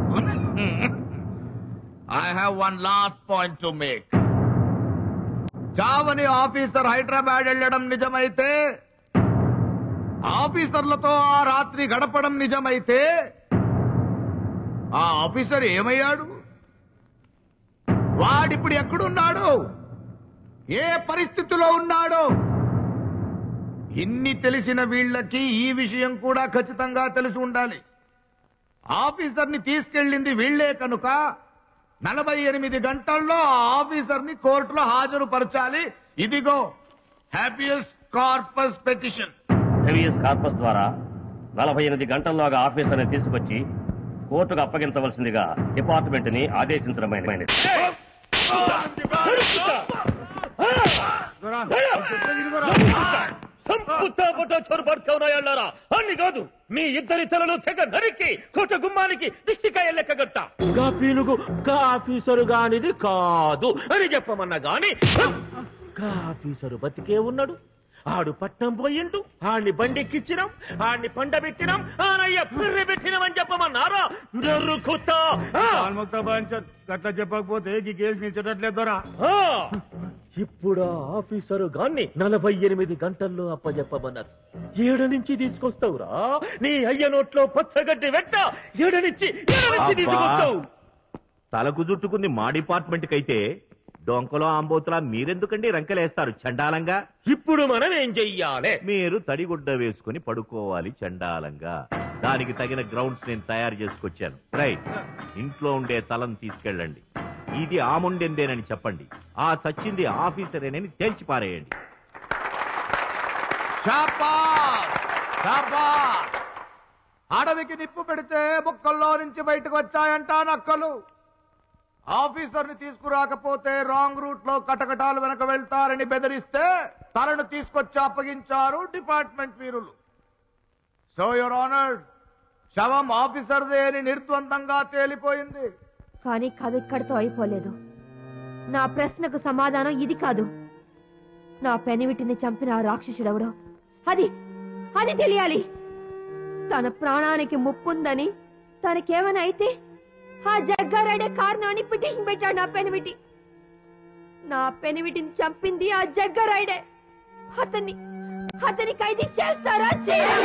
[SPEAKER 7] I have one last point to make చావని ఆఫీసర్ హైదరాబాద్ వెళ్ళడం నిజమైతే ఆఫీసర్లతో ఆ రాత్రి గడపడం నిజమైతే ఆ ఆఫీసర్ ఏమయ్యాడు వాడిప్పుడు ఎక్కడున్నాడు ఏ పరిస్థితిలో ఉన్నాడు ఇన్ని తెలిసిన వీళ్ళకి ఈ విషయం కూడా ఖచ్చితంగా తెలిసి ఉండాలి ఆఫీసర్ని తీసుకెళ్ళింది వీళ్లే కనుక నలభై ఎనిమిది గంటల్లో ఆ ఆఫీసర్ని కోర్టులో హాజరుపరచాలి ఇదిగో habeas corpus petition
[SPEAKER 5] habeas corpus ద్వారా నలభై ఎనిమిది గంటల్లోగా ఆఫీసర్ని తీసుకొచ్చి కోర్టుకు అప్పగించవలసిందిగా డిపార్ట్మెంట్ ని ఆదేశించడమైనది
[SPEAKER 16] సంపుతా పుట్ట చొరబడుతున్నాయన్నారా అన్ని కాదు మీ ఇద్దరి తలలు తెగ నరికి కోట గుమ్మానికి దిష్టికాయ లెక్కగట్ట గా పీలుగు గా ఆఫీసరు గానిది కాదు అని చెప్పమన్నా గాని గా ఆఫీసరు బతికే ఉన్నాడు ఆడు పట్నం పోయిండు ఆడిని బండెక్కిచ్చినాం ఆడిని పండబెట్టినాం ఆనయ్య పిర్రె పెట్టినాం అని చెప్పమన్నారా నరుకుతా ఆ!
[SPEAKER 21] గట్లా చెప్పకపోతే ఈ కేసు నిచ్చట్లేదు దొరా
[SPEAKER 16] ఆ! ఇప్పుడు ఆ ఆఫీసరు గాన్ని నలభై ఎనిమిది గంటల్లో అప్పజెప్పమన్నారు ఏడ నుంచి తీసుకొస్తావురా నీ అయ్య నోట్లో పచ్చగడ్డి వెంట ఏడ నుంచి ఏడ నుంచి
[SPEAKER 14] అబ్బా.
[SPEAKER 16] తీసుకొస్తావు
[SPEAKER 14] తలకు జుట్టుకుంది మా డిపార్ట్మెంట్ కైతే డొంకలో ఆంబోతులా మీరెందుకండి రంకెలేస్తారు చండాలంగా
[SPEAKER 16] ఇప్పుడు మనం ఏం చెయ్యాలి
[SPEAKER 14] మీరు తడిగుడ్డ వేసుకుని పడుకోవాలి చండాలంగా దానికి తగిన గ్రౌండ్స్ నేను తయారు చేసుకొచ్చాను రైట్ ఇంట్లో ఉండే తలను తీసుకెళ్ళండి ఇది ఆముండెందేనని చెప్పండి ఆ చచ్చింది ఆఫీసరేనని తేల్చి పారేయండి
[SPEAKER 7] శాబాష్! శాబాష్! అడవికి నిప్పు పెడితే బుక్కల్లో నుంచి బయటకు వచ్చాయంట నక్కలు ఆఫీసర్ని తీసుకురాకపోతే రాంగ్ రూట్ లో కటకటాలు వెనక వెళ్తారని బెదిరిస్తే తలను తీసుకొచ్చి అప్పగించారు డిపార్ట్మెంట్ వీరులు సో యువర్ ఆనర్ శవం ఆఫీసర్దే అని నిర్ద్వందంగా తేలిపోయింది
[SPEAKER 2] కానీ కథ ఇక్కడితో అయిపోలేదు నా ప్రశ్నకు సమాధానం ఇది కాదు నా పెనివిటిని చంపిన ఆ రాక్షసుడెవడో అది అది తెలియాలి తన ప్రాణానికి ముప్పుందని తనకేమైనా అయితే ఆ జగ్గారాడే కారణాన్ని పిటిషన్ పెట్టాడు నా పెనివిటి నా పెనివిటిని చంపింది ఆ జగ్గారాయుడే అతన్ని అతని ఖైదీ చేస్తారా చేయరా?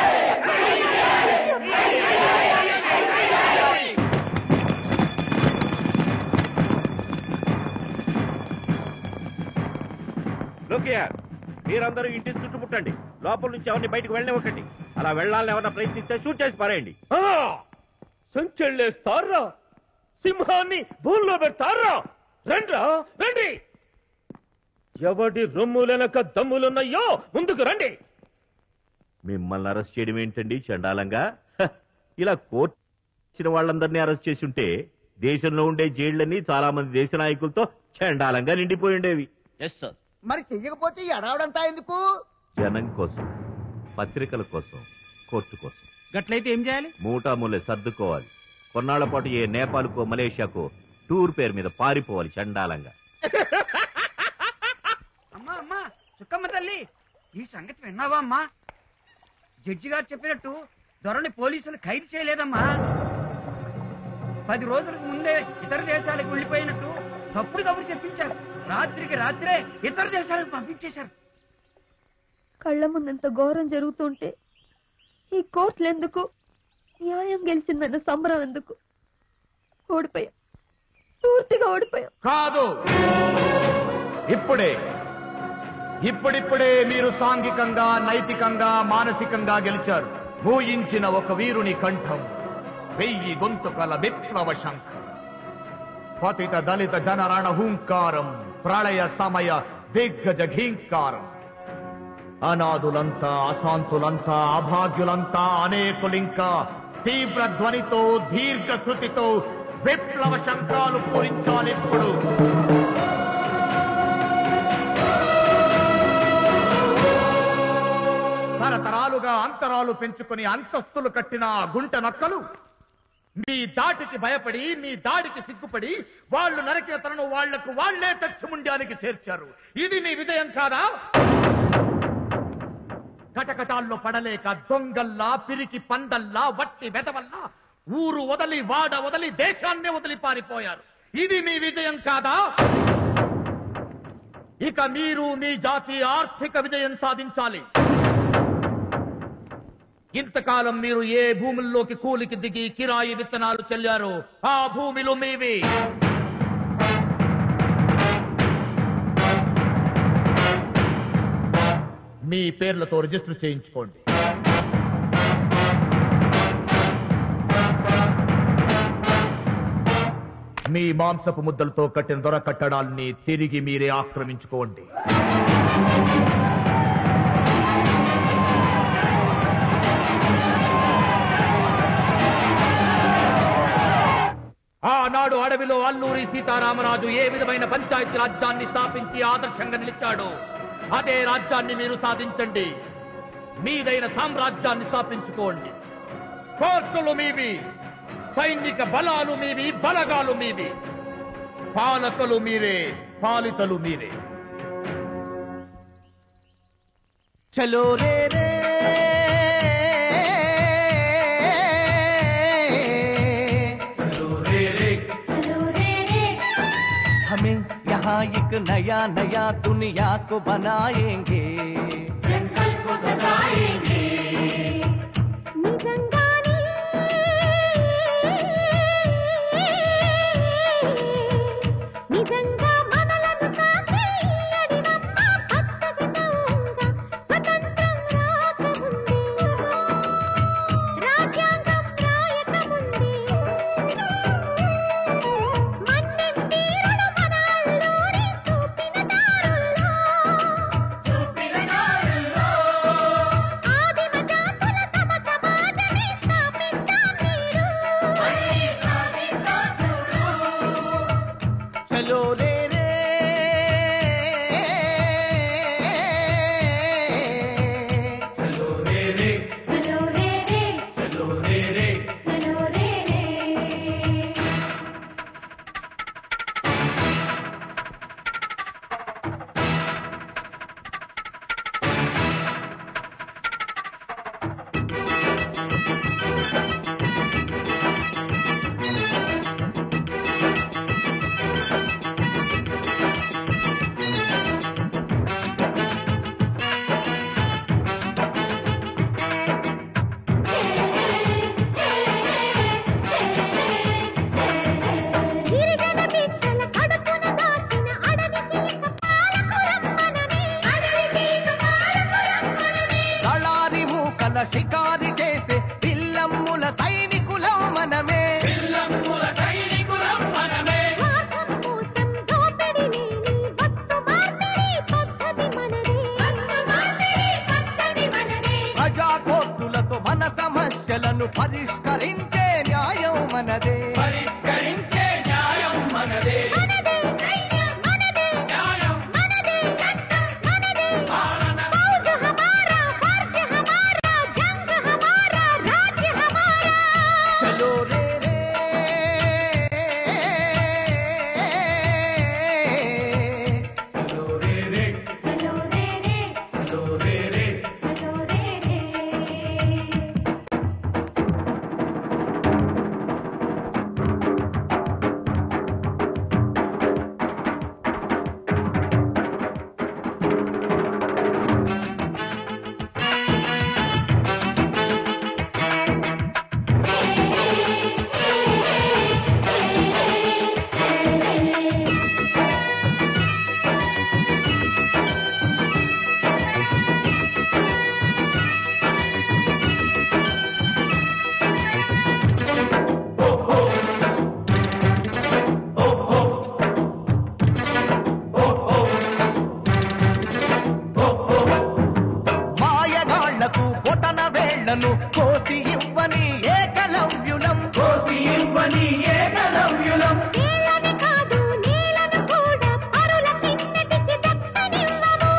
[SPEAKER 14] లోకియా మీరందరూ ఇంటి చుట్టుముట్టండి లోపల నుంచి ఎవరిని బయటకు వెళ్ళనివ్వకండి అలా వెళ్ళాలని ఎవరన్నా ప్రయత్నిస్తే షూట్ చేసి పారేయండి
[SPEAKER 16] ఆ! సంచెళ్ళేస్తారా సింహాన్ని భూమిలో పెడతారా రండ్రా రండి ఎవడి రొమ్ములెనక దమ్ములున్నాయో ముందుకు రండి
[SPEAKER 14] మిమ్మల్ని అరెస్ట్ చేయడం ఏంటండి చండాలంగా హ, ఇలా కోర్టు ఇచ్చిన వాళ్ళందరినీ అరెస్ట్ చేసి ఉంటే దేశంలో ఉండే జైళ్లన్నీ చాలా మంది దేశ నాయకులతో చండాలంగా నిండిపోయి ఉండేవి
[SPEAKER 5] ఎస్ సార్
[SPEAKER 17] మరి చెయ్యకపోతే ఈ అడవడంతా ఎందుకు
[SPEAKER 14] జనం కోసం పత్రికల కోసం కోర్టు కోసం
[SPEAKER 15] గట్లయితే ఏం చేయాలి
[SPEAKER 14] మూటామూలే సర్దుకోవాలి కొన్నాళ్ల పాటు ఏ నేపాల్కో మలేషియాకో టూర్ పేరు మీద పారిపోవాలి చండాలంగా
[SPEAKER 22] అమ్మా అమ్మా చుక్కమ్మ తల్లి ఈ సంగతి విన్నావా అమ్మా జడ్జి గారు చెప్పినట్టు దొరని పోలీసులు ఖైదు చేయలేదమ్మా పది రోజులకు ముందే ఇతర దేశాలకు వెళ్ళిపోయినట్టు తప్పుడు కబురు చెప్పించారు రాత్రికి రాత్రే ఇతర దేశాలకు పంపించేశారు
[SPEAKER 2] కళ్ళ ముందంత ఘోరం జరుగుతుంటే ఈ కోర్టులు ఎందుకు న్యాయం గెలిచిందన్న సంబరం ఎందుకు ఓడిపోయాం పూర్తిగా ఓడిపోయాం
[SPEAKER 7] కాదు ఇప్పుడే ఇప్పుడిప్పుడే మీరు సాంఘికంగా నైతికంగా మానసికంగా గెలిచారు ఊహించిన ఒక వీరుని కంఠం వెయ్యి గొంతుకల విప్లవ శంఖం పతిత దళిత జనరణ హూంకారం ప్రళయ సమయ దిగ్గజ ఘీంకారం అనాథులంతా అశాంతులంతా అభాగ్యులంతా అనేకులింకా తీవ్ర ధ్వనితో దీర్ఘ శృతితో విప్లవ శంఖాలు పూరించాలి ఇప్పుడు తరతరాలుగా అంతరాలు పెంచుకుని అంతస్తులు కట్టిన ఆ గుంట నక్కలు మీ దాటికి భయపడి మీ దాడికి సిగ్గుపడి వాళ్ళు నరికిన తనను వాళ్లకు వాళ్లే తచ్చిముండ్యానికి చేర్చారు ఇది మీ విజయం కాదా కటకటాల్లో పడలేక దొంగల్లా పిరికి పందల్లా వట్టి వెదవల్లా ఊరు వదలి వాడ వదలి దేశాన్నే వదిలి పారిపోయారు ఇది మీ విజయం కాదా ఇక మీరు మీ జాతి ఆర్థిక విజయం సాధించాలి ఇంతకాలం మీరు ఏ భూముల్లోకి కూలికి దిగి కిరాయి విత్తనాలు చెల్లారో ఆ భూమిలో మీవి మీ పేర్లతో రిజిస్టర్ చేయించుకోండి మీ మాంసపు ముద్దలతో కట్టిన దొర కట్టడాల్ని తిరిగి మీరే ఆక్రమించుకోండి ఆనాడు అడవిలో అల్లూరి సీతారామరాజు ఏ విధమైన పంచాయతీ రాజ్యాన్ని స్థాపించి ఆదర్శంగా నిలిచాడు అదే రాజ్యాన్ని మీరు సాధించండి మీదైన సామ్రాజ్యాన్ని స్థాపించుకోండి కోర్టులు మీవి సైనిక బలాలు మీవి బలగాలు మీవి పాలకులు మీరే పాలితలు మీరే
[SPEAKER 11] చలో రే రే हमें यहाँ एक नया नया दुनिया को बनाएंगे जंगल को सजाएंगे
[SPEAKER 12] నిజంగా మనలను తాకే అడివమ్మ పచ్చగా స్వతంత్రం రాకముందే రాజ్యాంగం రాయకముందే మన్నెంతీరుడు మనాల్లోని చూపిన దారుల్లో చూపిన దారుల్లో ఆదిమ జాతుల తమ సమాజమే స్థాపిద్దాం మీరు మళ్ళీ సాధిద్దాం
[SPEAKER 11] चलो रे रे चलो रे रे
[SPEAKER 12] చలో రే రే
[SPEAKER 11] चलो रे रे
[SPEAKER 12] చలో రే రే గిరిజన బిడ్డల కడుపున దాచిన అడవికి ఇక పాలకురమ్మనమే అడవికి ఇక పాలకురమ్మనమే
[SPEAKER 11] దళారి మూకల షికారి చేసే పిల్లమ్ముల సైనికులం మనమే పిల్లమ్ముల సైనికులం మనమే
[SPEAKER 12] స్వార్థం కోసం దోపిడి లేని వస్తు మార్పిడి పద్ధతి మనదే వస్తు మార్పిడి పద్ధతి మనదే
[SPEAKER 11] ప్రజా కోర్టులతో మన సమస్యలను పరిష్కరించే న్యాయం మనదే పరిష్కరించే న్యాయం మనదే
[SPEAKER 12] మనదే సైన్యం మనదే న్యాయం మనదే చట్టం మనదే పాలన ఫౌజ్ హమారా ఫర్జ్ హమారా జంగ్ హమారా రాజ్య హమారా
[SPEAKER 11] చలో రే రే చలో రే రే
[SPEAKER 12] చలో రే రే
[SPEAKER 11] చలో రే రే
[SPEAKER 12] చలో రే రే
[SPEAKER 11] గడ్డను కోసి ఇవ్వని ఏకలవ్యులం కోసి ఇవ్వని ఏకలవ్యులం
[SPEAKER 12] నీళ్ళని కాదు నీళ్ళను కూడా పరుల కిన్నటికి దక్కనివ్వము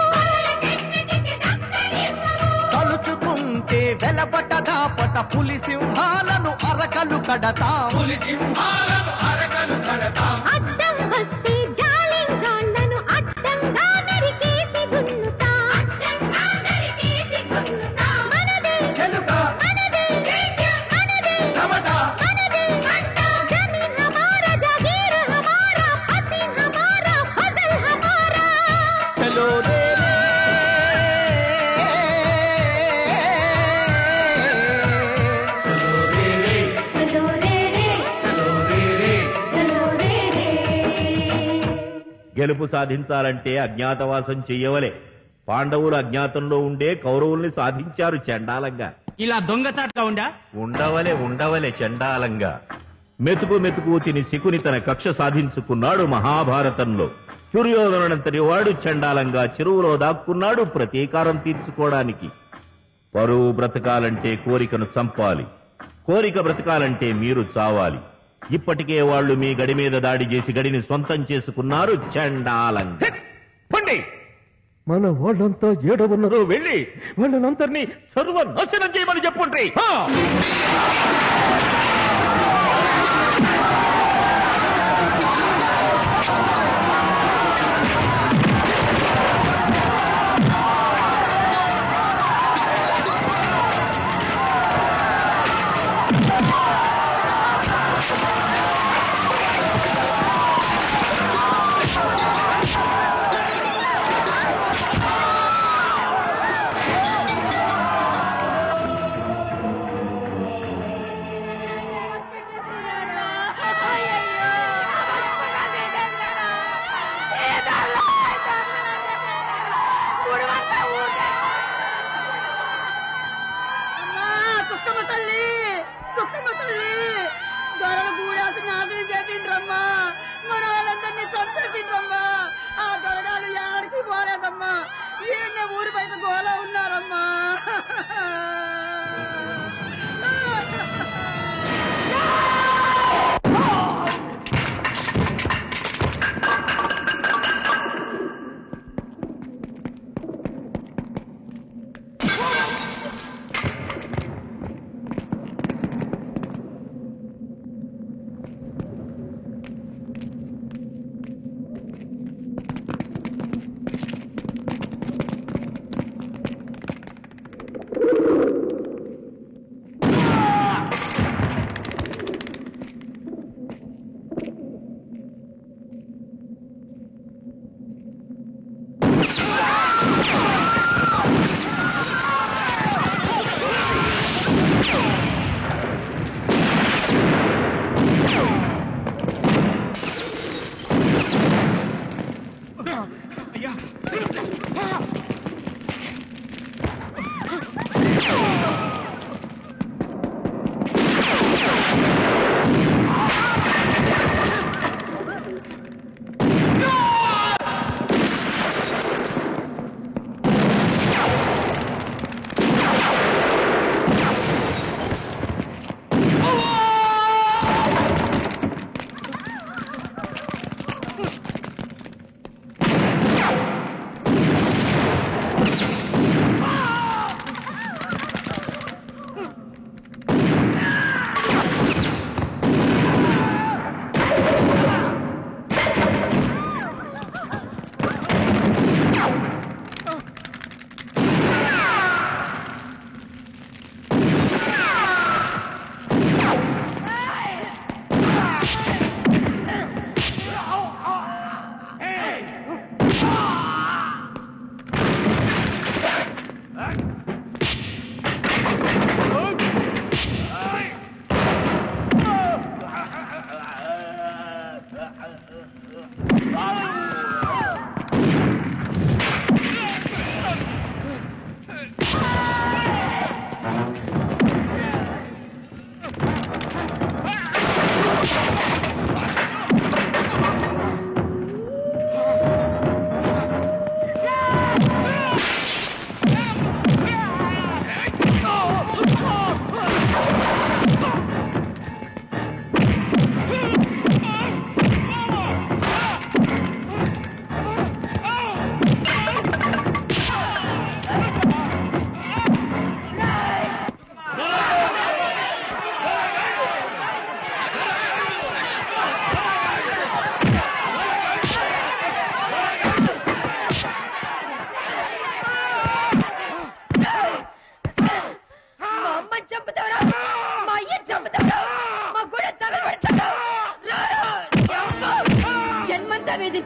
[SPEAKER 11] తలుచుకుంటే వెలబటదా పట పులి సింహాలను అరకలు కడతాం పులి సింహాలను అరకలు కడతాం
[SPEAKER 12] అడ్డం వస్తే జాలింగాళ్ళను అడ్డంగా నరికేసి దున్నుతాం అడ్డంగా నరికేసి దున్నుతాం మనదే
[SPEAKER 11] చెలుక
[SPEAKER 12] మనదే దేశం మనదే
[SPEAKER 11] చెమట
[SPEAKER 12] మనదే పంట జమీన్ హమారా జాగీర్ హమారా హసీన్ హమారా ఫజల్ హమారా
[SPEAKER 11] చలో రే రే
[SPEAKER 12] చలో రే రే చలో రే రే
[SPEAKER 14] గెలుపు సాధించాలంటే అజ్ఞాతవాసం చెయ్యవలే పాండవులు అజ్ఞాతంలో ఉండే కౌరవుల్ని సాధించారు చండాలంగా
[SPEAKER 22] ఇలా దొంగచాటుగా ఉండా
[SPEAKER 14] ఉండవలే ఉండవలే చండాలంగా మెతుకు మెతుకు తిని శకుని తన కక్ష సాధించుకున్నాడు మహాభారతంలో సూర్యోదనంతటి వాడు చండాలంగా చెరువులో దాక్కున్నాడు ప్రతీకారం తీర్చుకోవడానికి పరువు బ్రతకాలంటే కోరికను చంపాలి కోరిక బ్రతకాలంటే మీరు చావాలి ఇప్పటికే వాళ్ళు మీ గడి మీద దాడి చేసి గడిని సొంతం చేసుకున్నారు చండాలంగా
[SPEAKER 16] పండి మన వాళ్ళంతా ఏడవున్నారో వెళ్ళి వాళ్ళనందరినీ సర్వనాశనం చేయమని చెప్పుండ్రి హా!
[SPEAKER 8] అమ్మా కుక్కమ్మ తల్లి కుక్కమ్మ తల్లి దొరలు గూడాసి నాశనం చేసిండ్రమ్మా మన వాళ్ళందరినీ చంపేసిండ్రమ్మా ఆ దొరగాలు ఎవరికి పోలేదమ్మా ఈయన ఊరి బయట గోల ఉన్నారమ్మా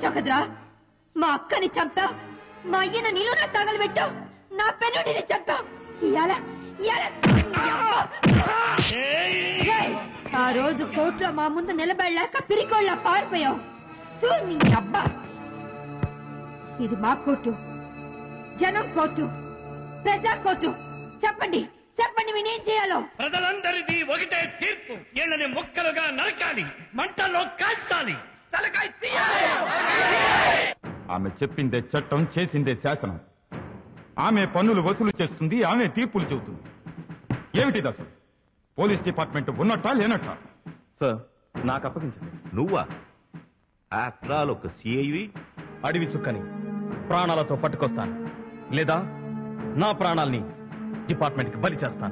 [SPEAKER 2] చంపొచ్చావు కదరా మా అక్కని చంపావు మా అయ్యను నిలువున తగలబెట్టావు నా పెనుడిని చంపావు ఇయాల ఇయాల నీ అమ్మ. ఏయ్, ఆ రోజు కోర్టులో మా ముందు నిలబడలేక పిరికోళ్ళ పారిపోయావు చూ నీ అబ్బా ఇది మా కోర్టు జనం కోర్టు ప్రజా కోర్టు చెప్పండి చెప్పండి నేనేం చేయాలో
[SPEAKER 14] ప్రజలందరిది ఒకటే తీర్పు వీళ్ళని ముక్కలుగా నరకాలి మంటల్లో కాల్చాలి తలకాయ తీయాలి
[SPEAKER 4] ఆమె చెప్పిందే చట్టం చేసిందే శాసనం ఆమె పన్నులు వసూలు చేస్తుంది ఆమె తీర్పులు చెబుతుంది ఏమిటిది అసలు పోలీస్ డిపార్ట్మెంట్ ఉన్నట్టా లేనట్టా
[SPEAKER 3] సార్ నాకు అప్పగించండి
[SPEAKER 20] నువ్వా ఆఫ్టర్ ఆల్ ఒక సిఐవి
[SPEAKER 3] అడవి చుక్కని ప్రాణాలతో పట్టుకొస్తాను లేదా నా ప్రాణాల్ని డిపార్ట్మెంట్కి బలి చేస్తాను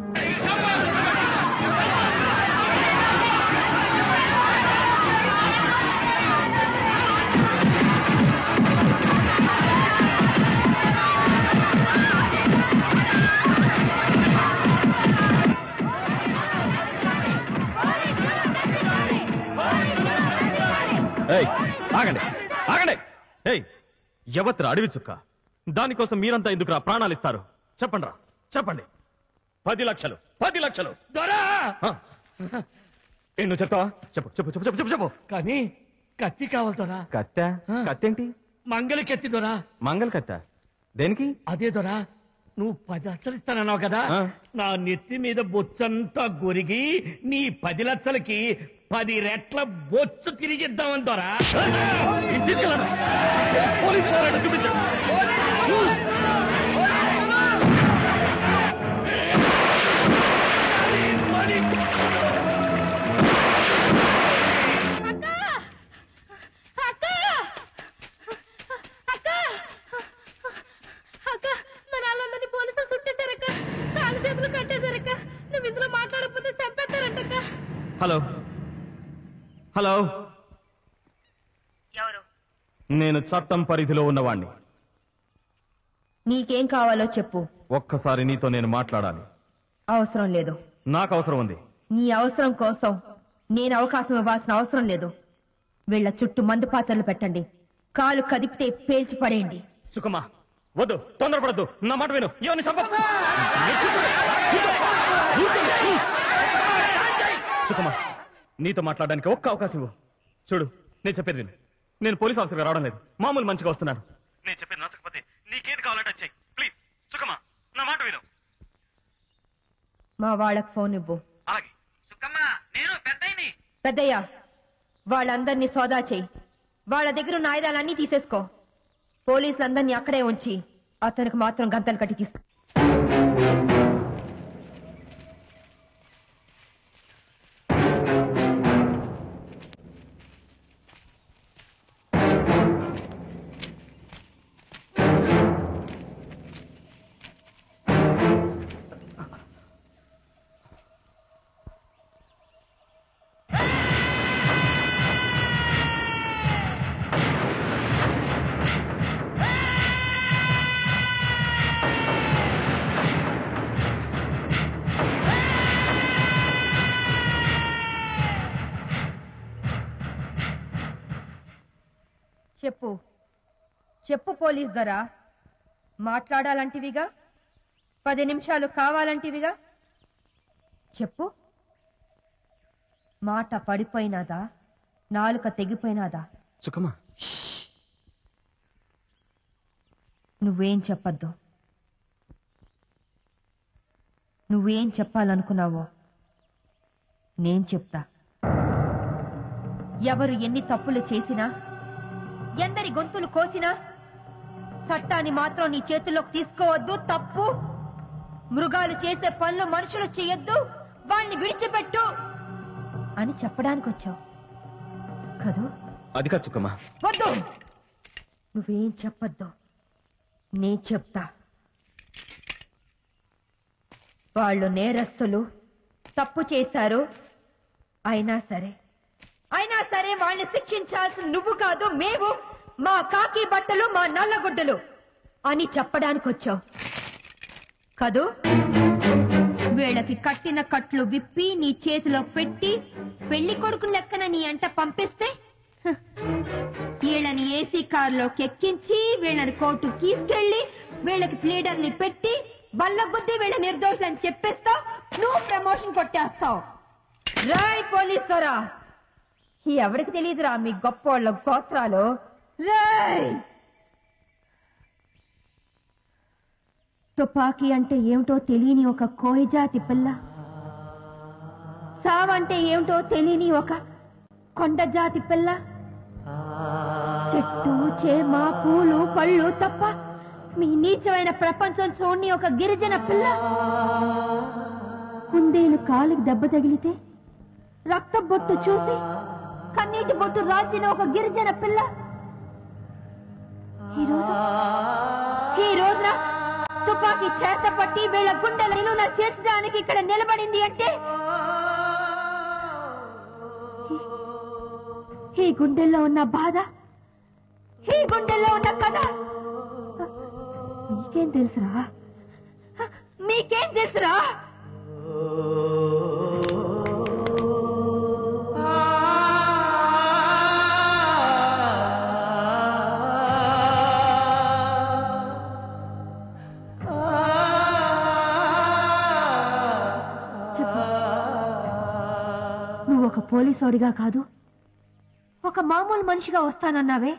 [SPEAKER 3] ఏయ్ ఆగండి ఆగండి ఏయ్ ఎవత్ర అడవి చుక్క దానికోసం మీరంతా ఎందుకురా ప్రాణాలు ఇస్తారు చెప్పండి రా చెప్పండి పది లక్షలు పది లక్షలు
[SPEAKER 22] దొరా
[SPEAKER 3] ఆ. ఏ నువ్వు చెప్తావా చెప్పు చెప్పు చెప్పు చెప్పు చెప్పు చెప్పు
[SPEAKER 22] కానీ కత్తి కావాలి దొరా
[SPEAKER 3] కత్తె కత్తేంటి
[SPEAKER 22] మంగళ కత్తి దొరా
[SPEAKER 3] మంగళ కత్తె దేనికి
[SPEAKER 22] అదే దొరా నువ్వు పది లక్షలు ఇస్తానన్నావు కదా
[SPEAKER 3] ఆ.
[SPEAKER 22] నా నెత్తి మీద బొచ్చంతా గొరిగి నీ పది లక్షలకి పది రెట్ల బొచ్చు తిరిగిద్దామని దొరా
[SPEAKER 8] అక్క అక్క అక్క మన వాళ్ళందరినీ పోలీసులు చుట్టేశారక్క కాలు చేతులు కట్టేశారక్క నువ్వు ఇందులో మాట్లాడకపోతే చంపేస్తారంటక్క
[SPEAKER 3] హలో హలో
[SPEAKER 2] ఎవరు
[SPEAKER 3] నేను చట్టం పరిధిలో ఉన్నవాణ్ణి
[SPEAKER 2] నీకేం కావాలో చెప్పు
[SPEAKER 3] ఒక్కసారి నీతో నేను మాట్లాడాలి
[SPEAKER 2] అవసరం లేదు
[SPEAKER 3] నాకు అవసరం ఉంది
[SPEAKER 2] నీ అవసరం కోసం నేను అవకాశం ఇవ్వాల్సిన అవసరం లేదు వీళ్ళ చుట్టూ మందు పాత్రలు పెట్టండి కాలు కదిపితే పేల్చి పడేయండి
[SPEAKER 3] సుఖమా వద్దు తొందరపడద్దు నా మాట విను ఎవరిని చంప సుఖమా నీతో మాట్లాడడానికి ఒక్క అవకాశం ఇవ్వు చూడు నేను చెప్పేది విను నేను పోలీస్ ఆఫీసర్గా రావడం లేదు మామూలు మంచిగా వస్తున్నాను నేను చెప్పేది నచ్చకపోతే నీకేది కావాలంటే అది చెయ్యి ప్లీజ్ సుఖమా నా మాట విను
[SPEAKER 2] మా వాళ్ళకి ఫోన్ ఇవ్వు
[SPEAKER 3] అలాగే
[SPEAKER 22] నేను పెద్దయిని
[SPEAKER 2] పెద్దయ్య వాళ్ళందరినీ సోదా చెయ్యి వాళ్ళ దగ్గర ఉన్న ఆయుధాలన్నీ తీసేసుకో పోలీసులందరినీ అక్కడే ఉంచి అతనికి మాత్రం గంతలు కట్టి తీసుకో చెప్పు చెప్పు పోలీస్ దొరా మాట్లాడాలంటివిగా పది నిమిషాలు కావాలంటివిగా చెప్పు మాట పడిపోయినాదా నాలుక తెగిపోయినాదా
[SPEAKER 3] సుఖమా
[SPEAKER 2] నువ్వేం చెప్పద్దు నువ్వేం చెప్పాలనుకున్నావో నేను చెప్తా ఎవరు ఎన్ని తప్పులు చేసినా ఎందరి గొంతులు కోసినా చట్టాన్ని మాత్రం నీ చేతుల్లోకి తీసుకోవద్దు తప్పు మృగాలు చేసే పనులు మనుషులు చేయొద్దు వాళ్ళని విడిచిపెట్టు అని చెప్పడానికి వచ్చావు కదూ
[SPEAKER 3] అది కాదు సుఖమా
[SPEAKER 2] వద్దు నువ్వేం చెప్పొద్దు నే చెప్తా వాళ్ళు నేరస్తులు తప్పు చేశారు అయినా సరే అయినా సరే వాళ్ళని శిక్షించాల్సిన నువ్వు కాదు మేము మా కాకి బట్టలు మా నల్లగుడ్డలు అని చెప్పడానికి వచ్చావు కదూ వీళ్ళకి కట్టిన కట్లు విప్పి నీ చేతిలో పెట్టి పెళ్లి కొడుకు లెక్కన నీ అంట పంపిస్తే హ, వీళ్ళని ఏసీ కారులోకి ఎక్కించి వీళ్ళని కోర్టుకు తీసుకెళ్లి వీళ్ళకి ప్లీడర్ని పెట్టి బల్ల గుద్ది వీళ్ళ నిర్దోషులని చెప్పేస్తావు నువ్వు ప్రమోషన్ కొట్టేస్తావు రాయ్ పోలీసురా ఎవరికి తెలియదురా మీ గొప్పోళ్ళ గోత్రాలు రాయ్ తుపాకీ అంటే ఏమిటో తెలియని ఒక కోయి జాతి పిల్ల చావంటే ఏమిటో తెలియని ఒక కొండ జాతి పిల్ల చెట్టు చేమ పూలు పళ్ళు తప్ప మీ నీచమైన ప్రపంచం చూడని ఒక గిరిజన పిల్ల కుందేలు కాలుకి దెబ్బ తగిలితే రక్త బొట్టు చూసి కన్నీటి బొట్టు రాచిన ఒక గిరిజన పిల్ల ఈ రోజు ఈ రోజున తుపాకీ చేత పట్టి వీళ్ళ గుండెల నిలువున చేర్చడానికి ఇక్కడ నిలబడింది అంటే ఈ- ఈ గుండెల్లో ఉన్న బాధ ఈ గుండెల్లో ఉన్న కథ మీకేం తెలుసురా మీకేం తెలుసురా చెప్పు నువ్వు ఒక పోలీసోడిగా కాదు ఒక మామూలు మనిషిగా వస్తానన్నావే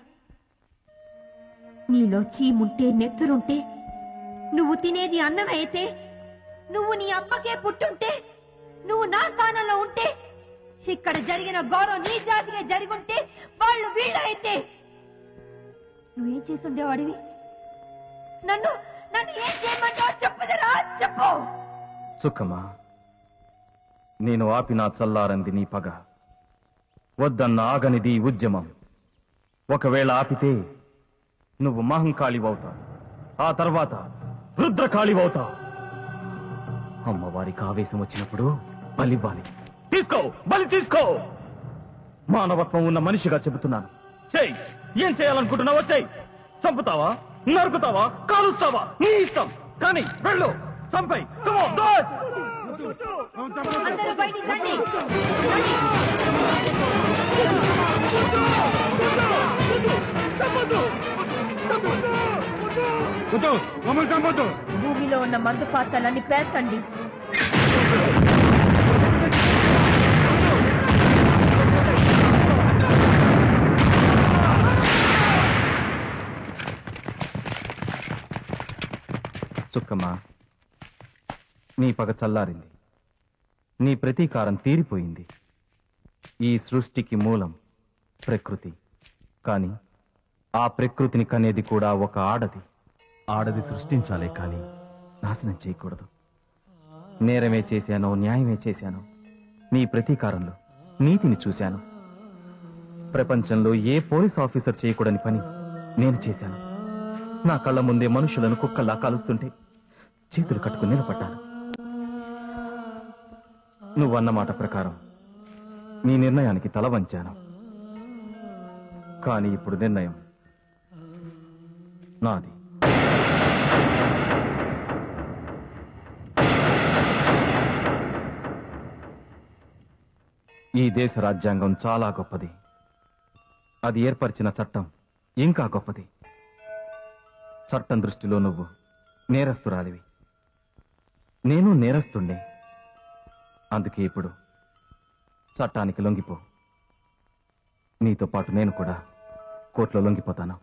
[SPEAKER 2] నీలో చీముంటే నెత్తురుంటే నువ్వు తినేది అన్నమైతే నువ్వు నీ అబ్బకే పుట్టుంటే నువ్వు నా స్థానంలో ఉంటే ఇక్కడ జరిగిన గౌరవం నీ జాతిగా జరుగుంటే వాళ్ళు వీళ్ళైతే నువ్వేం చేసుండేవాడివి నన్ను నన్ను ఏం చేయమంటావు చెప్పుదరా చెప్పు
[SPEAKER 3] సుఖమా నేను ఆపినా చల్లారంది నీ పగ వద్దన్న ఆగనిది ఈ ఉద్యమం ఒకవేళ ఆపితే నువ్వు మహంకాళివవుతావు ఆ తర్వాత రుద్రకాళివవుతావు అమ్మవారికి ఆవేశం వచ్చినప్పుడు బలివ్వాలి తీసుకో బలి తీసుకో మానవత్వం ఉన్న మనిషిగా చెబుతున్నాను చెయ్యి ఏం చేయాలనుకుంటున్నావో చెయ్యి చంపుతావా నరుకుతావా కాలుస్తావా నీ ఇష్టం కానీ వెళ్ళు చంపై Come on, do it!
[SPEAKER 2] అందరూ బయటికి రండి భూమిలో ఉన్న మందు పాత్రలన్నీ పేర్చండి
[SPEAKER 3] చుక్కమ్మా నీ పగ చల్లారింది నీ ప్రతీకారం తీరిపోయింది ఈ సృష్టికి మూలం ప్రకృతి కాని ఆ ప్రకృతిని కనేది కూడా ఒక ఆడది ఆడది సృష్టించాలే కాని నాశనం చేయకూడదు నేరమే చేశానో న్యాయమే చేశానో నీ ప్రతీకారంలో నీతిని చూశాను ప్రపంచంలో ఏ పోలీస్ ఆఫీసర్ చేయకూడని పని నేను చేశాను నా కళ్ళ ముందే మనుషులను కుక్కల్లా కాలుస్తుంటే చేతులు కట్టుకుని నిలబడ్డాను నువ్వన్న మాట ప్రకారం నీ నిర్ణయానికి తల వంచాను కానీ ఇప్పుడు నిర్ణయం నాది ఈ దేశ రాజ్యాంగం చాలా గొప్పది అది ఏర్పరిచిన చట్టం ఇంకా గొప్పది చట్టం దృష్టిలో నువ్వు నేరస్తురాలివి నేను నేరస్తుండే అందుకే ఇప్పుడు చట్టానికి లొంగిపో నీతో పాటు నేను కూడా కోర్టులో లొంగిపోతాను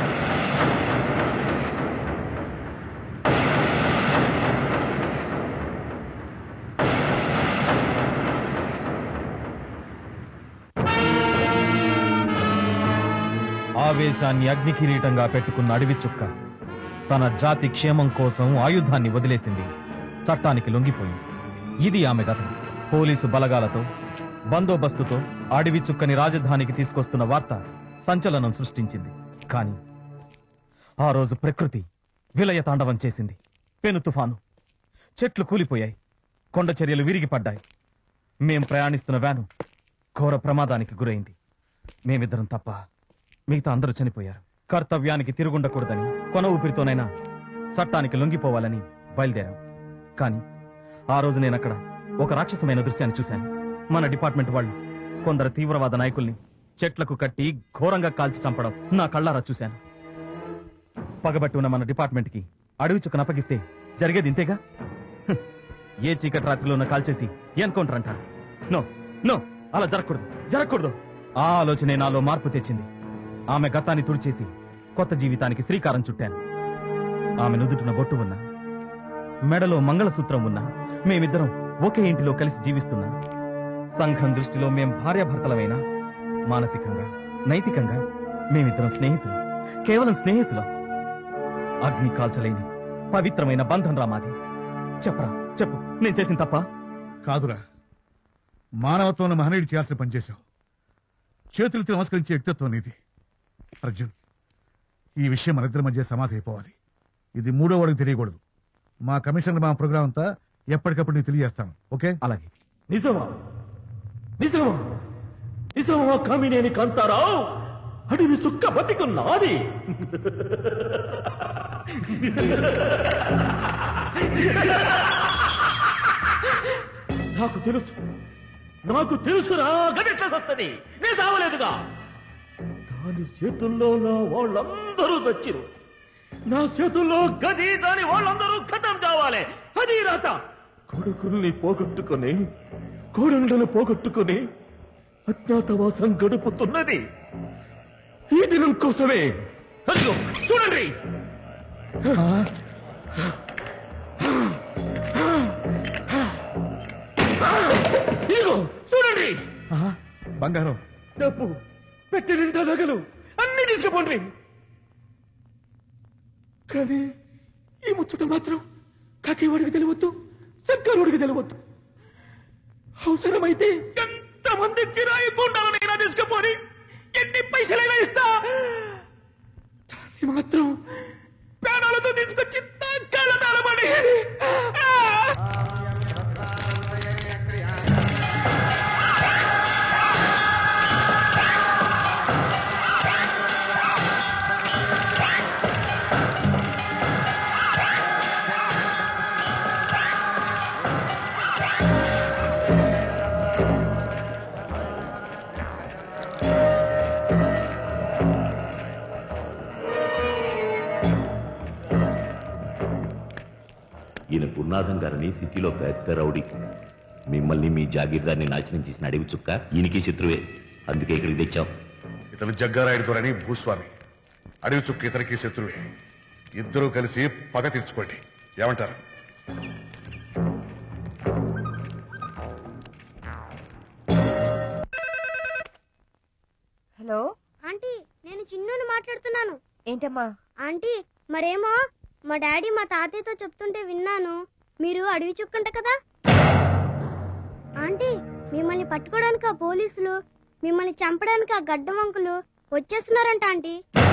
[SPEAKER 6] ఆవేశాన్ని అగ్ని కిరీటంగా పెట్టుకున్న అడవి చుక్క తన జాతి క్షేమం కోసం ఆయుధాన్ని వదిలేసింది చట్టానికి లొంగిపోయింది ఇది ఆమె కథ పోలీసు బలగాలతో బందోబస్తుతో అడవి చుక్కని రాజధానికి తీసుకొస్తున్న వార్త సంచలనం సృష్టించింది కానీ ఆ రోజు ప్రకృతి విలయ తాండవం చేసింది పెను తుఫాను చెట్లు కూలిపోయాయి కొండ చర్యలు విరిగిపడ్డాయి మేం ప్రయాణిస్తున్న వ్యాను ఘోర ప్రమాదానికి గురైంది మేమిద్దరం తప్ప మిగతా అందరూ చనిపోయారు కర్తవ్యానికి తిరుగుండకూడదని కొన ఊపిరితోనైనా చట్టానికి లొంగిపోవాలని బయలుదేరాం కానీ ఆ రోజు నేను అక్కడ ఒక రాక్షసమైన దృశ్యాన్ని చూశాను మన డిపార్ట్మెంట్ వాళ్ళు కొందరు తీవ్రవాద నాయకుల్ని చెట్లకు కట్టి ఘోరంగా కాల్చి చంపడం నా కళ్ళారా చూశాను పగబట్టి ఉన్న మన డిపార్ట్మెంట్ కి అడవి చుక్కను అప్పగిస్తే జరిగేది ఇంతేగా హ్మ్. ఏ చీకటి రాత్రిలో ఉన్న కాల్చేసి ఎన్కౌంటర్ అంటారు నో నో అలా జరగకూడదు జరగకూడదు ఆ ఆలోచనే నాలో మార్పు తెచ్చింది ఆమె గతాన్ని తుడిచేసి కొత్త జీవితానికి శ్రీకారం చుట్టాను ఆమె నుదుటిన బొట్టు ఉన్నా మెడలో మంగళసూత్రం ఉన్నా మేమిద్దరం ఒకే ఇంటిలో కలిసి జీవిస్తున్నాం సంఘం దృష్టిలో మేం భార్యాభర్తలమైనా మానసికంగా నైతికంగా మేమిద్దరం స్నేహితులు కేవలం స్నేహితులం అగ్ని కాల్చలేని పవిత్రమైన బంధం రా మాది చెప్పరా చెప్పు నేను చేసిన తప్ప
[SPEAKER 10] కాదురా మానవత్వం మహనీయుడు చేయాల్సిన పని చేశావు చేతులెత్తి నమస్కరించే వ్యక్తిత్వం నీది అర్జున్ ఈ విషయం మన ఇద్దరి మధ్య సమాధి అయిపోవాలి ఇది మూడో వాడికి తెలియకూడదు మా కమిషనర్ మా ప్రోగ్రాం అంతా ఎప్పటికప్పుడు నీకు తెలియజేస్తాను ఓకే
[SPEAKER 6] అలాగే
[SPEAKER 9] నిజమా నిజమా నిజమా కామినేని కాంతారావు అడవి సుక్క బతికున్నాది నాకు తెలుసు నాకు తెలుసురా గదిట్లా వస్తుంది నేను సావలేదుగా దాని చేతుల్లో నా వాళ్ళందరూ చచ్చిరు నా చేతుల్లో గది దాని వాళ్ళందరూ ఖతం కావాలి అది రాత కొడుకుల్ని పోగొట్టుకొని కోడండ్లను పోగొట్టుకొని అజ్ఞాతవాసం గడుపుతున్నది ఈ దినం కోసమే అదిగో చూడండి ఇదిగో చూడండి
[SPEAKER 10] బంగారం
[SPEAKER 9] డబ్బు పెట్టి నిండా నగలు అన్ని తీసుకుపోండి కానీ ఈ ముచ్చట మాత్రం కాకివాడికి తెలియవద్దు సర్కారుడికి తెలియవద్దు అవసరమైతే ఎంతమంది కిరాయి గుండాలనైనా తీసుకుపోని ఎన్ని పైసలైనా ఇస్తా దాన్ని మాత్రం ప్రాణాలతో తీసుకొచ్చి నా కళ్ళ తలబడి
[SPEAKER 20] ఈయన గురునాథం గారిని సిటీలో పెద్ద రౌడీ మిమ్మల్ని మీ జాగీర్దార్ని నాశనం చేసిన అడవి చుక్క ఈయనకి శత్రువే అందుకే ఇక్కడికి తెచ్చాం
[SPEAKER 10] ఇతను జగ్గారాయుడు దొరని భూస్వామి అడవి చుక్క ఇతనికి శత్రువే ఇద్దరూ కలిసి పగ తీర్చుకోండి ఏమంటారు
[SPEAKER 2] హలో
[SPEAKER 12] ఆంటీ నేను చిన్నుని మాట్లాడుతున్నాను
[SPEAKER 2] ఏంటమ్మా
[SPEAKER 12] ఆంటీ మరేమో మా డాడీ మా తాతయ్యతో చెప్తుంటే విన్నాను మీరు అడవి చుక్కంట కదా ఆంటీ మిమ్మల్ని పట్టుకోవడానికి ఆ పోలీసులు మిమ్మల్ని చంపడానికి ఆ గడ్డ వంకులు వచ్చేస్తున్నారంట ఆంటీ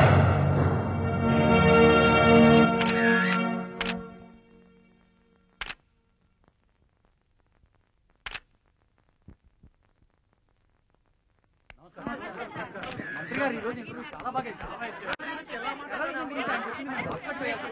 [SPEAKER 22] మంత్రి గారు ఈ రోజు ఇంటర్వ్యూ చాలా బాగా ఇచ్చారు. టెర్రరిజం గురించి ఆయన చెప్పింది నేను మర్చిపోయాను.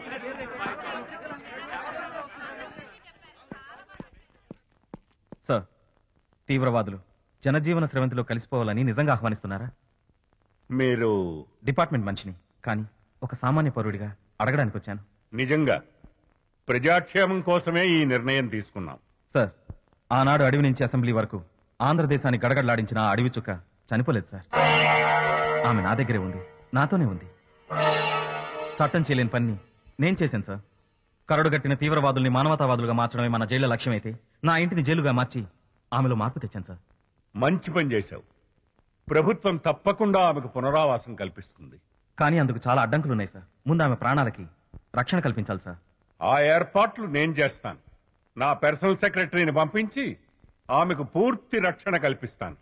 [SPEAKER 6] సార్ తీవ్రవాదులు జనజీవన స్రవంతిలో కలిసిపోవాలని నిజంగా ఆహ్వానిస్తున్నారా
[SPEAKER 10] మీరు
[SPEAKER 6] డిపార్ట్మెంట్ మనిషిని కానీ ఒక సామాన్య పౌరుడిగా అడగడానికి వచ్చాను
[SPEAKER 10] నిజంగా ప్రజాక్షేమం కోసమే ఈ నిర్ణయం తీసుకున్నాం
[SPEAKER 6] సార్ ఆనాడు అడవి నుంచి అసెంబ్లీ వరకు ఆంధ్రదేశాన్ని గడగడలాడించిన ఆ అడవి చుక్క చనిపోలేదు సార్ ఆమె నా దగ్గరే ఉంది నాతోనే ఉంది చట్టం చేయలేని పని నేను చేశాను సార్ కరడుగట్టిన తీవ్రవాదుల్ని మానవతావాదులుగా మార్చడమే మన జైలు లక్ష్యమైతే నా ఇంటిని జైలుగా మార్చి ఆమెలో మార్పు తెచ్చాను సార్
[SPEAKER 10] మంచి పని చేశావు ప్రభుత్వం తప్పకుండా ఆమెకు పునరావాసం కల్పిస్తుంది
[SPEAKER 6] కానీ అందుకు చాలా అడ్డంకులు ఉన్నాయి సార్ ముందు ఆమె ప్రాణాలకి రక్షణ కల్పించాలి సార్
[SPEAKER 10] ఆ ఏర్పాట్లు నేను చేస్తాను నా పర్సనల్ సెక్రటరీని పంపించి ఆమెకు పూర్తి రక్షణ కల్పిస్తాను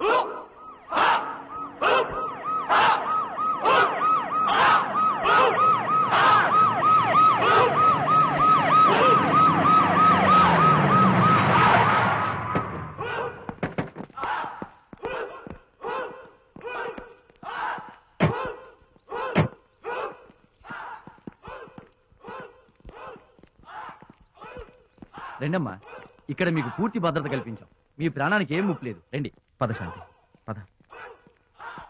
[SPEAKER 5] రండమ్మా ఇక్కడ మీకు పూర్తి భద్రత కల్పించాం మీ ప్రాణానికి ఏం ముప్పు లేదు రండి
[SPEAKER 6] పద శాంతి పద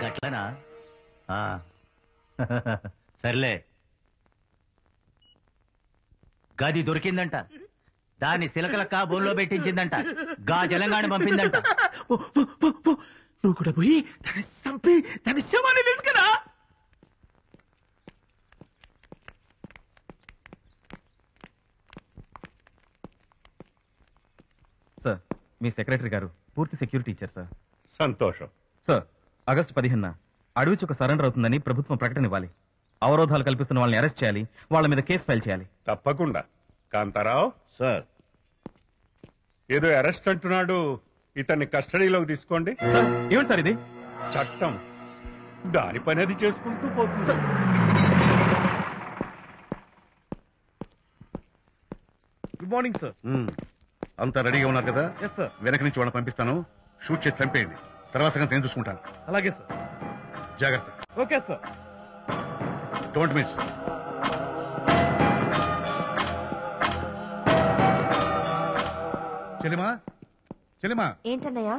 [SPEAKER 13] గట్లనా ఆ. సర్లే గది దొరికిందంట దాన్ని సిలకలక్క బోన్లో పెట్టించిందంట గా తెలంగాణ పంపిందంట
[SPEAKER 16] నువ్వు కూడా పోయి దాన్ని చంపి దాని శవాన్ని తీసుకురా
[SPEAKER 6] సార్ మీ సెక్రటరీ గారు పూర్తి సెక్యూరిటీ ఇచ్చారు సార్
[SPEAKER 19] సంతోషం
[SPEAKER 6] సార్ ఆగస్టు పదిహేనున అడవి చుక్క సరెండర్ అవుతుందని ప్రభుత్వం ప్రకటన ఇవ్వాలి అవరోధాలు కల్పిస్తున్న వాళ్ళని అరెస్ట్ చేయాలి వాళ్ళ మీద కేసు ఫైల్ చేయాలి
[SPEAKER 19] తప్పకుండా కాంతారావు
[SPEAKER 20] సార్
[SPEAKER 19] ఏదో అరెస్ట్ అంటున్నాడు ఇతన్ని కస్టడీలోకి తీసుకోండి
[SPEAKER 6] ఏమిటి సార్ ఇది
[SPEAKER 19] చట్టం దాని పని అది చేసుకుంటూ పోతుంది
[SPEAKER 10] గుడ్ మార్నింగ్ సార్ అంతా రెడీగా ఉన్నారు కదా
[SPEAKER 6] ఎస్ సార్
[SPEAKER 10] వెనక నుంచి వాళ్ళని పంపిస్తాను షూట్ చేసి చంపేయండి తర్వాత సంగతి నేను చూసుకుంటాను
[SPEAKER 6] అలాగే సార్
[SPEAKER 10] జాగ్రత్త
[SPEAKER 6] okay sir
[SPEAKER 10] don't miss Chelima Chelima
[SPEAKER 2] ఏంటన్నయ్యా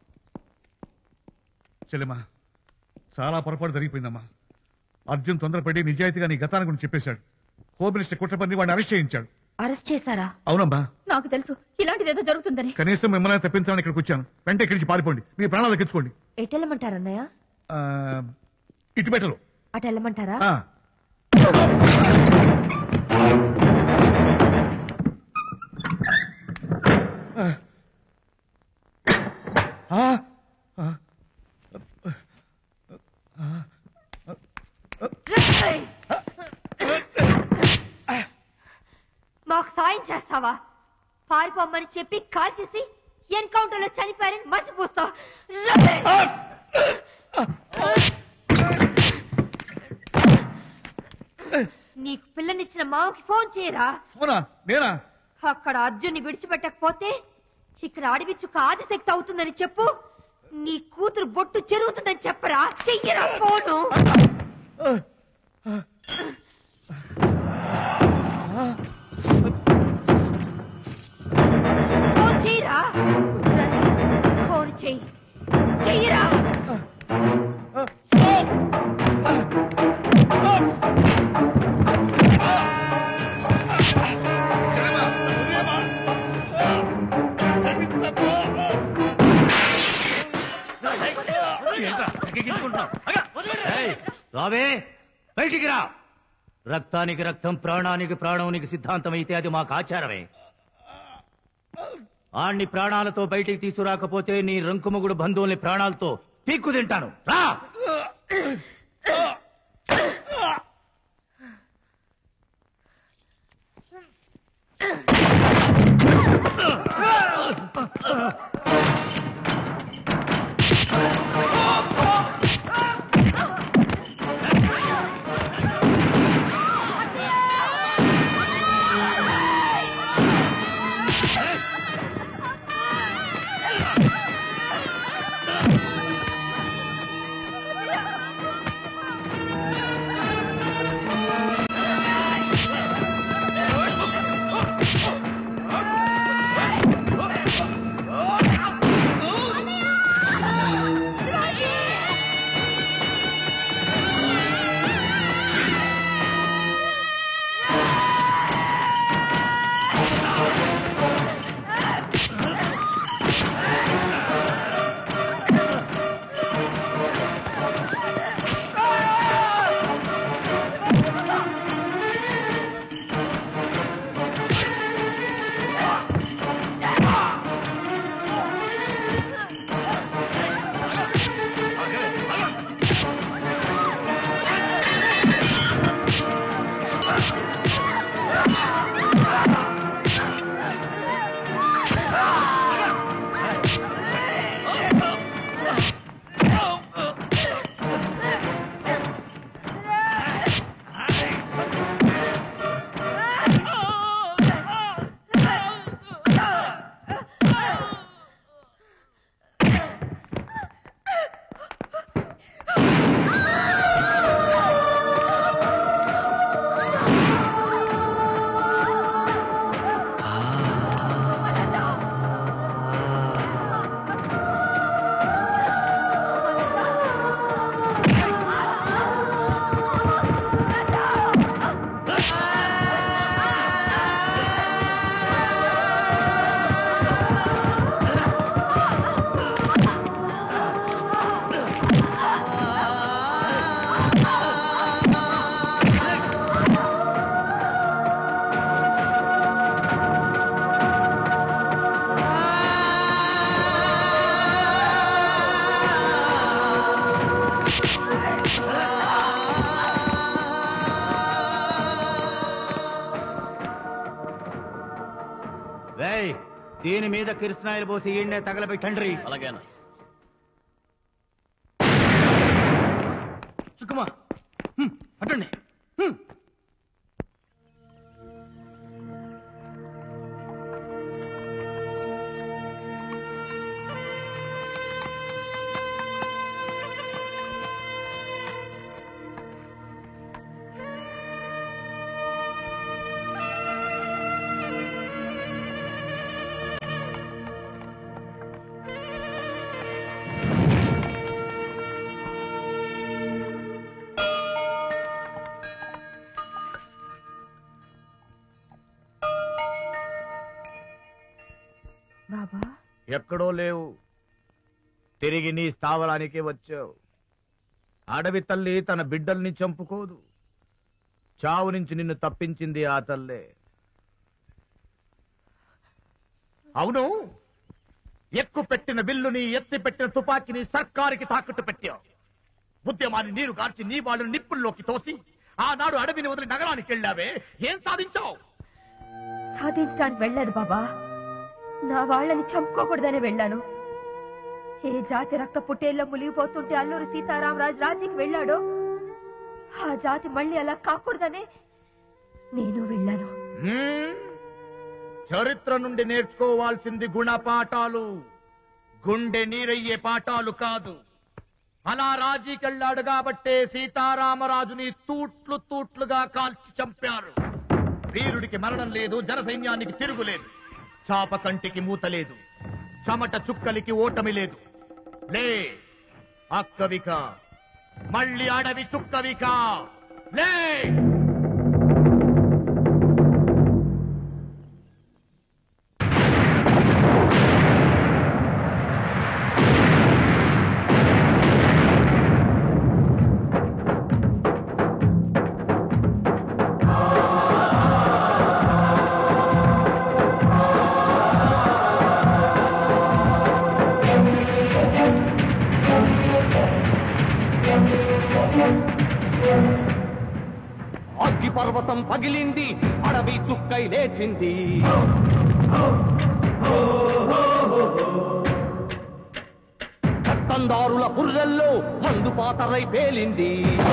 [SPEAKER 10] చెలిమా చాలా పొరపాటు జరిగిపోయిందమ్మా అర్జున్ తొందరపడి నిజాయితీగా నీ గతాన్ని గురించి చెప్పేశాడు హోమ్ మినిస్టర్ కుట్రపడిని వాడిని అరెస్ట్ చేయించాడు
[SPEAKER 2] అరెస్ట్ చేశారా
[SPEAKER 10] అవునమ్మా
[SPEAKER 8] నాకు తెలుసు ఇలాంటిదేదో జరుగుతుందని
[SPEAKER 10] కనీసం మిమ్మల్ని తప్పించాలని ఇక్కడికి వచ్చాను వెంటనే ఇక్కడి నుంచి పారిపోండి మీ ప్రాణాలు దక్కించుకోండి
[SPEAKER 2] ఎటు వెళ్ళమంటారన్నయ్య
[SPEAKER 10] ఆ, ఇటు బెటరు
[SPEAKER 2] అటు వెళ్ళమంటారా
[SPEAKER 10] ఆ. ఆ. ఆ.
[SPEAKER 2] మాకు సాయం చేస్తావా పారిపోమ్మని చెప్పి కాల్ చేసి ఎన్కౌంటర్ లో చనిపోయారని మర్చిపోతావు నీకు పిల్లనిచ్చిన మామకి ఫోన్ చేయరా
[SPEAKER 10] ఫోనా నేనా
[SPEAKER 2] అక్కడ అర్జున్ని విడిచిపెట్టకపోతే ఇక్కడ అడవి చుక్క ఆదిశక్తి అవుతుందని చెప్పు నీ కూతురు బొట్టు చెరుగుతుందని చెప్పరా చెయ్యరా ఫోను ఫోన్ చెయ్యరా ఫోన్ చెయ్యి చెయ్యరా
[SPEAKER 13] ఏయ్, రావే బయటికి రా రక్తానికి రక్తం ప్రాణానికి ప్రాణం నీకు సిద్ధాంతం అయితే అది మాకు ఆచారమే ఆణ్ణి ప్రాణాలతో బయటికి తీసుకురాకపోతే నీ రంకుముగుడు బంధువుల్ని ప్రాణాలతో పీక్కు తింటాను రా
[SPEAKER 15] దీని మీద కిరసనాయలు పోసి ఈయన్నే తగలబెట్టండి
[SPEAKER 5] అలాగేనా చుక్కమా అటండి
[SPEAKER 2] బాబా
[SPEAKER 7] ఎక్కడో లేవు తిరిగి నీ స్థావరానికి వచ్చావు అడవి తల్లి తన బిడ్డల్ని చంపుకోదు చావు నుంచి నిన్ను తప్పించింది ఆ తల్లే అవును ఎక్కు పెట్టిన విల్లుని ఎత్తి పెట్టిన తుపాకీని సర్కారుకి తాకట్టు పెట్టావు ఉద్యమాన్ని నీరు గార్చి నీ వాళ్ళని నిప్పుల్లోకి తోసి ఆనాడు అడవిని వదిలి నగరానికి వెళ్ళావే ఏం సాధించావు
[SPEAKER 2] సాధించడానికి వెళ్ళలేదు బాబా నా వాళ్ళని చంపుకోకూడదని వెళ్ళాను ఏ జాతి రక్త పుట్టేల్లో మునిగిపోతుంటే అల్లూరి సీతారామరాజు రాజీకి వెళ్ళాడో ఆ జాతి మళ్ళీ అలా కాకూడదనే నేను వెళ్ళాను
[SPEAKER 7] హ్మ్? చరిత్ర నుండి నేర్చుకోవాల్సింది గుణపాఠాలు గుండె నీరయ్యే పాఠాలు కాదు అలా రాజీకెళ్ళాడు కాబట్టే సీతారామరాజుని తూట్లు తూట్లుగా కాల్చి చంపారు వీరుడికి మరణం లేదు జన సైన్యానికి తిరుగులేదు చాప కంటికి మూత లేదు చెమట చుక్కలికి ఓటమి లేదు లే అక్కవిక మళ్ళీ అడవి చుక్కవిక లే
[SPEAKER 11] అగ్గి పర్వతం పగిలింది అడవి చుక్కై లేచింది చట్టందారుల బుర్రల్లో మందు పాతరై పేలింది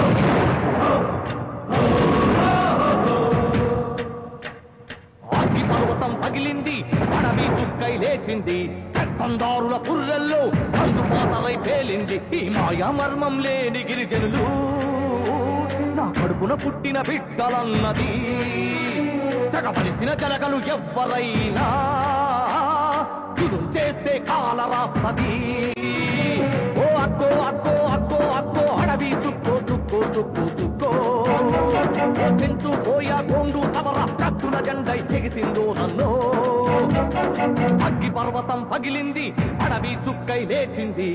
[SPEAKER 11] అగ్గి పర్వతం పగిలింది అడవి చుక్కై లేచింది చట్టందారుల బుర్రల్లో మందు పాతరై పేలింది ఈ మాయా మర్మం లేని గిరిజనులు నా కడుపున పుట్టిన బిడ్డలన్నది తెగవలసిన జలగలు ఎవ్వరైనా యుద్ధం చేస్తే కాల రాస్తది ఓ అక్కో అక్కో అక్కో అక్కో అడవి చుక్కో చుక్కో చుక్కో చుక్కో పెంచు పోయా కొండు తమర కత్తుల జెండై తెగిసిందో నన్ను అగ్గి పర్వతం పగిలింది అడవి చుక్కై లేచింది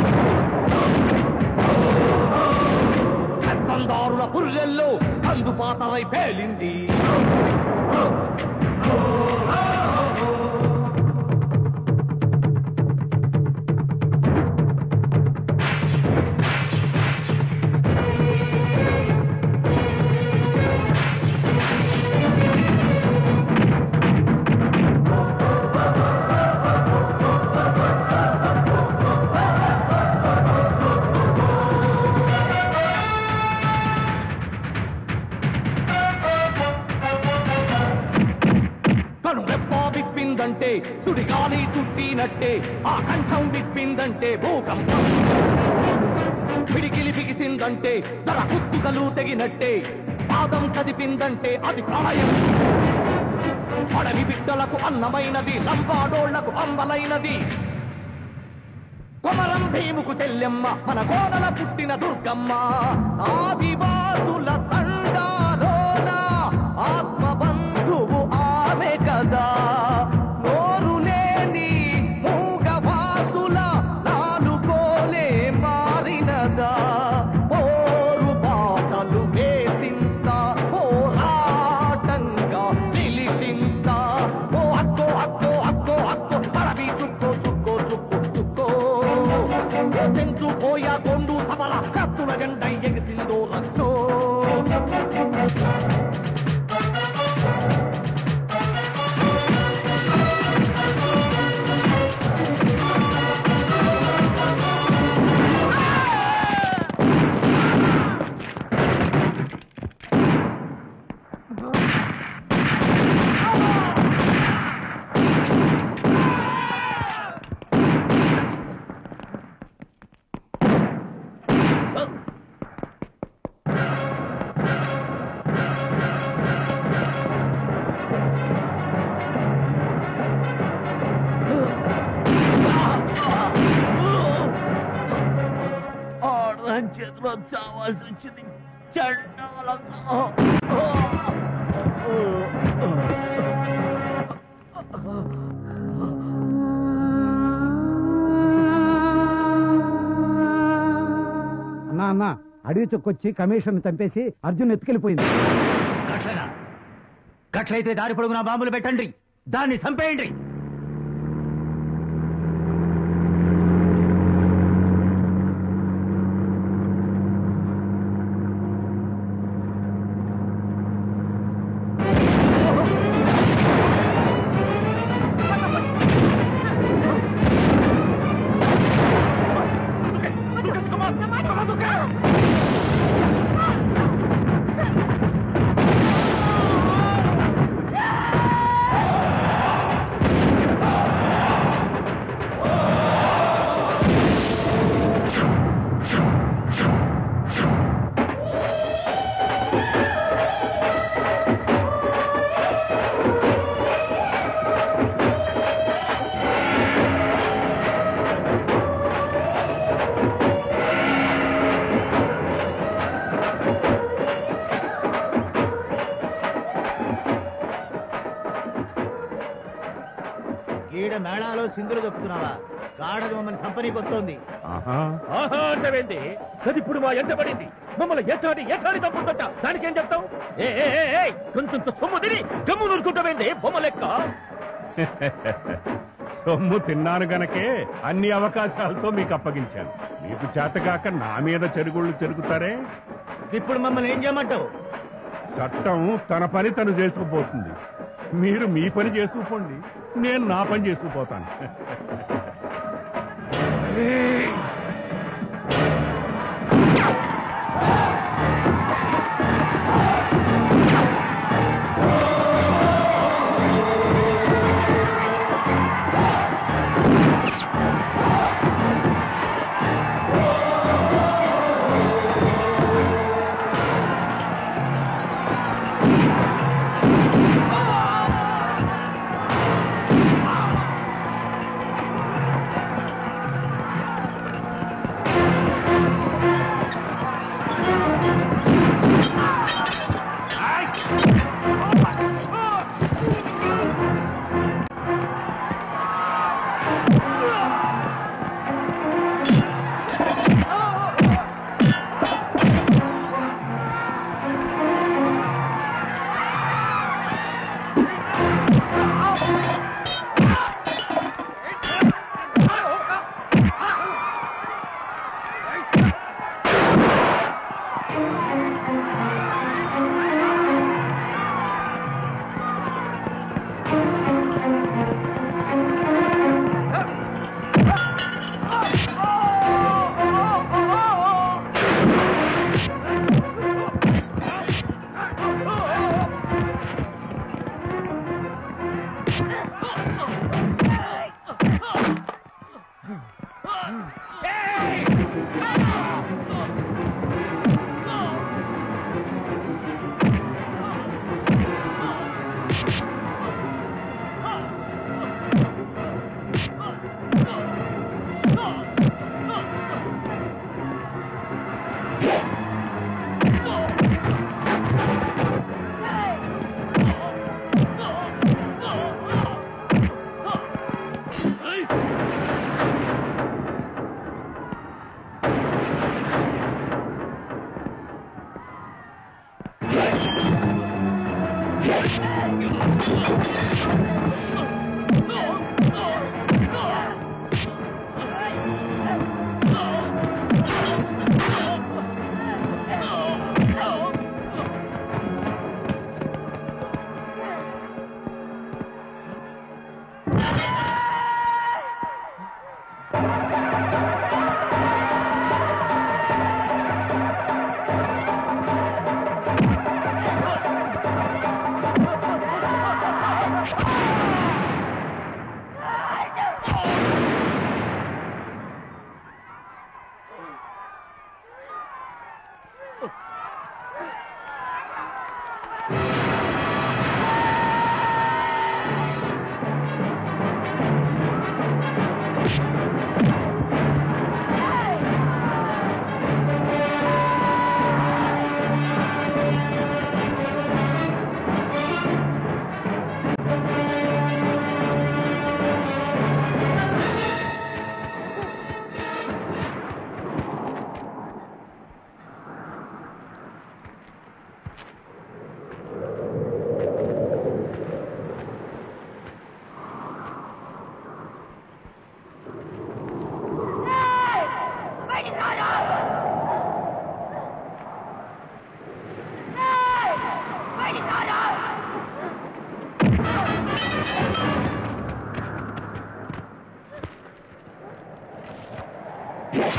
[SPEAKER 11] చట్టందారుల పుర్రెల్లో కందుపాతలై పేలింది కనురెప్ప విప్పిందంటే సుడిగాలి చుట్టినట్టే ఆ కంఠం విప్పిందంటే భూకంపం పిడికిలి బిగిసిందంటే ధర కుత్తుకలు తెగినట్టే పాదం కదిపిందంటే అది ప్రళయం అడవి బిడ్డలకు అన్నమైనది లంబాడోళ్లకు అంబలైనది కొమరం భీముకు చెల్లెమ్మ మన కోడల పుట్టిన దుర్గమ్మ ఆదివాసుల తండాలోన ఆత్మబంధువు ఆమె కదా నోరు లేని మూగవాసుల నాలుగోలే మారినదా పోరు బాటలు వేసింత పోరాటంగా నిలిచింత ఓ అక్కో అక్కో అక్కో అక్కో పడవి చుక్కో చుక్కో చుక్కో చుక్కో తెంచు పోయా కొండు సబల కత్తుల జెండ ఎగిసిందో రక్తో
[SPEAKER 13] చేతిలో చావాల్సి వచ్చింది చండాలంగా
[SPEAKER 1] అన్నా అన్నా అడవి చొక్కొచ్చి కమిషన్ చంపేసి అర్జున్ ఎత్తుకెళ్ళిపోయింది
[SPEAKER 13] గట్లనా గట్లయితే దారి పొడుగునా బాంబులు పెట్టండి దాన్ని చంపేయండి
[SPEAKER 18] ఈడ మేళాలో సింధులు దొక్కుతున్నావా గాఢది మమ్మల్ని కంపెనీకి వస్తోంది
[SPEAKER 16] ఆహా అంటవేంది అది ఇప్పుడు మా ఎంట పడింది మమ్మల్ని ఎట్లాడి ఎట్లాడి తప్పుతుంట దానికేం చెప్తావు ఏ ఏ, ఏ, ఏ, కొంచెం సొమ్ము తిని గమ్ము నూరుకుంటావేంది బొమ్మ లెక్క
[SPEAKER 19] సొమ్ము తిన్నాను గనకే అన్ని అవకాశాలతో మీకు అప్పగించాను మీకు చేతగాక నా మీద చెరుగుళ్ళు చెరుగుతారే
[SPEAKER 18] ఇప్పుడు మమ్మల్ని ఏం చేయమంటావు
[SPEAKER 19] చట్టం తన పని తను చేసుకుపోతుంది మీరు మీ పని చేసుకుపోండి నేను నా పని చేసుకుపోతాను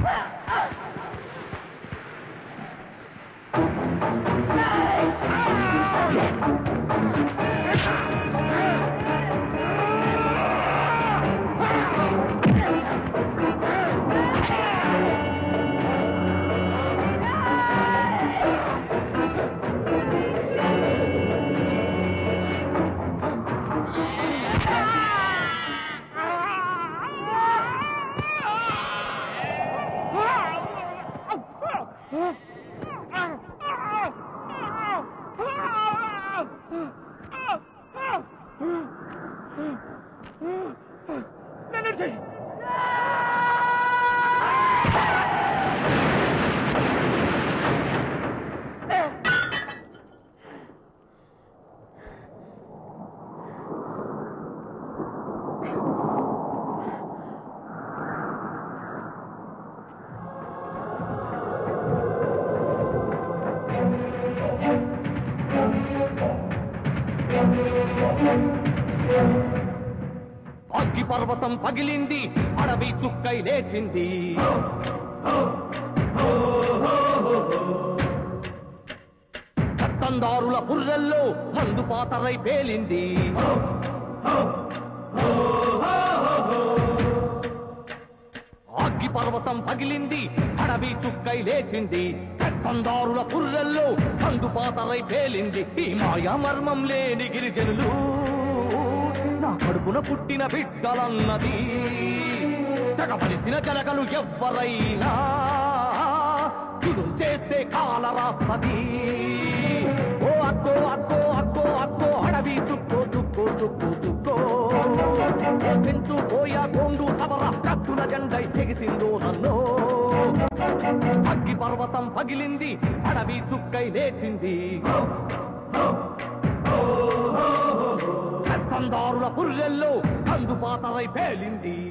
[SPEAKER 11] అగ్గి పర్వతం పగిలింది అడవి చుక్కై లేచింది చట్టందారుల బుర్రల్లో మందు పాతరై పేలింది అగ్గి పర్వతం పగిలింది అడవి చుక్కై లేచింది చట్టందారుల బుర్రల్లో మందు పాతరై పేలింది ఈ మాయా మర్మం లేని గిరిజనులు నా కడుపున పుట్టిన బిడ్డలన్నది తెగవలసిన జలగలు ఎవ్వరైనా ఇది చేస్తే కాలరాస్తది ఓ అక్కో అక్కో అక్కో అక్కో అడవి చుక్కో చుక్కో చుక్కో చుక్కో ఓ చెంచు పోయా కొండు తవర కత్తుల జెండై తెగిసిందో నన్ను అగ్గి పర్వతం పగిలింది అడవి చుక్కై లేచింది కందారుల పుర్రెల్లో కందుపాతరై పేలింది